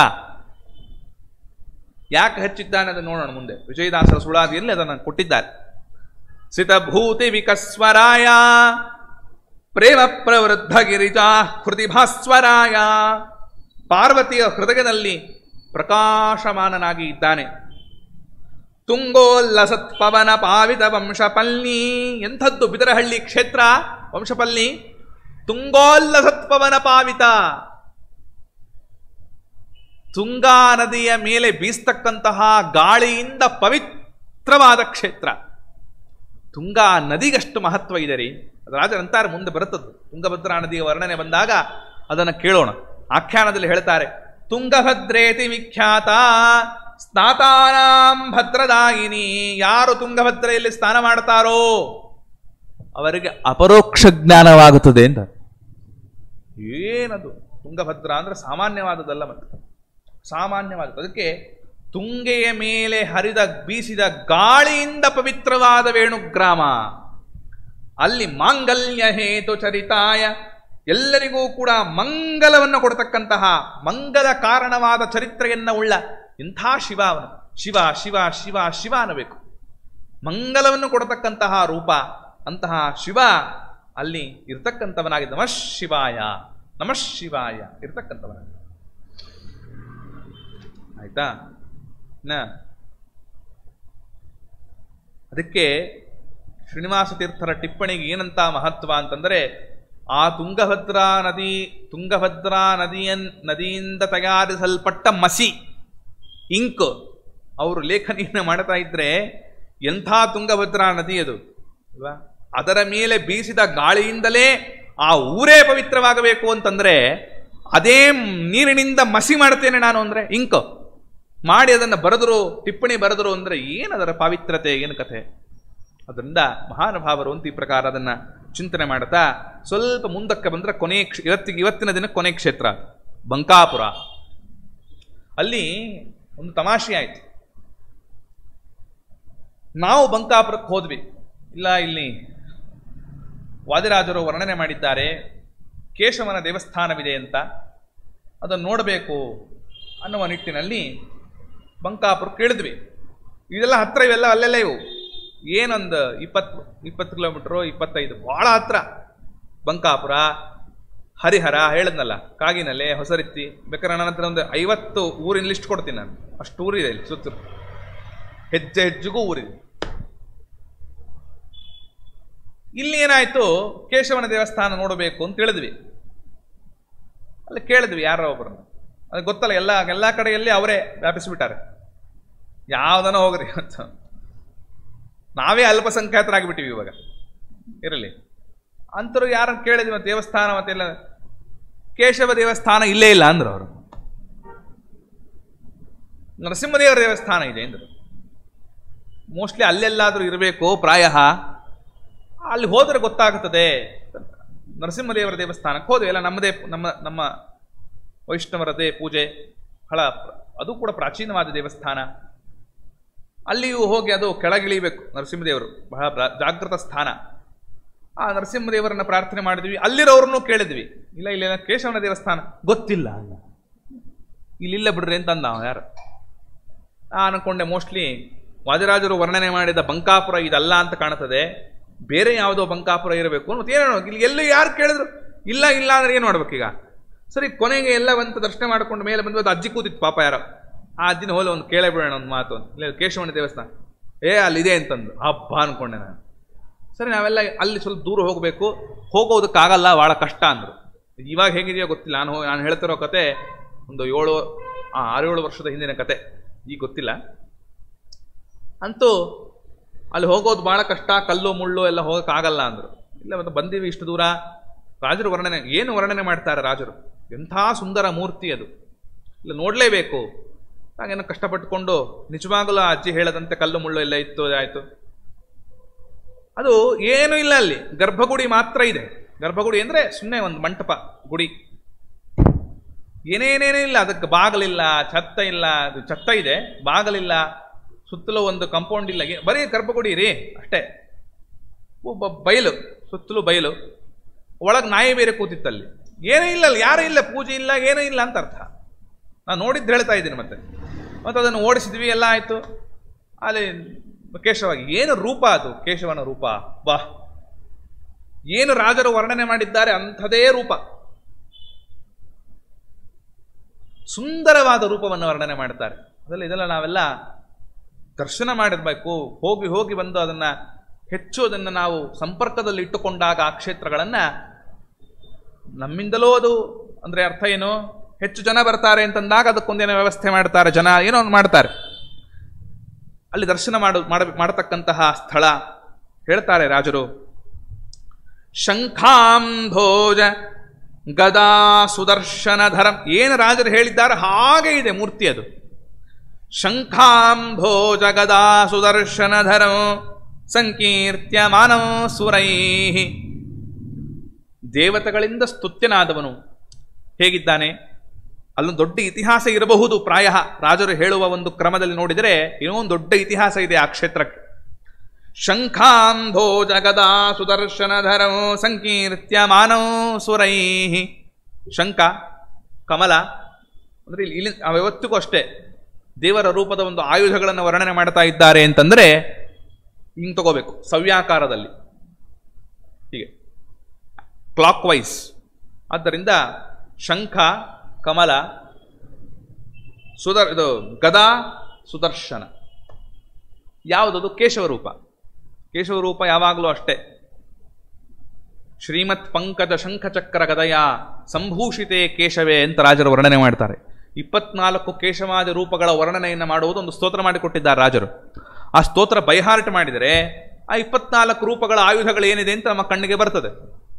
ಯಾಕೆ ಹಚ್ಚಿದ್ದಾನೆ ಅದನ್ನು ನೋಡೋಣ ಮುಂದೆ ವಿಜಯದಾಸರ ಸುಳಾದಿಯಲ್ಲಿ ಅದನ್ನು ಕೊಟ್ಟಿದ್ದಾರೆ ಸಿತಭೂತಿ ವಿಕಸ್ವರಾಯ ಪ್ರೇಮ ಪ್ರವೃದ್ಧ ಗಿರಿಜಾ ಹೃದಿಭಾಸ್ವರಾಯ ಪಾರ್ವತಿಯ ಹೃದಯದಲ್ಲಿ ಪ್ರಕಾಶಮಾನನಾಗಿ ಇದ್ದಾನೆ ತುಂಗೋಲ್ಲಸತ್ಪವನ ಪಾವಿತ ವಂಶಪಲ್ಲಿ ಎಂಥದ್ದು ಬಿದರಹಳ್ಳಿ ಕ್ಷೇತ್ರ ವಂಶಪಲ್ಲಿ ತುಂಗೋಲ್ಲಸತ್ಪವನ ಪಾವಿತ ತುಂಗಾ ನದಿಯ ಮೇಲೆ ಬೀಸ್ತಕ್ಕಂತಹ ಗಾಳಿಯಿಂದ ಪವಿತ್ರವಾದ ಕ್ಷೇತ್ರ ತುಂಗಾ ನದಿಗಷ್ಟು ಮಹತ್ವ ಇದೆ ರೀ ಅದು ರಾಜರಂತಾರೆ ಮುಂದೆ ಬರುತ್ತದ್ದು ತುಂಗಭದ್ರಾ ನದಿಯ ವರ್ಣನೆ ಬಂದಾಗ ಅದನ್ನು ಕೇಳೋಣ ಆಖ್ಯಾನದಲ್ಲಿ ಹೇಳ್ತಾರೆ ತುಂಗಭದ್ರೇತಿ ವಿಖ್ಯಾತ ಸ್ನಾತಾನಾಂ ಭದ್ರದಾಯಿನಿ ಯಾರು ತುಂಗಭದ್ರೆಯಲ್ಲಿ ಸ್ನಾನ ಮಾಡ್ತಾರೋ ಅವರಿಗೆ ಅಪರೋಕ್ಷ ಜ್ಞಾನವಾಗುತ್ತದೆ ಅಂತ ಏನದು ತುಂಗಭದ್ರಾ ಅಂದ್ರೆ ಸಾಮಾನ್ಯವಾದದಲ್ಲ ಮತ್ತೆ ಸಾಮಾನ್ಯವಾದದ್ದು ಅದಕ್ಕೆ ತುಂಗೆಯ ಮೇಲೆ ಹರಿದ ಬೀಸಿದ ಗಾಳಿಯಿಂದ ಪವಿತ್ರವಾದ ವೇಣುಗ್ರಾಮ ಅಲ್ಲಿ ಮಾಂಗಲ್ಯ ಹೇತು ಚರಿತಾಯ ಎಲ್ಲರಿಗೂ ಕೂಡ ಮಂಗಲವನ್ನು ಕೊಡತಕ್ಕಂತಹ ಮಂಗಲ ಕಾರಣವಾದ ಚರಿತ್ರೆಯನ್ನ ಉಳ್ಳ ಇಂಥ ಶಿವ ಅವನು ಶಿವ ಶಿವ ಶಿವ ಶಿವ ಅನ್ನಬೇಕು ಮಂಗಲವನ್ನು ಕೊಡತಕ್ಕಂತಹ ರೂಪ ಅಂತಹ ಶಿವ ಅಲ್ಲಿ ಇರ್ತಕ್ಕಂಥವನಾಗಿ ನಮಃ ಶಿವಾಯ ನಮಃ ಶಿವಾಯ ಇರ್ತಕ್ಕಂಥವನಾಗಿ ಆಯ್ತಾ ನ ಅದಕ್ಕೆ ಶ್ರೀನಿವಾಸ ತೀರ್ಥರ ಟಿಪ್ಪಣಿಗೆ ಏನಂತ ಮಹತ್ವ ಅಂತಂದರೆ ಆ ತುಂಗಭದ್ರಾ ನದಿ ತುಂಗಭದ್ರಾ ನದಿಯ ನದಿಯಿಂದ ತಯಾರಿಸಲ್ಪಟ್ಟ ಮಸಿ ಇಂಕ್ ಅವರು ಲೇಖನಿಯನ್ನು ಮಾಡ್ತಾ ಇದ್ರೆ ಎಂಥ ತುಂಗಭದ್ರಾ ನದಿ ಅದು ಅಲ್ವಾ ಅದರ ಮೇಲೆ ಬೀಸಿದ ಗಾಳಿಯಿಂದಲೇ ಆ ಊರೇ ಪವಿತ್ರವಾಗಬೇಕು ಅಂತಂದ್ರೆ ಅದೇ ನೀರಿನಿಂದ ಮಸಿ ಮಾಡ್ತೇನೆ ನಾನು ಅಂದ್ರೆ ಇಂಕ್ ಮಾಡಿ ಅದನ್ನು ಬರೆದರು ಟಿಪ್ಪಣಿ ಬರೆದರು ಅಂದ್ರೆ ಏನದರ ಪಾವಿತ್ರತೆ ಏನು ಕಥೆ ಅದರಿಂದ ಮಹಾನುಭಾವರು ಅಂತ ಈ ಪ್ರಕಾರ ಅದನ್ನ ಚಿಂತನೆ ಮಾಡ್ತಾ ಸ್ವಲ್ಪ ಮುಂದಕ್ಕೆ ಬಂದ್ರೆ ಕೊನೆ ಕ್ಷ- ಇವತ್ತಿಗೆ ಇವತ್ತಿನ ದಿನ ಕೊನೆ ಕ್ಷೇತ್ರ ಅದು. ಬಂಕಾಪುರ ಅಲ್ಲಿ ಒಂದು ತಮಾಷೆ ಆಯ್ತು ನಾವು ಬಂಕಾಪುರಕ್ಕೆ ಹೋದ್ವಿ ಇಲ್ಲ ಇಲ್ಲಿ ವಾದಿರಾಜರು ವರ್ಣನೆ ಮಾಡಿದ್ದಾರೆ ಕೇಶವನ ದೇವಸ್ಥಾನವಿದೆ ಅಂತ ಅದನ್ನು ನೋಡಬೇಕು ಅನ್ನುವ ನಿಟ್ಟಿನಲ್ಲಿ ಬಂಕಾಪುರ ಕೇಳಿದ್ವಿ ಇದೆಲ್ಲ ಹತ್ರ ಇವೆಲ್ಲ ಅಲ್ಲೆಲ್ಲ ಇವು ಏನೊಂದು ಇಪ್ಪತ್ತು ಇಪ್ಪತ್ತು ಕಿಲೋಮೀಟ್ರು ಇಪ್ಪತ್ತೈದು ಭಾಳ ಹತ್ರ ಬಂಕಾಪುರ ಹರಿಹರ ಹೇಳಿದ್ನಲ್ಲ ಕಾಗಿನಲೆ ಹೊಸರಿತ್ತಿ ಬೇಕಾದ್ರೆ ನನ್ನ ಹತ್ರ ಒಂದು ಐವತ್ತು ಊರಿನ ಲಿಸ್ಟ್ ಕೊಡ್ತೀನಿ ನಾನು ಅಷ್ಟು ಊರಿದೆ ಇಲ್ಲಿ ಸುತ್ತ ಹೆಜ್ಜೆ ಹೆಜ್ಜೆಗೂ ಊರಿದೆ ಇಲ್ಲಿ ಏನಾಯ್ತು ಕೇಶವನ ದೇವಸ್ಥಾನ ನೋಡಬೇಕು ಅಂತ ಹೇಳಿದ್ವಿ ಅಲ್ಲಿ ಕೇಳಿದ್ವಿ ಯಾರೋ ಒಬ್ಬರನ್ನ ಅದು ಗೊತ್ತಲ್ಲ ಎಲ್ಲ ಎಲ್ಲ ಕಡೆಯಲ್ಲಿ ಅವರೇ ವ್ಯಾಪಿಸಿಬಿಟ್ಟಾರೆ ಯಾವ್ದನ ಹೋಗ್ರಿ ಅಂತ ನಾವೇ ಅಲ್ಪಸಂಖ್ಯಾತರಾಗಿಬಿಟ್ಟಿವಿ ಇವಾಗ ಇರಲಿ ಅಂತರು ಯಾರನ್ನು ಕೇಳಿದ್ವಿ ಮತ್ತೆ ದೇವಸ್ಥಾನ ಮತ್ತೆಲ್ಲ ಕೇಶವ ದೇವಸ್ಥಾನ ಇಲ್ಲೇ ಇಲ್ಲ ಅಂದ್ರು ಅವರು ನರಸಿಂಹದೇವರ ದೇವಸ್ಥಾನ ಇದೆ ಅಂದರು ಮೋಸ್ಟ್ಲಿ ಅಲ್ಲೆಲ್ಲಾದರೂ ಇರಬೇಕು ಪ್ರಾಯ ಅಲ್ಲಿ ಹೋದರೆ ಗೊತ್ತಾಗುತ್ತದೆ ನರಸಿಂಹದೇವರ ದೇವಸ್ಥಾನಕ್ಕೆ ಹೋದ್ವಿ ಎಲ್ಲ ನಮ್ಮದೇ ನಮ್ಮ ನಮ್ಮ ವೈಷ್ಣವರದೇ ಪೂಜೆ ಬಹಳ ಪ್ರ- ಅದು ಕೂಡ ಪ್ರಾಚೀನವಾದ ದೇವಸ್ಥಾನ ಅಲ್ಲಿಯೂ ಹೋಗಿ ಅದು ಕೆಳಗಿಳಿಬೇಕು ನರಸಿಂಹದೇವರು ಬಹಳ ಪ್ರ- ಜಾಗೃತ ಸ್ಥಾನ ಆ ನರಸಿಂಹದೇವರನ್ನ ಪ್ರಾರ್ಥನೆ ಮಾಡಿದ್ವಿ ಅಲ್ಲಿರೋರನ್ನು ಕೇಳಿದ್ವಿ ಇಲ್ಲ ಇಲ್ಲ ಕೇಶವನ ದೇವಸ್ಥಾನ ಗೊತ್ತಿಲ್ಲ ಅಂದ ಇಲ್ಲಿಲ್ಲ ಬಿಡ್ರಿ ಅಂತ ಅಂದ ಅವ ಯಾರು ನಾನು ಅನ್ಕೊಂಡೆ ಮೋಸ್ಟ್ಲಿ ವಾದಿರಾಜರು ವರ್ಣನೆ ಮಾಡಿದ ಬಂಕಾಪುರ ಇದಲ್ಲ ಅಂತ ಕಾಣುತ್ತದೆ ಬೇರೆ ಯಾವುದೋ ಬಂಕಾಪುರ ಇರಬೇಕು ಮತ್ತೆ ಏನೋ ಇಲ್ಲಿ ಎಲ್ಲಿ ಯಾರು ಕೇಳಿದ್ರು ಇಲ್ಲ ಇಲ್ಲ ಅಂದ್ರೆ ಏನು ಮಾಡ್ಬೇಕೀಗ ಸರಿ ಕೊನೆಗೆ ಎಲ್ಲ ಬಂತು ದರ್ಶನ ಮಾಡ್ಕೊಂಡು ಮೇಲೆ ಬಂದು ಅದು ಅಜ್ಜಿ ಕೂತಿತ್ತು ಪಾಪ ಯಾರೋ ಆ ಅಜ್ಜಿನ ಹೋಲ ಒಂದು ಕೇಳೇ ಬಿಡೋಣ ಒಂದು ಮಾತು ಅಂತ ಇಲ್ಲ ಕೇಶವನ ದೇವಸ್ಥಾನ ಏ ಅಲ್ಲಿದೆ ಅಂತಂದು ಹಬ್ಬ ಅನ್ಕೊಂಡೆ ನಾನು ಸರಿ ನಾವೆಲ್ಲ ಅಲ್ಲಿ ಸ್ವಲ್ಪ ದೂರ ಹೋಗಬೇಕು ಹೋಗೋದಕ್ಕಾಗಲ್ಲ ಭಾಳ ಕಷ್ಟ ಅಂದರು ಇವಾಗ ಹೇಗಿದೆಯೋ ಗೊತ್ತಿಲ್ಲ ನಾನು ಹೋ- ನಾನು ಹೇಳ್ತಿರೋ ಕತೆ ಒಂದು ಏಳು ಆ, ಆರು ಏಳು ವರ್ಷದ ಹಿಂದಿನ ಕತೆ ಈಗ ಗೊತ್ತಿಲ್ಲ ಅಂತೂ ಅಲ್ಲಿ ಹೋಗೋದು ಭಾಳ ಕಷ್ಟ ಕಲ್ಲು ಮುಳ್ಳು ಎಲ್ಲ ಹೋಗೋಕ್ಕಾಗಲ್ಲ ಅಂದರು ಇಲ್ಲ ಮತ್ತೆ ಬಂದೀವಿ ಇಷ್ಟು ದೂರ ರಾಜರು ವರ್ಣನೆ ಏನು ವರ್ಣನೆ ಮಾಡ್ತಾರೆ ರಾಜರು ಎಂಥ ಸುಂದರ ಮೂರ್ತಿ ಅದು ಇಲ್ಲ ನೋಡಲೇಬೇಕು ಹಾಗೇನೋ ಕಷ್ಟಪಟ್ಟುಕೊಂಡು ನಿಜವಾಗಲೂ ಆ ಅಜ್ಜಿ ಹೇಳದಂತೆ ಕಲ್ಲು ಮುಳ್ಳು ಎಲ್ಲ ಇತ್ತು ಆಯಿತು ಅದು ಏನೂ ಇಲ್ಲ ಅಲ್ಲಿ ಗರ್ಭಗುಡಿ ಮಾತ್ರ ಇದೆ ಗರ್ಭಗುಡಿ ಅಂದರೆ ಸುಮ್ಮನೆ ಒಂದು ಮಂಟಪ ಗುಡಿ ಏನೇನೇನೇ ಇಲ್ಲ ಅದಕ್ಕೆ ಬಾಗಿಲಿಲ್ಲ ಛತ್ತ ಇಲ್ಲ ಅದು ಛತ್ತ ಇದೆ ಬಾಗಿಲಿಲ್ಲ ಸುತ್ತಲೂ ಒಂದು ಕಾಂಪೌಂಡ್ ಇಲ್ಲ ಏ- ಬರೀ ಗರ್ಭಗುಡಿ ರೀ ಅಷ್ಟೇ ಒಬ್ಬ ಬಯಲು ಸುತ್ತಲೂ ಬಯಲು ಒಳಗೆ ನಾಯಿ ಬೇರೆ ಕೂತಿತ್ತಲ್ಲಿ ಏನೂ ಇಲ್ಲ ಅಲ್ಲಿ ಯಾರೂ ಇಲ್ಲ ಪೂಜೆ ಇಲ್ಲ ಏನೂ ಇಲ್ಲ ಅಂತ ಅರ್ಥ ನಾನು ನೋಡಿದ್ದು ಹೇಳ್ತಾ ಇದ್ದೀನಿ ಮತ್ತೆ ಮತ್ತು ಅದನ್ನು ಓಡಿಸಿದ್ವಿ ಎಲ್ಲ ಆಯಿತು ಅಲ್ಲಿ ಕೇಶವಾಗಿ ಏನು ರೂಪ ಅದು ಕೇಶವನ ರೂಪ ವಾಹ್ ಏನು ರಾಜರು ವರ್ಣನೆ ಮಾಡಿದ್ದಾರೆ ಅಂಥದೇ ರೂಪ ಸುಂದರವಾದ ರೂಪವನ್ನು ವರ್ಣನೆ ಮಾಡ್ತಾರೆ ಅದರಲ್ಲಿ ಇದೆಲ್ಲ ನಾವೆಲ್ಲ ದರ್ಶನ ಮಾಡಿರ್ಬೇಕು ಹೋಗಿ ಹೋಗಿ ಬಂದು ಅದನ್ನ ಹೆಚ್ಚು ಅದನ್ನು ನಾವು ಸಂಪರ್ಕದಲ್ಲಿ ಇಟ್ಟುಕೊಂಡಾಗ ಆ ಕ್ಷೇತ್ರಗಳನ್ನು ನಮ್ಮಿಂದಲೂ ಅದು ಅಂದರೆ ಅರ್ಥ ಏನು ಹೆಚ್ಚು ಜನ ಬರ್ತಾರೆ ಅಂತಂದಾಗ ಅದಕ್ಕೊಂದೇನೋ ವ್ಯವಸ್ಥೆ ಮಾಡ್ತಾರೆ ಜನ ಏನೋ ಒಂದು ಮಾಡ್ತಾರೆ ಅಲ್ಲಿ ದರ್ಶನ ಮಾಡು ಮಾಡ ಮಾಡತಕ್ಕಂತಹ ಸ್ಥಳ ಹೇಳ್ತಾರೆ ರಾಜರು ಶಂಖಾಂಭೋಜ ಗದಾ ಸುದರ್ಶನಧರಂ ಏನು ರಾಜರು ಹೇಳಿದ್ದಾರೆ ಹಾಗೆ ಇದೆ ಮೂರ್ತಿ ಅದು ಶಂಖಾಂಭೋಜ ಗದಾ ಸುದರ್ಶನಧರಂ ಸಂಕೀರ್ತ್ಯ ಮಾನವ ಸುರೈ ದೇವತೆಗಳಿಂದ ಸ್ತುತ್ಯನಾದವನು ಹೇಗಿದ್ದಾನೆ ಅಲ್ಲೊಂದು ದೊಡ್ಡ ಇತಿಹಾಸ ಇರಬಹುದು ಪ್ರಾಯ ರಾಜರು ಹೇಳುವ ಒಂದು ಕ್ರಮದಲ್ಲಿ ನೋಡಿದರೆ ಏನೋ ಒಂದು ದೊಡ್ಡ ಇತಿಹಾಸ ಇದೆ ಆ ಕ್ಷೇತ್ರಕ್ಕೆ ಶಂಖಾಂಭೋಜ ಗದಾ ಸುದರ್ಶನಧರಂ ಸಂಕೀರ್ತ್ಯ ಮಾನವ ಸುರೈ ಶಂಖ ಕಮಲ ಅಂದರೆ ಇಲ್ಲಿ ಇಲ್ಲಿ ಯಾವತ್ತಿಗೂ ಅಷ್ಟೇ ದೇವರ ರೂಪದ ಒಂದು ಆಯುಧಗಳನ್ನು ವರ್ಣನೆ ಮಾಡ್ತಾ ಇದ್ದಾರೆ ಅಂತಂದರೆ ಹಿಂಗೆ ತಗೋಬೇಕು ಸವ್ಯಾಕಾರದಲ್ಲಿ ಹೀಗೆ ಕ್ಲಾಕ್ ವೈಸ್ ಆದ್ದರಿಂದ ಶಂಖ ಕಮಲ ಸುದರ್ ಇದು ಗದಾ ಸುದರ್ಶನ ಯಾವುದದು ಕೇಶವ ರೂಪ ಕೇಶವ ರೂಪ ಯಾವಾಗಲೂ ಅಷ್ಟೇ ಶ್ರೀಮತ್ ಪಂಕಜ ಶಂಖಚಕ್ರ ಗದಯ ಸಂಭೂಷಿತೆ ಕೇಶವೇ ಅಂತ ರಾಜರು ವರ್ಣನೆ ಮಾಡ್ತಾರೆ ಇಪ್ಪತ್ನಾಲ್ಕು ಕೇಶವಾದ ರೂಪಗಳ ವರ್ಣನೆಯನ್ನು ಮಾಡುವುದು ಒಂದು ಸ್ತೋತ್ರ ಮಾಡಿಕೊಟ್ಟಿದ್ದಾರೆ ರಾಜರು ಆ ಸ್ತೋತ್ರ ಬೈಹಾರ್ಟ್ ಮಾಡಿದರೆ ಆ ಇಪ್ಪತ್ನಾಲ್ಕು ರೂಪಗಳ ಆಯುಧಗಳು ಏನಿದೆ ಅಂತ ನಮ್ಮ ಕಣ್ಣಿಗೆ ಬರ್ತದೆ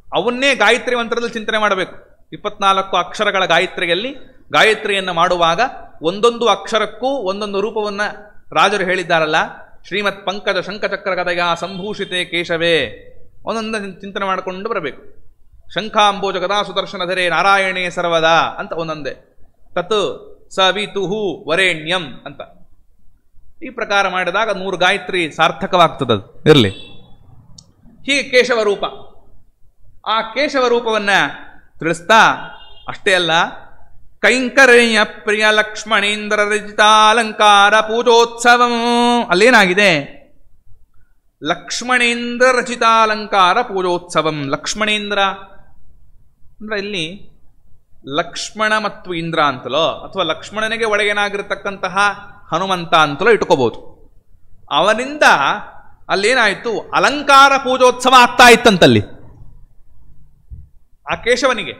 ಅವನ್ನೇ ಗಾಯತ್ರಿ ಮಂತ್ರದಲ್ಲಿ ಚಿಂತನೆ ಮಾಡಬೇಕು ಇಪ್ಪತ್ನಾಲ್ಕು ಅಕ್ಷರಗಳ ಗಾಯತ್ರಿಯಲ್ಲಿ ಗಾಯತ್ರಿಯನ್ನು ಮಾಡುವಾಗ ಒಂದೊಂದು ಅಕ್ಷರಕ್ಕೂ ಒಂದೊಂದು ರೂಪವನ್ನು ರಾಜರು ಹೇಳಿದ್ದಾರಲ್ಲ ಶ್ರೀಮತ್ ಪಂಕಜ ಶಂಖಚಕ್ರ ಗದಯ ಸಂಭೂಷಿತೆ ಕೇಶವೇ ಒಂದೊಂದು ಚಿಂತನೆ ಮಾಡಿಕೊಂಡು ಬರಬೇಕು ಶಂಖಾಂಬೋಜ ಗದಾ ಸುದರ್ಶನ ಧರೆ ನಾರಾಯಣೇ ಸರ್ವದಾ ಅಂತ ಒಂದೊಂದೇ ತತ್ ಸವಿತುಹು ವರೇಣ್ಯಂ ಅಂತ ಈ ಪ್ರಕಾರ ಮಾಡಿದಾಗ ನೂರು ಗಾಯತ್ರಿ ಸಾರ್ಥಕವಾಗ್ತದದು ಇರಲಿ ಹೀಗೆ ಕೇಶವ ರೂಪ ಆ ಕೇಶವ ರೂಪವನ್ನ ತಿಳಿಸ್ತಾ ಅಷ್ಟೇ ಅಲ್ಲ ಕೈಂಕರ್ಯ ಪ್ರಿಯ ಲಕ್ಷ್ಮಣೇಂದ್ರ ರಚಿತಾಲಂಕಾರ ಪೂಜೋತ್ಸವಂ ಅಲ್ಲೇನಾಗಿದೆ ಲಕ್ಷ್ಮಣೇಂದ್ರ ರಚಿತಾಲಂಕಾರ ಪೂಜೋತ್ಸವಂ ಲಕ್ಷ್ಮಣೇಂದ್ರ ಅಂದ್ರೆ ಇಲ್ಲಿ ಲಕ್ಷ್ಮಣ ಮತ್ತು ಇಂದ್ರ ಅಂತಲೋ ಅಥವಾ ಲಕ್ಷ್ಮಣನಿಗೆ ಒಳಗೇನಾಗಿರ್ತಕ್ಕಂತಹ ಹನುಮಂತ ಅಂತಲೋ ಇಟ್ಕೋಬಹುದು ಅವನಿಂದ ಅಲ್ಲೇನಾಯ್ತು ಅಲಂಕಾರ ಪೂಜೋತ್ಸವ ಆಗ್ತಾ ಇತ್ತಂತಲ್ಲಿ ಆ ಕೇಶವನಿಗೆ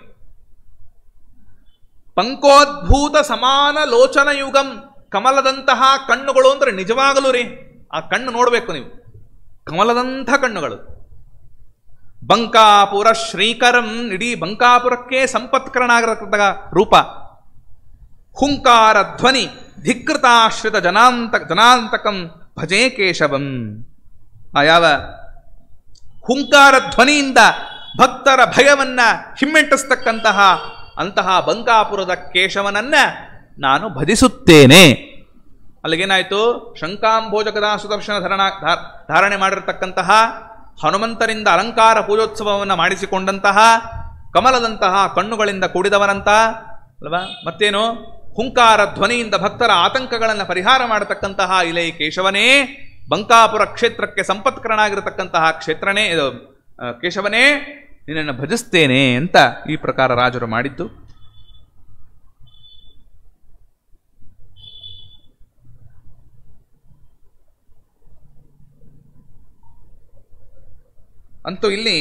ಪಂಕೋದ್ಭೂತ ಸಮಾನ ಲೋಚನ ಯುಗಂ ಕಮಲದಂತಹ ಕಣ್ಣುಗಳು ಅಂದ್ರೆ ನಿಜವಾಗಲೂ ರೀ ಆ ಕಣ್ಣು ನೋಡಬೇಕು ನೀವು ಕಮಲದಂಥ ಕಣ್ಣುಗಳು ಬಂಕಾಪುರ ಶ್ರೀಕರಂ ಇಡೀ ಬಂಕಾಪುರಕ್ಕೆ ಸಂಪತ್ಕರನಾಗಿರತಕ್ಕ ರೂಪ ಹುಂಕಾರ ಧ್ವನಿ ಧಿಕೃತಾಶ್ರಿತ ಜನಾಂತ ಜನಾಂತಕಂ ಭಜೇ ಕೇಶವಂ ಆ ಯಾವ ಹುಂಕಾರ ಧ್ವನಿಯಿಂದ ಭಕ್ತರ ಭಯವನ್ನ ಹಿಮ್ಮೆಟ್ಟಿಸ್ತಕ್ಕಂತಹ ಅಂತಹ ಬಂಕಾಪುರದ ಕೇಶವನನ್ನ ನಾನು ಭಜಿಸುತ್ತೇನೆ ಅಲ್ಲಿಗೇನಾಯ್ತು ಶಂಕಾಂಭೋಜಕದ ಸುದರ್ಶನ ಧರಣ ಧಾ- ಧಾರಣೆ ಮಾಡಿರತಕ್ಕಂತಹ ಹನುಮಂತರಿಂದ ಅಲಂಕಾರ ಪೂಜೋತ್ಸವವನ್ನು ಮಾಡಿಸಿಕೊಂಡಂತಹ ಕಮಲದಂತಹ ಕಣ್ಣುಗಳಿಂದ ಕೂಡಿದವನಂತ ಅಲ್ವಾ ಮತ್ತೇನು ಹುಂಕಾರ ಧ್ವನಿಯಿಂದ ಭಕ್ತರ ಆತಂಕಗಳನ್ನು ಪರಿಹಾರ ಮಾಡತಕ್ಕಂತಹ ಇಲೆ ಕೇಶವನೇ ಬಂಕಾಪುರ ಕ್ಷೇತ್ರಕ್ಕೆ ಸಂಪತ್ಕರನಾಗಿರತಕ್ಕಂತಹ ಕ್ಷೇತ್ರನೇ ಇದು ಆ, ಕೇಶವನೇ ನಿನ್ನನ್ನು ಭಜಿಸ್ತೇನೆ ಅಂತ ಈ ಪ್ರಕಾರ ರಾಜರು ಮಾಡಿದ್ದು ಅಂತೂ ಇಲ್ಲಿ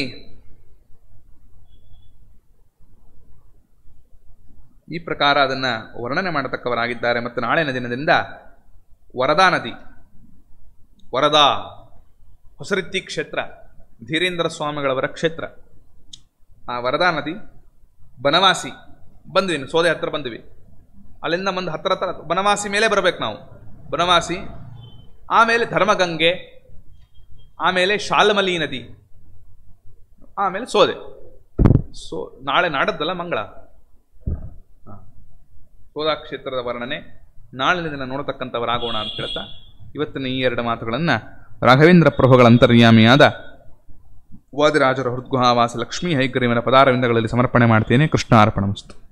ಈ ಪ್ರಕಾರ ಅದನ್ನ ವರ್ಣನೆ ಮಾಡತಕ್ಕವರಾಗಿದ್ದಾರೆ ಮತ್ತು ನಾಳಿನ ದಿನದಿಂದ ವರದಾ ನದಿ ವರದಾ ಹೊಸರಿತ್ತಿ ಕ್ಷೇತ್ರ ಧೀರೇಂದ್ರ ಸ್ವಾಮಿಗಳವರ ಕ್ಷೇತ್ರ ಆ ವರದಾ ನದಿ ಬನವಾಸಿ ಬಂದ್ವಿ ಇನ್ನು ಸೋದೆ ಹತ್ರ ಬಂದ್ವಿ ಅಲ್ಲಿಂದ ಒಂದು ಹತ್ರ ಹತ್ರ ಬನವಾಸಿ ಮೇಲೆ ಬರಬೇಕು ನಾವು ಬನವಾಸಿ ಆಮೇಲೆ ಧರ್ಮಗಂಗೆ ಆಮೇಲೆ ಶಾಲ್ಮಲಿ ನದಿ ಆಮೇಲೆ ಸೋದೆ ಸೋ ನಾಳೆ ನಾಡದ್ದಲ್ಲ ಮಂಗಳ ಹಾ. ಸೋದಾ ಕ್ಷೇತ್ರದ ವರ್ಣನೆ ನಾಳಿನ ದಿನ ನೋಡತಕ್ಕಂಥವರಾಗೋಣ ಅಂತ ಹೇಳ್ತಾ ಇವತ್ತಿನ ಈ ಎರಡು ಮಾತುಗಳನ್ನು ರಾಘವೇಂದ್ರ ಪ್ರಭುಗಳ ಅಂತರ್ಯಾಮಿಯಾದ ವಾದಿರಾಜರ ಹೃದ್ಗುಹಾವಾಸ ಲಕ್ಷ್ಮೀ ಹೈಗ್ರೀವನ ಪದಾರವಿಂದಗಳಲ್ಲಿ ಸಮರ್ಪಣೆ ಮಾಡ್ತೇನೆ ಕೃಷ್ಣ ಅರ್ಪಣಮಸ್ತು